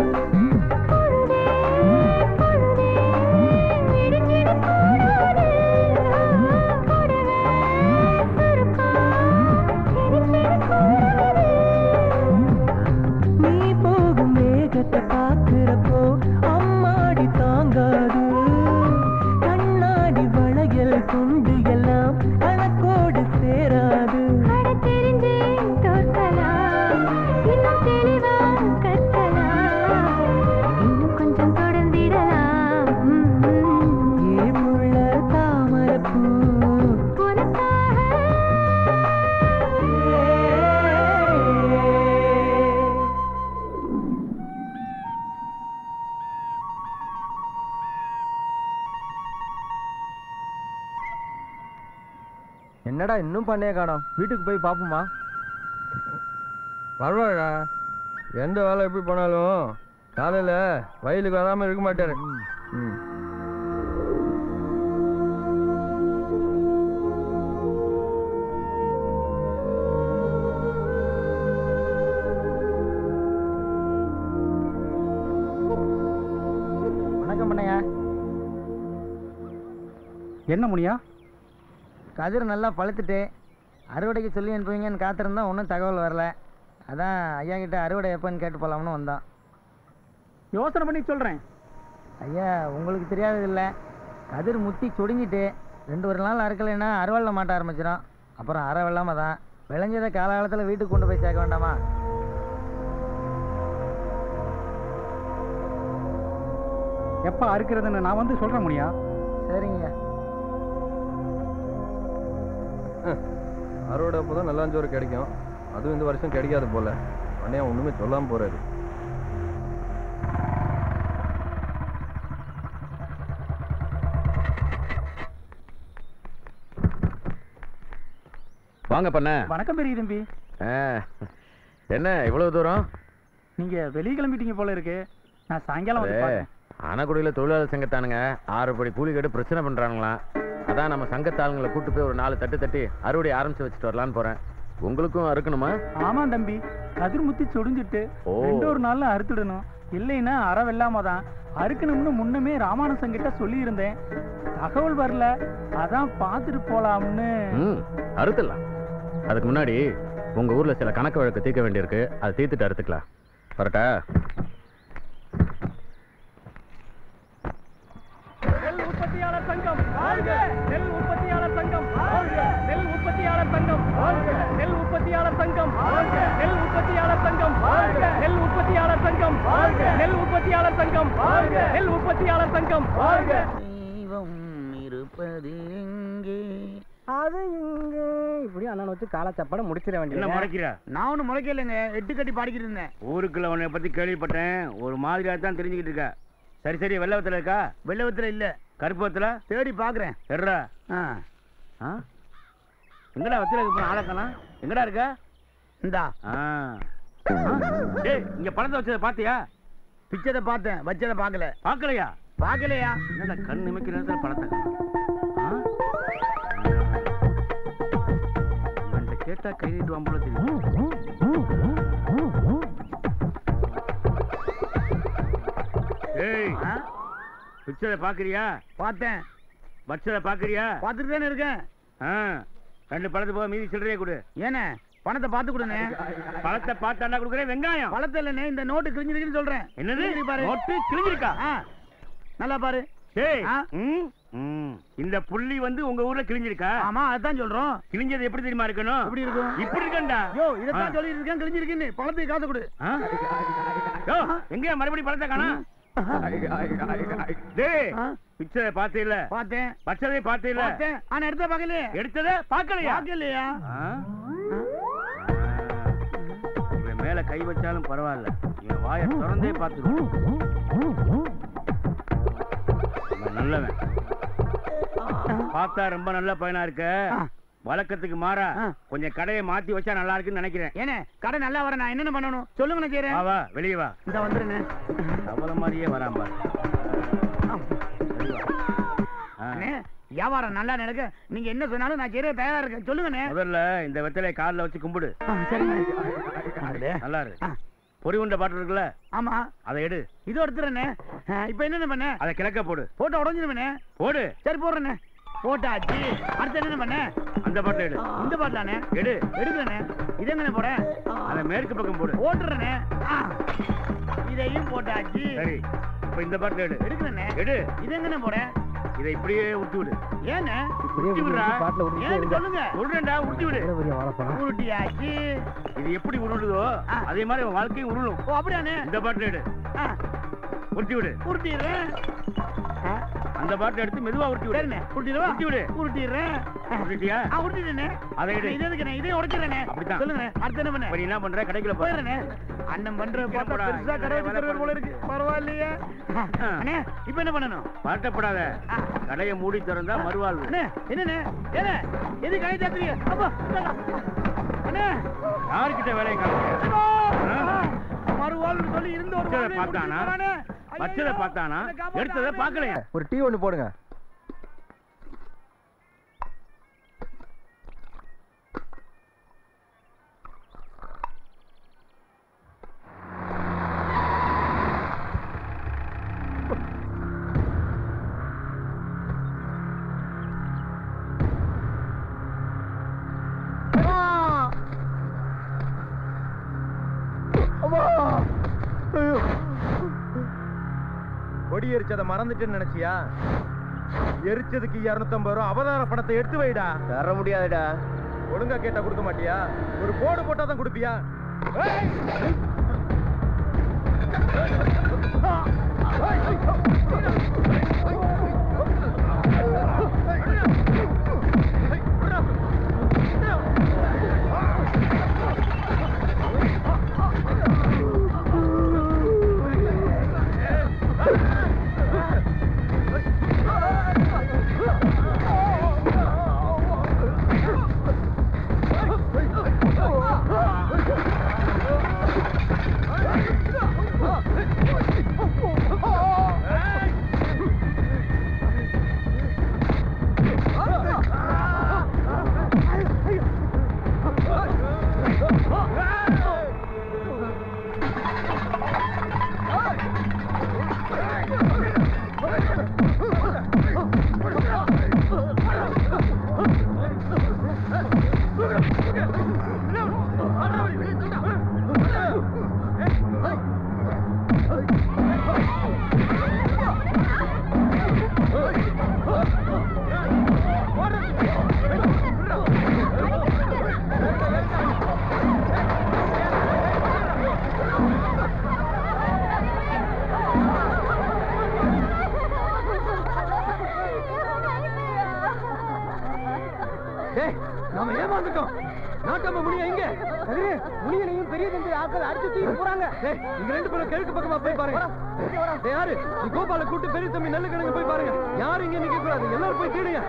நீ போகும் வேகத்தை பார்க்கிறப்போ அம்மாடி தாங்காது கண்ணாடி வளையல் குண்டு எல்லாம் கணக்கோடு சேராது தெரிஞ்சே தோற்கலாம் இன்னும் தெளிவா கற்கலாம் என்னடா இன்னும் பண்ணைய காணோம் வீட்டுக்கு போய் பார்ப்போமா வருவாடா எந்த வேலை எப்படி போனாலும் காலையில் வயலுக்கு வராமல் இருக்க மாட்டாரு ம் வணக்கம் பண்ணையா என்ன முனியா கதிர் நல்லா பழுத்துட்டு அறுவடைக்கு சொல்லி அனுப்புவீங்கன்னு காத்திருந்தோம் ஒன்றும் தகவல் வரல அதான் ஐயா கிட்ட அறுவடை எப்போன்னு கேட்டு போகலாம்னு வந்தோம் யோசனை பண்ணி சொல்றேன் ஐயா உங்களுக்கு தெரியாதது இல்லை கதிர் முத்தி சுடுங்கிட்டு ரெண்டு ஒரு நாள் அறுக்கலைன்னா அறுவலில் மாட்ட ஆரம்பிச்சிடும் அப்புறம் அரை வெள்ளாம தான் விளைஞ்சதை காலகாலத்தில் வீட்டுக்கு கொண்டு போய் சேர்க்க வேண்டாமா எப்ப அறுக்கிறதுன்னு நான் வந்து சொல்றேன் முனியா சரிங்கய்யா அறுவடை அப்போ தான் நல்லாஞ்சோறு கிடைக்கும் அதுவும் இந்த வருஷம் கிடைக்காது போல அண்ணே ஒன்றுமே சொல்லாமல் போறாரு வாங்க பண்ண வணக்கம் பெரிய தம்பி என்ன இவ்வளவு தூரம் நீங்க வெளியே கிளம்பிட்டீங்க போல இருக்கு நான் சாயங்காலம் வந்து பார்த்தேன். ஆனக்குடியில் தொழிலாளர் சங்கத்தானுங்க ஆறு படி கூலி கேட்டு பிரச்சனை பண்றாங்களாம் அதான் நம்ம சங்கத்தாளுங்களை கூட்டு போய் ஒரு நாலு தட்டு தட்டி அறுவடை ஆரம்பிச்சு வச்சுட்டு வரலான்னு போறேன் உங்களுக்கும் அறுக்கணுமா ஆமா தம்பி கதிர் முத்தி சுடிஞ்சிட்டு ஓ. ரெண்டு ஒரு நாள்ல அறுத்துடணும் இல்லைன்னா அற வெள்ளாம தான் அறுக்கணும்னு முன்னமே ராமானுசன் கிட்ட சொல்லியிருந்தேன் தகவல் வரல அதான் பார்த்துட்டு போலாம்னு ம் அறுத்துடலாம் அதுக்கு முன்னாடி உங்க ஊர்ல சில கணக்கு வழக்கு தீர்க்க வேண்டியிருக்கு அதை தீர்த்துட்டு அறுத்துக்கலாம் வரட்டா நெல் உற்பத்தியாளர் சங்கம் வாழ்க நெல் உற்பத்தியாளர் சங்கம் வாழ்க நெல் உற்பத்தியாளர் சங்கம் வாழ்க நெல் உற்பத்தியாளர் சங்கம் வாழ்க நெல் உற்பத்தியாளர் சங்கம் வாழ்க நெல் உற்பத்தியாளர் சங்கம் வாழ்க நெல் உற்பத்தியாளர் சங்கம் வாழ்க நெல் உற்பத்தியாளர் சங்கம் வாழ்க தெய்வம் இருப்பது எங்கே அது இங்க இப்படி அண்ணன் வச்சு காலச்சப்பாட முடிச்சிட என்ன முறைக்கிற நான் ஒன்றும் முறைக்கலைங்க எட்டு கட்டி பாடிக்கிட்டு இருந்தேன் ஊருக்குள்ள உன்னை பத்தி கேள்விப்பட்டேன் ஒரு மாதிரியா தான் தெரிஞ்சுக்கிட்டு இருக்க சரி சரி வெள்ளவத்துல இருக்கா வெள்ளவத்துல இல்ல கருப்பத்துல தேடி பாக்குறேன் எட்ரா ஆ எங்கடா வத்துல இருக்க ஆளக்கலாம் எங்கடா இருக்க இந்தா டேய் இங்க பணத்தை வச்சதை பாத்தியா பிச்சதை பார்த்தேன் வச்சதை பார்க்கல பார்க்கலையா பார்க்கலையா என்னடா கண் நிமிக்கிற நேரத்துல பணத்தை காணோம். ஆ? இவன்ட்ட கேட்டா கை நீட்டுவான் போல தெரியும் ஏய் பிக்சரை பாக்குறியா பார்த்தேன் பட்சரை பாக்குறியா பார்த்துட்டு தானே இருக்கேன் ஆ ரெண்டு பழத்தை போக மீதி சில்லறையே கொடு ஏனே பணத்தை பார்த்து கொடுனே பழத்தை பார்த்தாண்டா கொடுக்குறேன் வெங்காயம் பழத்தை இல்லனே இந்த நோட்டு கிழிஞ்சிருக்குன்னு சொல்றேன் என்னது பாரு நோட்டு கிழிஞ்சிருக்கா நல்லா பாரு டேய் ம், ம். இந்த புள்ளி வந்து உங்க ஊர்ல கிழிஞ்சிருக்கா ஆமா அதான் சொல்றோம் கிழிஞ்சது எப்படி தெரியுமா இருக்கணும் எப்படி இருக்கும் இப்படி இருக்கண்டா யோ இதான் சொல்லி இருக்கேன் கிழிஞ்சிருக்குன்னு பழத்துக்கு காசு கொடு யோ எங்க மறுபடியும் பழத்தை காணா டேய் பிக்சரை பார்த்தே இல்ல பார்த்தேன் பச்சதை பார்த்தே இல்ல பார்த்தேன் ஆனா எடுத்த பார்க்கல எடுத்தத பார்க்கலையா பார்க்கலையா இவன் மேல கை வச்சாலும் பரவாயில்ல இவன் வாயை திறந்தே பார்த்துருவோம் இவன் நல்லவன் பார்த்தா ரொம்ப நல்ல பையனா இருக்க வழக்கத்துக்கு மாறா கொஞ்சம் கடையை மாத்தி வச்சா நல்லா இருக்குன்னு நினைக்கிறேன் ஏனே கடை நல்லா வர நான் என்னென்ன பண்ணணும் சொல்லுங்க நான் செய்றேன் வா வா வெளியே வா இந்த வந்துருங்க அவள மாதிரியே வரான் பாரு அண்ணே, வியாபாரம் நல்லா நடக்க நீங்க என்ன சொன்னாலும் நான் செய்ய தயாரா இருக்கேன் சொல்லுங்கண்ணே முதல்ல இந்த வெத்தலையை காலில் வச்சு கும்பிடு நல்லா இருக்கு பொறி உண்ட பாட்டு இருக்குல்ல ஆமா அதை எடு இது எடுத்துறேண்ணே இப்போ என்னென்ன பண்ண அதை கிழக்க போடு போட்டு உடஞ்சிருமேண்ணே போடு சரி போடுறேண்ணே போட்டாச்சு அடுத்து என்னென்ன பண்ண அந்த பாட்டில் எடு இந்த பாட்டிலானே எடு எடுக்கிறேண்ணே இது எங்கண்ணே போட அதை மேற்கு பக்கம் போடு போட்டுறேண்ணே இதையும் போட்டாச்சு சரி இப்போ இந்த பாட்டில் எடு எடுக்கிறேண்ணே எடு இது எங்கண்ணே போட இதை இப்படியே உருட்டி விடு ஏண்ணே உருட்டி விடுறா பாட்டில் உருட்டி ஏன்னு விடுங்க. சொல்லுங்க உருண்டா உருட்டி விடு உருட்டியாச்சு இது எப்படி உருளுதோ அதே மாதிரி உன் வாழ்க்கையும் உருளும் ஓ அப்படியானே இந்த பாட்டில் எடு உருட்டி விடு உருட்டிடுறேன் இந்த பாட்டில் எடுத்து மெதுவா உருட்டி விடு சரிண்ணே உருட்டிடுவா உருட்டி விடு உருட்டிடுறேன் உருட்டிட்டியா ஆ உருட்டிடுறேன் அதை எடு. இது எதுக்குண்ணே இதே உடைச்சிடுறேனே அப்படித்தான். சொல்லுங்க அடுத்து என்ன பண்ண இப்ப நீ என்ன பண்ற கடைக்குள்ள போ. போயிடுறேனே அண்ணன் பண்ற பார்த்தா போடா. பெருசா கடை இங்க வச்சுக்கிறவர் போல இருக்கு பரவாயில்லையே அண்ணே இப்போ என்ன பண்ணணும் பதட்டப்படாத கடையை மூடி திறந்தா மறுவாழ்வு அண்ணே என்னண்ணே ஏண்ணே எது கடை தாத்துறீங்க அப்பா இந்தாங்க. அண்ணே யாருக்கிட்ட வேலையை காமிக்க மறுவாழ்வு சொல்லி இருந்த ஒரு வச்சதை வாழ்வை பார்த்தானா முடிச்சுட்டு போறானே. வச்சதை பார்த்தானா எடுத்ததை பார்க்கலையா ஒரு டீ ஒன்று போடுங்க கொடி எரிச்சதை மறந்துட்டேன்னு நினைச்சியா எரிச்சதுக்கு இருநூத்தம்பது ரூபா அவதார பணத்தை எடுத்து வைடா தர முடியாதுடா ஒழுங்கா கேட்டா கொடுக்க மாட்டியா ஒரு போடு போட்டா தான் கொடுப்பியா ஏய்! டேய் நாம ஏமாந்துட்டோம் நாட்டாம முடிய எங்க கதிரு முனியனையும் பெரிய தம்பி ஆக்கள் அடிச்சு தூக்கி போறாங்க டேய் இங்க ரெண்டு பேரும் கிழக்கு பக்கமா போய் பாருங்க டேய் யாரு நீ கோபால கூட்டு பெரிய தம்பி நல்ல கிழங்கு போய் பாருங்க யாரும் இங்க நிக்க கூடாது எல்லாரும் போய் தேடுங்க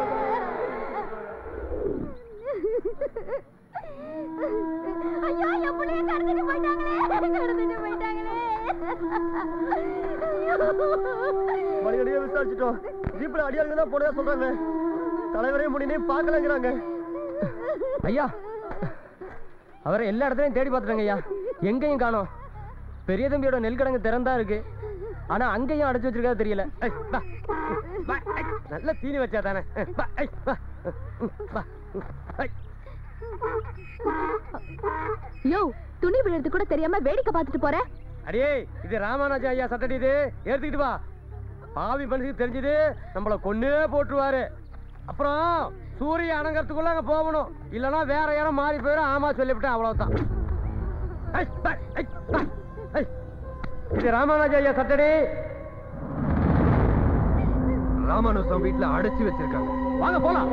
ஐயோ என் புள்ளைய கடத்திட்டு போயிட்டாங்களே கடத்திட்டு போயிட்டாங்களே மணிகடியே விசாரிச்சிட்டோம் ஜீப்ல அடியாளுங்க தான் போனதா சொல்றாங்க தலைவரே முடினே பார்க்கலங்கிறாங்க ஐயா அவரை எல்லா இடத்துலயும் தேடி பார்த்துட்டாங்க ஐயா எங்கேயும் காணோம் பெரிய தம்பியோட நெல் கிடங்கு திறந்தா இருக்கு ஆனா அங்கேயும் அடைச்சு வச்சிருக்கா தெரியல ஐய், வா. வா, ஐய், நல்ல தீனி வச்சா தானே வா, ஐய், வா. வா. ஐய். யோ துணி விழுறது கூட தெரியாம வேடிக்கை பார்த்துட்டு போற அடியே இது ராமானுஜ ஐயா சட்டடி இது ஏத்துக்கிட்டு வா பாவி மனுஷனுக்கு தெரிஞ்சது நம்மள கொன்னே போட்டுருவாரு அப்புறம் சூரிய அணங்கறதுக்குள்ள அங்க போகணும் இல்லனா வேற யாரும் மாறி போயிடும் ஆமா சொல்லிவிட்டேன் அவ்வளவுதான் ஐய், பா, ஐய், பா, ஐய். இது ராமானுஜ ஐயா சட்டடி ராமானுசம் வீட்டுல அடைச்சு வச்சிருக்காங்க வாங்க போலாம்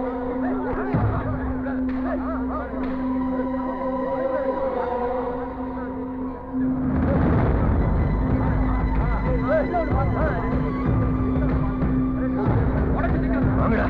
வாங்கடா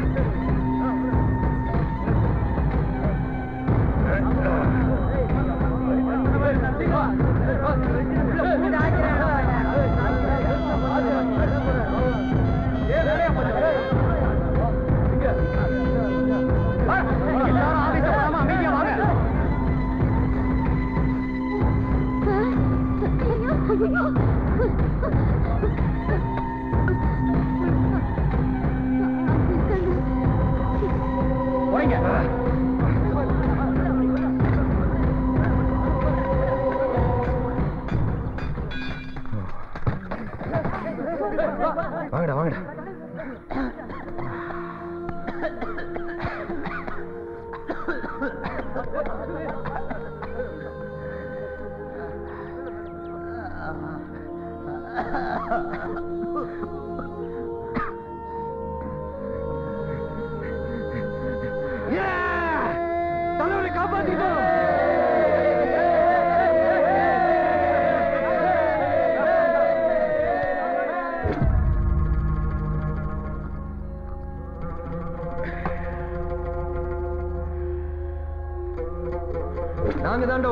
வாங்கடா வாங்கடா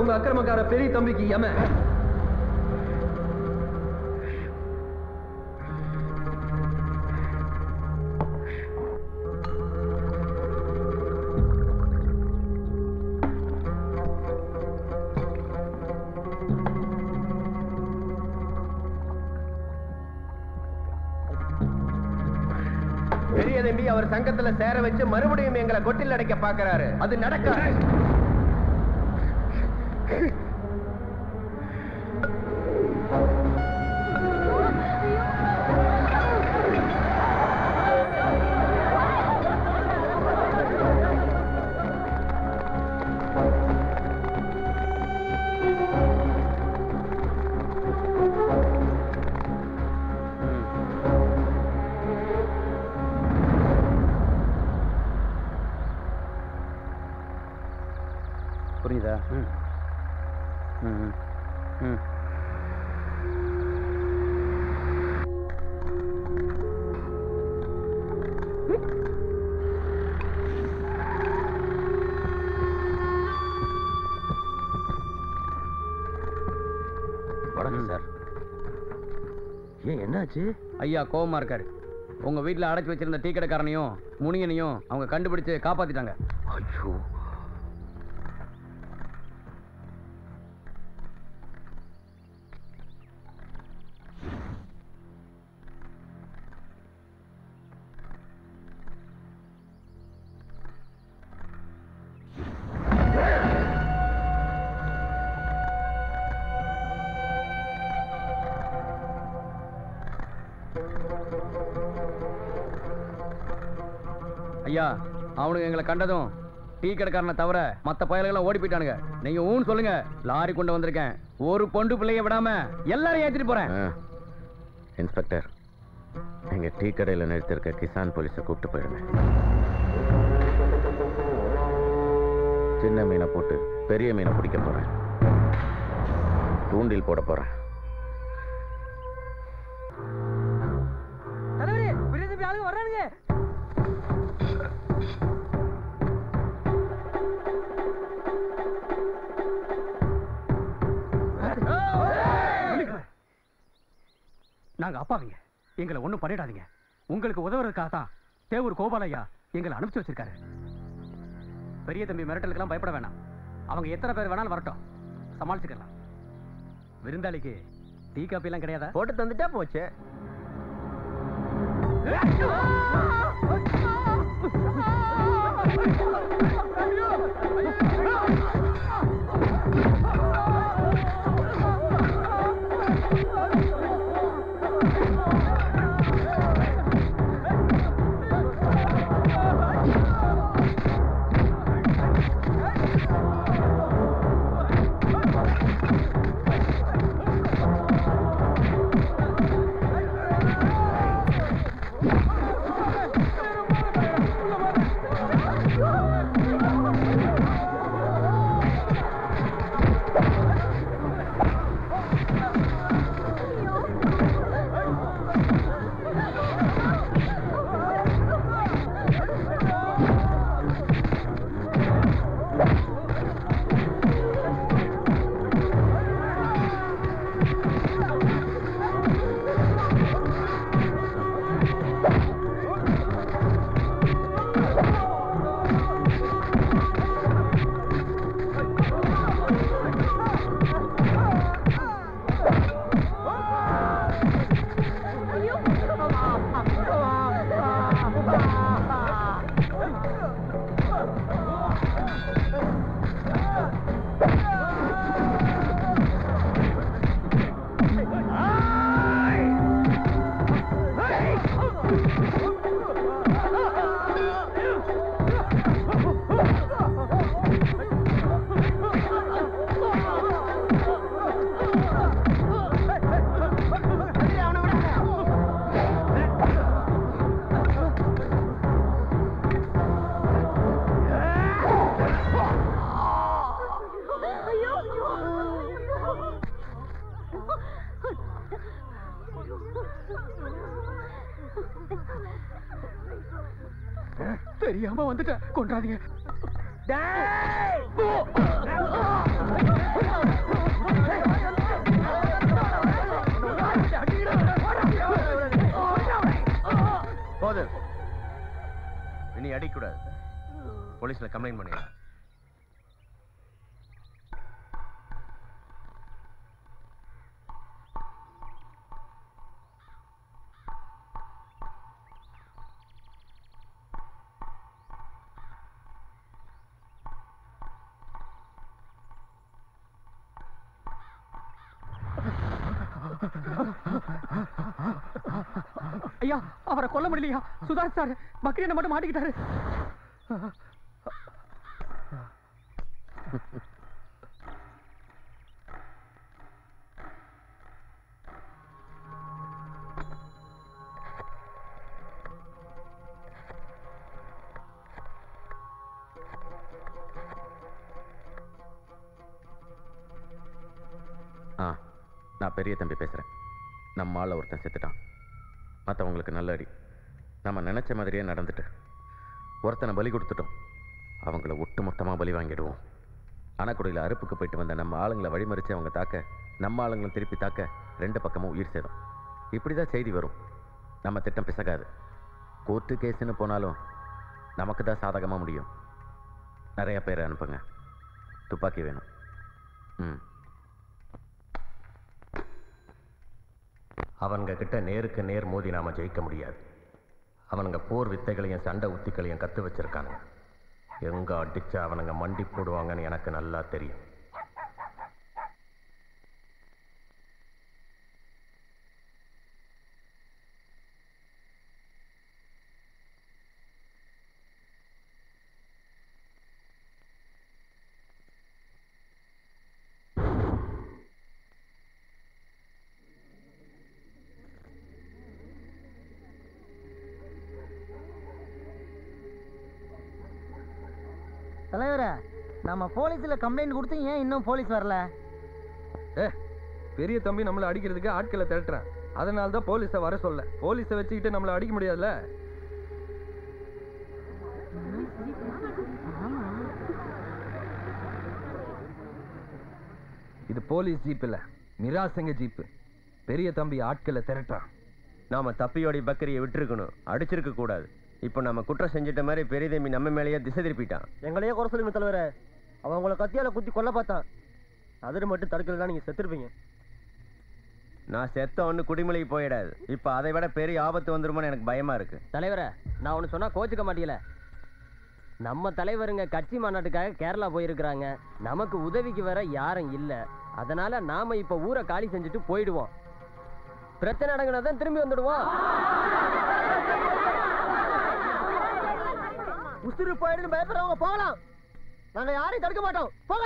உங்க அக்கிரமக்கார பெரிய தம்பிக்கு யம பெரிய தம்பி அவர் சங்கத்துல சேர வச்சு மறுபடியும் எங்களை கொட்டில் அடைக்க பாக்குறாரு அது நடக்காது புரியுதா ம் ம் ம் வணக்கம் சார் ஏன் என்னாச்சு ஐயா கோவமா இருக்காரு உங்க வீட்டுல அடைச்சு வச்சிருந்த டீ கடைக்காரனையும் முனியனையும் அவங்க கண்டுபிடிச்சு காப்பாத்திட்டாங்க ஐயோ ஐயா அவனுக்கு எங்களை கண்டதும் டீ கடைக்காரனை தவிர மத்த பயல்கள்லாம் ஓடி போயிட்டானுங்க நீங்க ஊன்னு சொல்லுங்க லாரி கொண்டு வந்திருக்கேன் ஒரு பொண்டு பிள்ளைய விடாம எல்லாரையும் ஏத்திட்டு போறேன் ஆ. இன்ஸ்பெக்டர் எங்க டீ கடையில் நிறுத்திருக்க கிசான் போலீஸை கூப்பிட்டு போயிடுங்க சின்ன மீனை போட்டு பெரிய மீனை பிடிக்க போறேன் தூண்டில் போட போறேன் தலைவரே பெரிய தம்பி ஆளுங்க வர்றானுங்க நாங்க அப்பாவிங்க எங்களை ஒண்ணும் பண்ணிடாதீங்க உங்களுக்கு உதவுறதுக்காக தான் தேவூர் கோபாலையா எங்களை அனுப்பிச்சு வச்சிருக்காரு பெரிய தம்பி மிரட்டலுக்கெல்லாம் பயப்பட வேணாம் அவங்க எத்தனை பேர் வேணாலும் வரட்டும் சமாளிச்சுக்கலாம் விருந்தாளிக்கு டீ காப்பி எல்லாம் கிடையாதா போட்டு தந்துட்டா போச்சு தெரியாம வந்துட்டேன் கொண்டாதீங்க டேய் போலீஸ்ல கம்ப்ளைண்ட் பண்ணிடுறேன் ஐயா அவரை கொல்ல முடியலையா சுதாஷ் சார் பக்ரீனை மட்டும் மாட்டிக்கிட்டாரு ஆ நான் பெரிய தம்பி பேசுகிறேன் நம்ம ஆள ஒருத்தன் செத்துட்டான் மற்றவங்களுக்கு நல்ல அடி நம்ம நினச்ச மாதிரியே நடந்துட்டு ஒருத்தனை பலி கொடுத்துட்டோம் அவங்கள ஒட்டு மொத்தமாக பலி வாங்கிடுவோம் அணக்குடியில் அறுப்புக்கு போயிட்டு வந்த நம்ம ஆளுங்களை வழிமறித்து அவங்க தாக்க நம்ம ஆளுங்களும் திருப்பி தாக்க ரெண்டு பக்கமும் உயிர் சேரும் இப்படி தான் செய்தி வரும் நம்ம திட்டம் பிசகாது கோர்ட்டு கேஸுன்னு போனாலும் நமக்கு தான் சாதகமாக முடியும் நிறைய பேர் அனுப்புங்க துப்பாக்கி வேணும் ம் அவனுங்க கிட்ட நேருக்கு நேர் மோதி நாம ஜெயிக்க முடியாது அவனுங்க போர் வித்தைகளையும் சண்டை உத்திகளையும் கத்து வச்சிருக்கானுங்க எங்க அடிச்சா அவனுங்க மண்டி போடுவாங்கன்னு எனக்கு நல்லா தெரியும் தலைவரே நம்ம போலீஸ்ல கம்ப்ளைண்ட் கொடுத்து ஏன் இன்னும் போலீஸ் வரல ஏ பெரிய தம்பி நம்மளை அடிக்கிறதுக்கு ஆட்களை திரட்டுறேன் அதனால தான் போலீஸை வர சொல்ல போலீஸை வச்சுக்கிட்டு நம்மளை அடிக்க முடியாதுல்ல இது போலீஸ் ஜீப் இல்ல மிராசங்க ஜீப்பு பெரிய தம்பி ஆட்களை திரட்டான் நாம தப்பியோடி பக்கரியை விட்டுருக்கணும் அடிச்சிருக்க கூடாது இப்போ நம்ம குற்றம் செஞ்சிட்ட மாதிரி பெரிய தம்பி நம்ம மேலேயே திசை திருப்பிட்டான் எங்களையே குறை சொல்லுங்க தலைவரே அவன் உங்களை கத்தியால குத்தி கொல்ல பார்த்தான் அதில் மட்டும் தடுக்கலன்னா நீங்க செத்துருப்பீங்க நான் செத்த ஒன்று குடிமலைக்கு போயிடாது இப்போ அதை விட பெரிய ஆபத்து வந்துருமோன்னு எனக்கு பயமா இருக்கு தலைவரே நான் ஒன்று சொன்னா கோச்சுக்க மாட்டீல நம்ம தலைவருங்க கட்சி மாநாட்டுக்காக கேரளா போயிருக்கிறாங்க நமக்கு உதவிக்கு வர யாரும் இல்ல அதனால நாம இப்ப ஊரை காலி செஞ்சுட்டு போயிடுவோம் பிரச்சனை அடங்கினதான் திரும்பி வந்துடுவோம் உசுறு போயிடுன்னு பயப்படுறவங்க போகலாம் நாங்க யாரையும் தடுக்க மாட்டோம் போங்க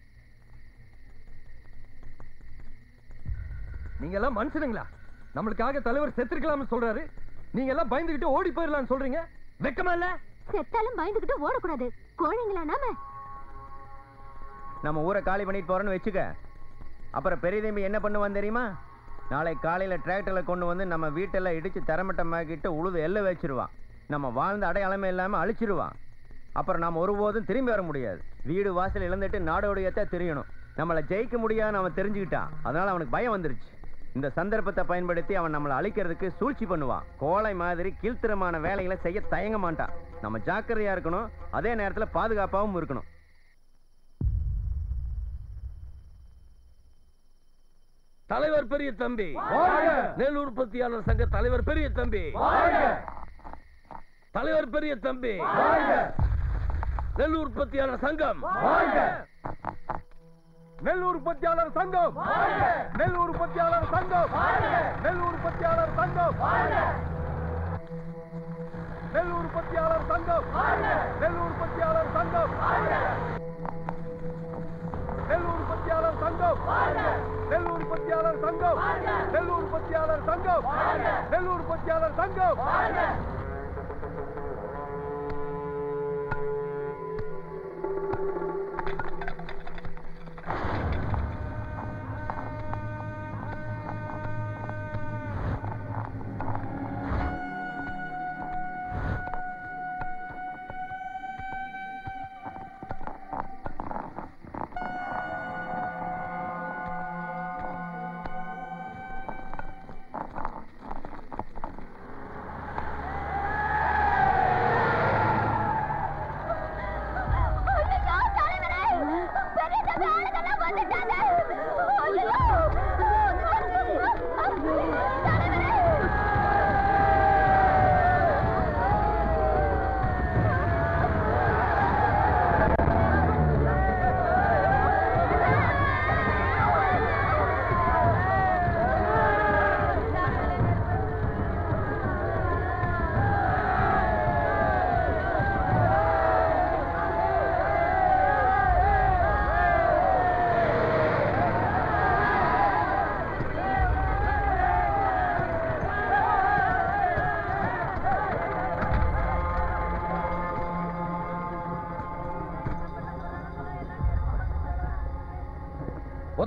நீங்க எல்லாம் மனுஷனுங்களா நம்மளுக்காக தலைவர் செத்துருக்கலாம்னு சொல்றாரு நீங்க எல்லாம் பயந்துகிட்டு ஓடி போயிடலாம்னு சொல்றீங்க வெக்கமா இல்ல செத்தாலும் பயந்துகிட்டு ஓடக்கூடாது கோழைங்களா நாம நம்ம ஊரை காலி பண்ணிட்டு போறோன்னு வச்சுக்க அப்புறம் பெரிய தம்பி என்ன பண்ணுவான் தெரியுமா நாளை காலையில டிராக்டர்ல கொண்டு வந்து நம்ம வீட்டெல்லாம் இடிச்சு தரமட்டமாக்கிட்டு உழுது எல்ல வச்சிருவான் நம்ம வாழ்ந்த அடையாளமே இல்லாம அழிச்சிருவான் அப்புறம் நாம ஒருபோதும் திரும்பி வர முடியாது வீடு வாசல் இழந்துட்டு நாடோடையத்தை தெரியணும் நம்மளை ஜெயிக்க முடியாதுன்னு அவன் தெரிஞ்சுக்கிட்டான் அதனால அவனுக்கு பயம் வந்துருச்சு இந்த சந்தர்ப்பத்தை பயன்படுத்தி அவன் நம்மளை அழிக்கிறதுக்கு சூழ்ச்சி பண்ணுவான் கோழை மாதிரி கீழ்த்தரமான வேலைகளை செய்ய தயங்க மாட்டான் நம்ம ஜாக்கிரதையா இருக்கணும் அதே நேரத்துல பாதுகாப்பாகவும் இருக்கணும் தலைவர் பெரிய தம்பி நெல் உற்பத்தியாளர் சங்க தலைவர் பெரிய தம்பி தலைவர் பெரிய தம்பி நெல் உற்பத்தியாளர் சங்கம் நெல் உற்பத்தியாளர் சங்கம் நெல் உற்பத்தியாளர் சங்கம் நெல் உற்பத்தியாளர் சங்கம் நெல் உற்பத்தியாளர் சங்கம் நெல் உற்பத்தியாளர் சங்கம் நெல் உற்பத்தியாளர் சங்கம் நெல் உற்பத்தியாளர் சங்கம் நெல் உற்பத்தியாளர் சங்கம் நெல் உற்பத்தியாளர் சங்கம்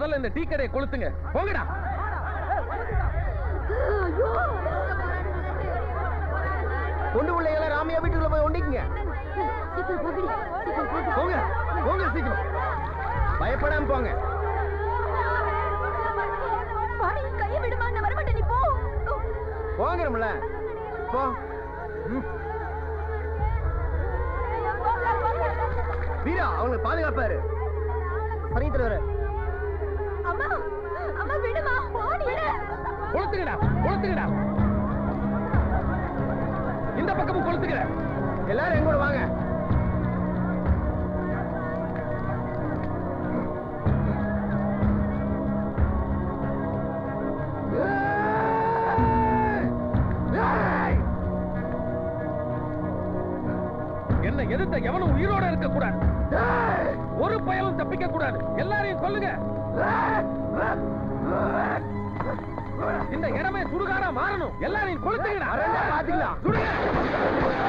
முதல்ல இந்த டீ கடையை கொளுத்துங்க போங்கடா கொண்டு பிள்ளைகளை ராமையா வீட்டுக்குள்ள போய் ஒண்டிக்குங்க போங்க போங்க சீக்கிரம் பயப்படாம போங்க கையை விடுமா நான் வரமாட்டேன் நீ போ போங்கிறோம்ல போ ம். வீரா அவங்களுக்கு பாதுகாப்பாரு சரிங்க தலைவரே அம்மா அம்மா விடுமா ஓடி விடு கொளுத்துங்கடா கொளுத்துங்கடா இந்த பக்கமும் கொளுத்துங்க எல்லாரும் எங்கூட வாங்க என்ன எதிர்த்த எவனும் உயிரோட இருக்க கூடாது ஒரு பயலும் தப்பிக்க கூடாது எல்லாரையும் கொல்லுங்க இந்த இடமே சுடுகாடா மாறணும் எல்லாரையும் கொளுத்துங்கடா பாத்துக்கலாம் சுடுங்க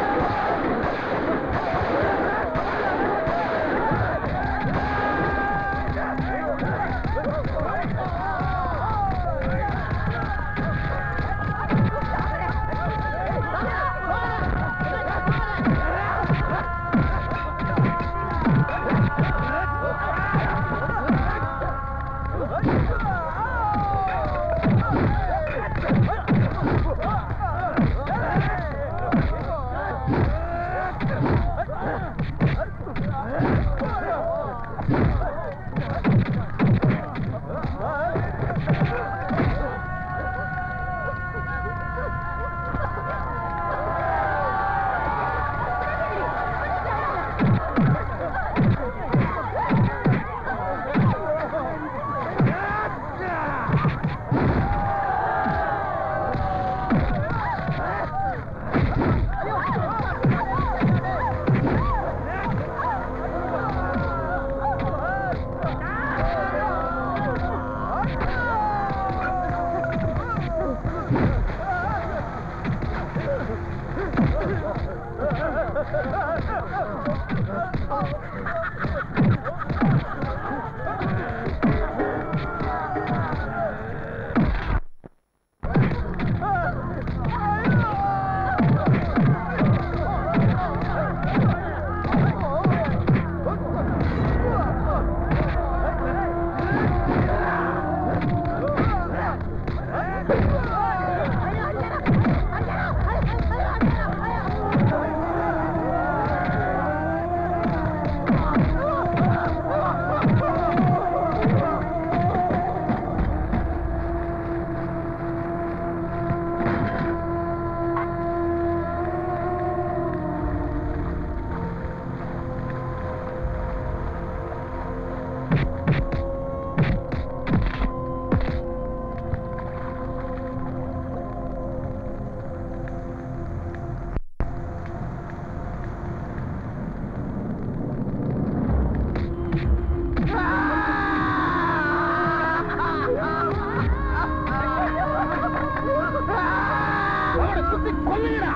அவனை சுத்தி கொல்லுங்கடா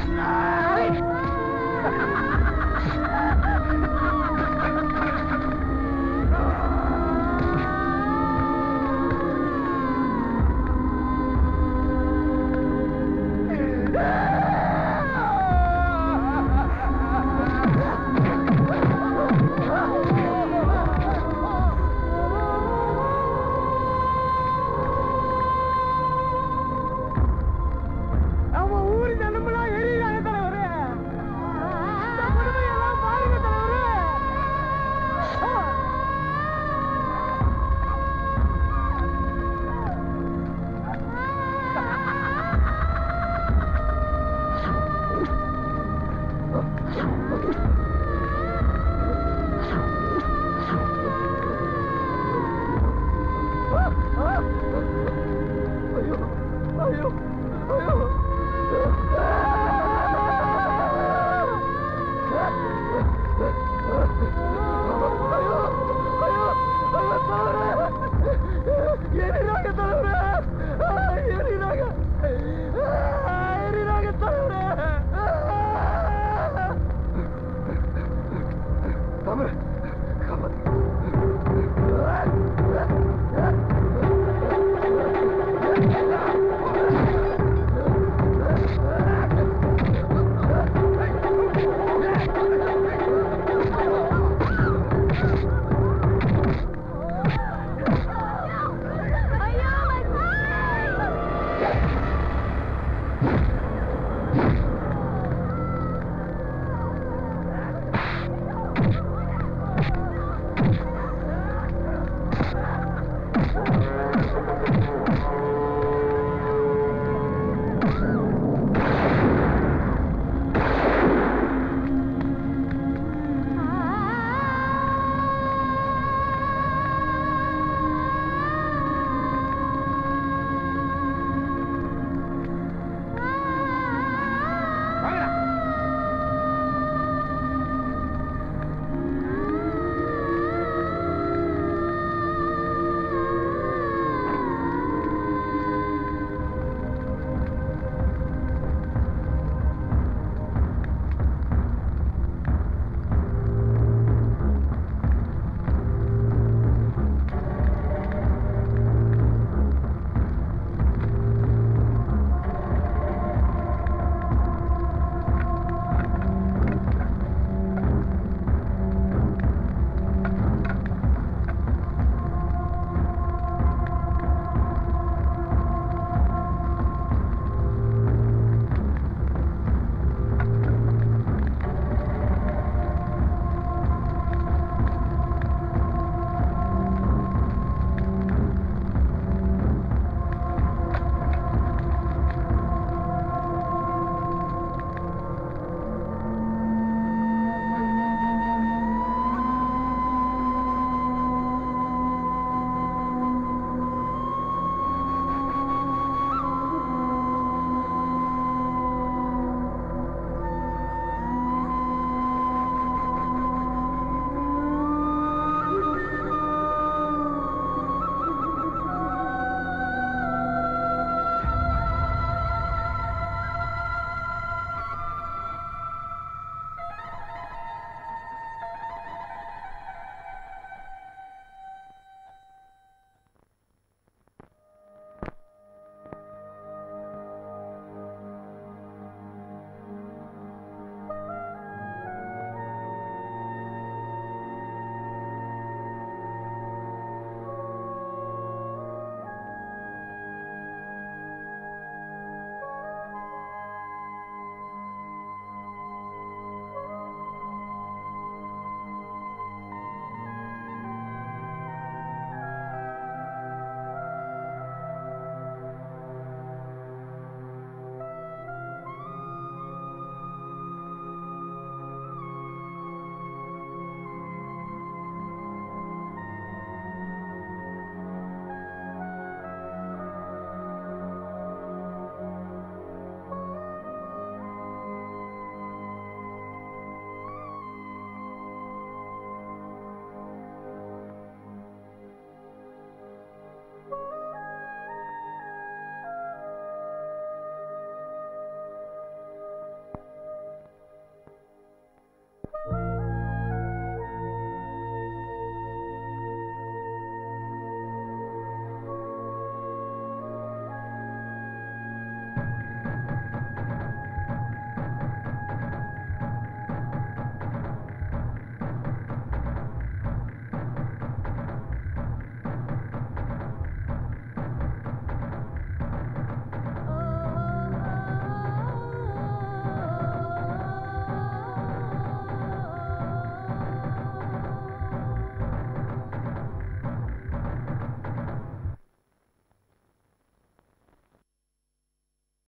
அவன் ஊரு ஜனமெல்லாம் எரியுறாங்க தலைவரே இந்த கொடுமையெல்லாம் பாருங்க தலைவரே ஆ. ஐயோ ஐயோ ஐயோ என்னடாங்க தலைவரே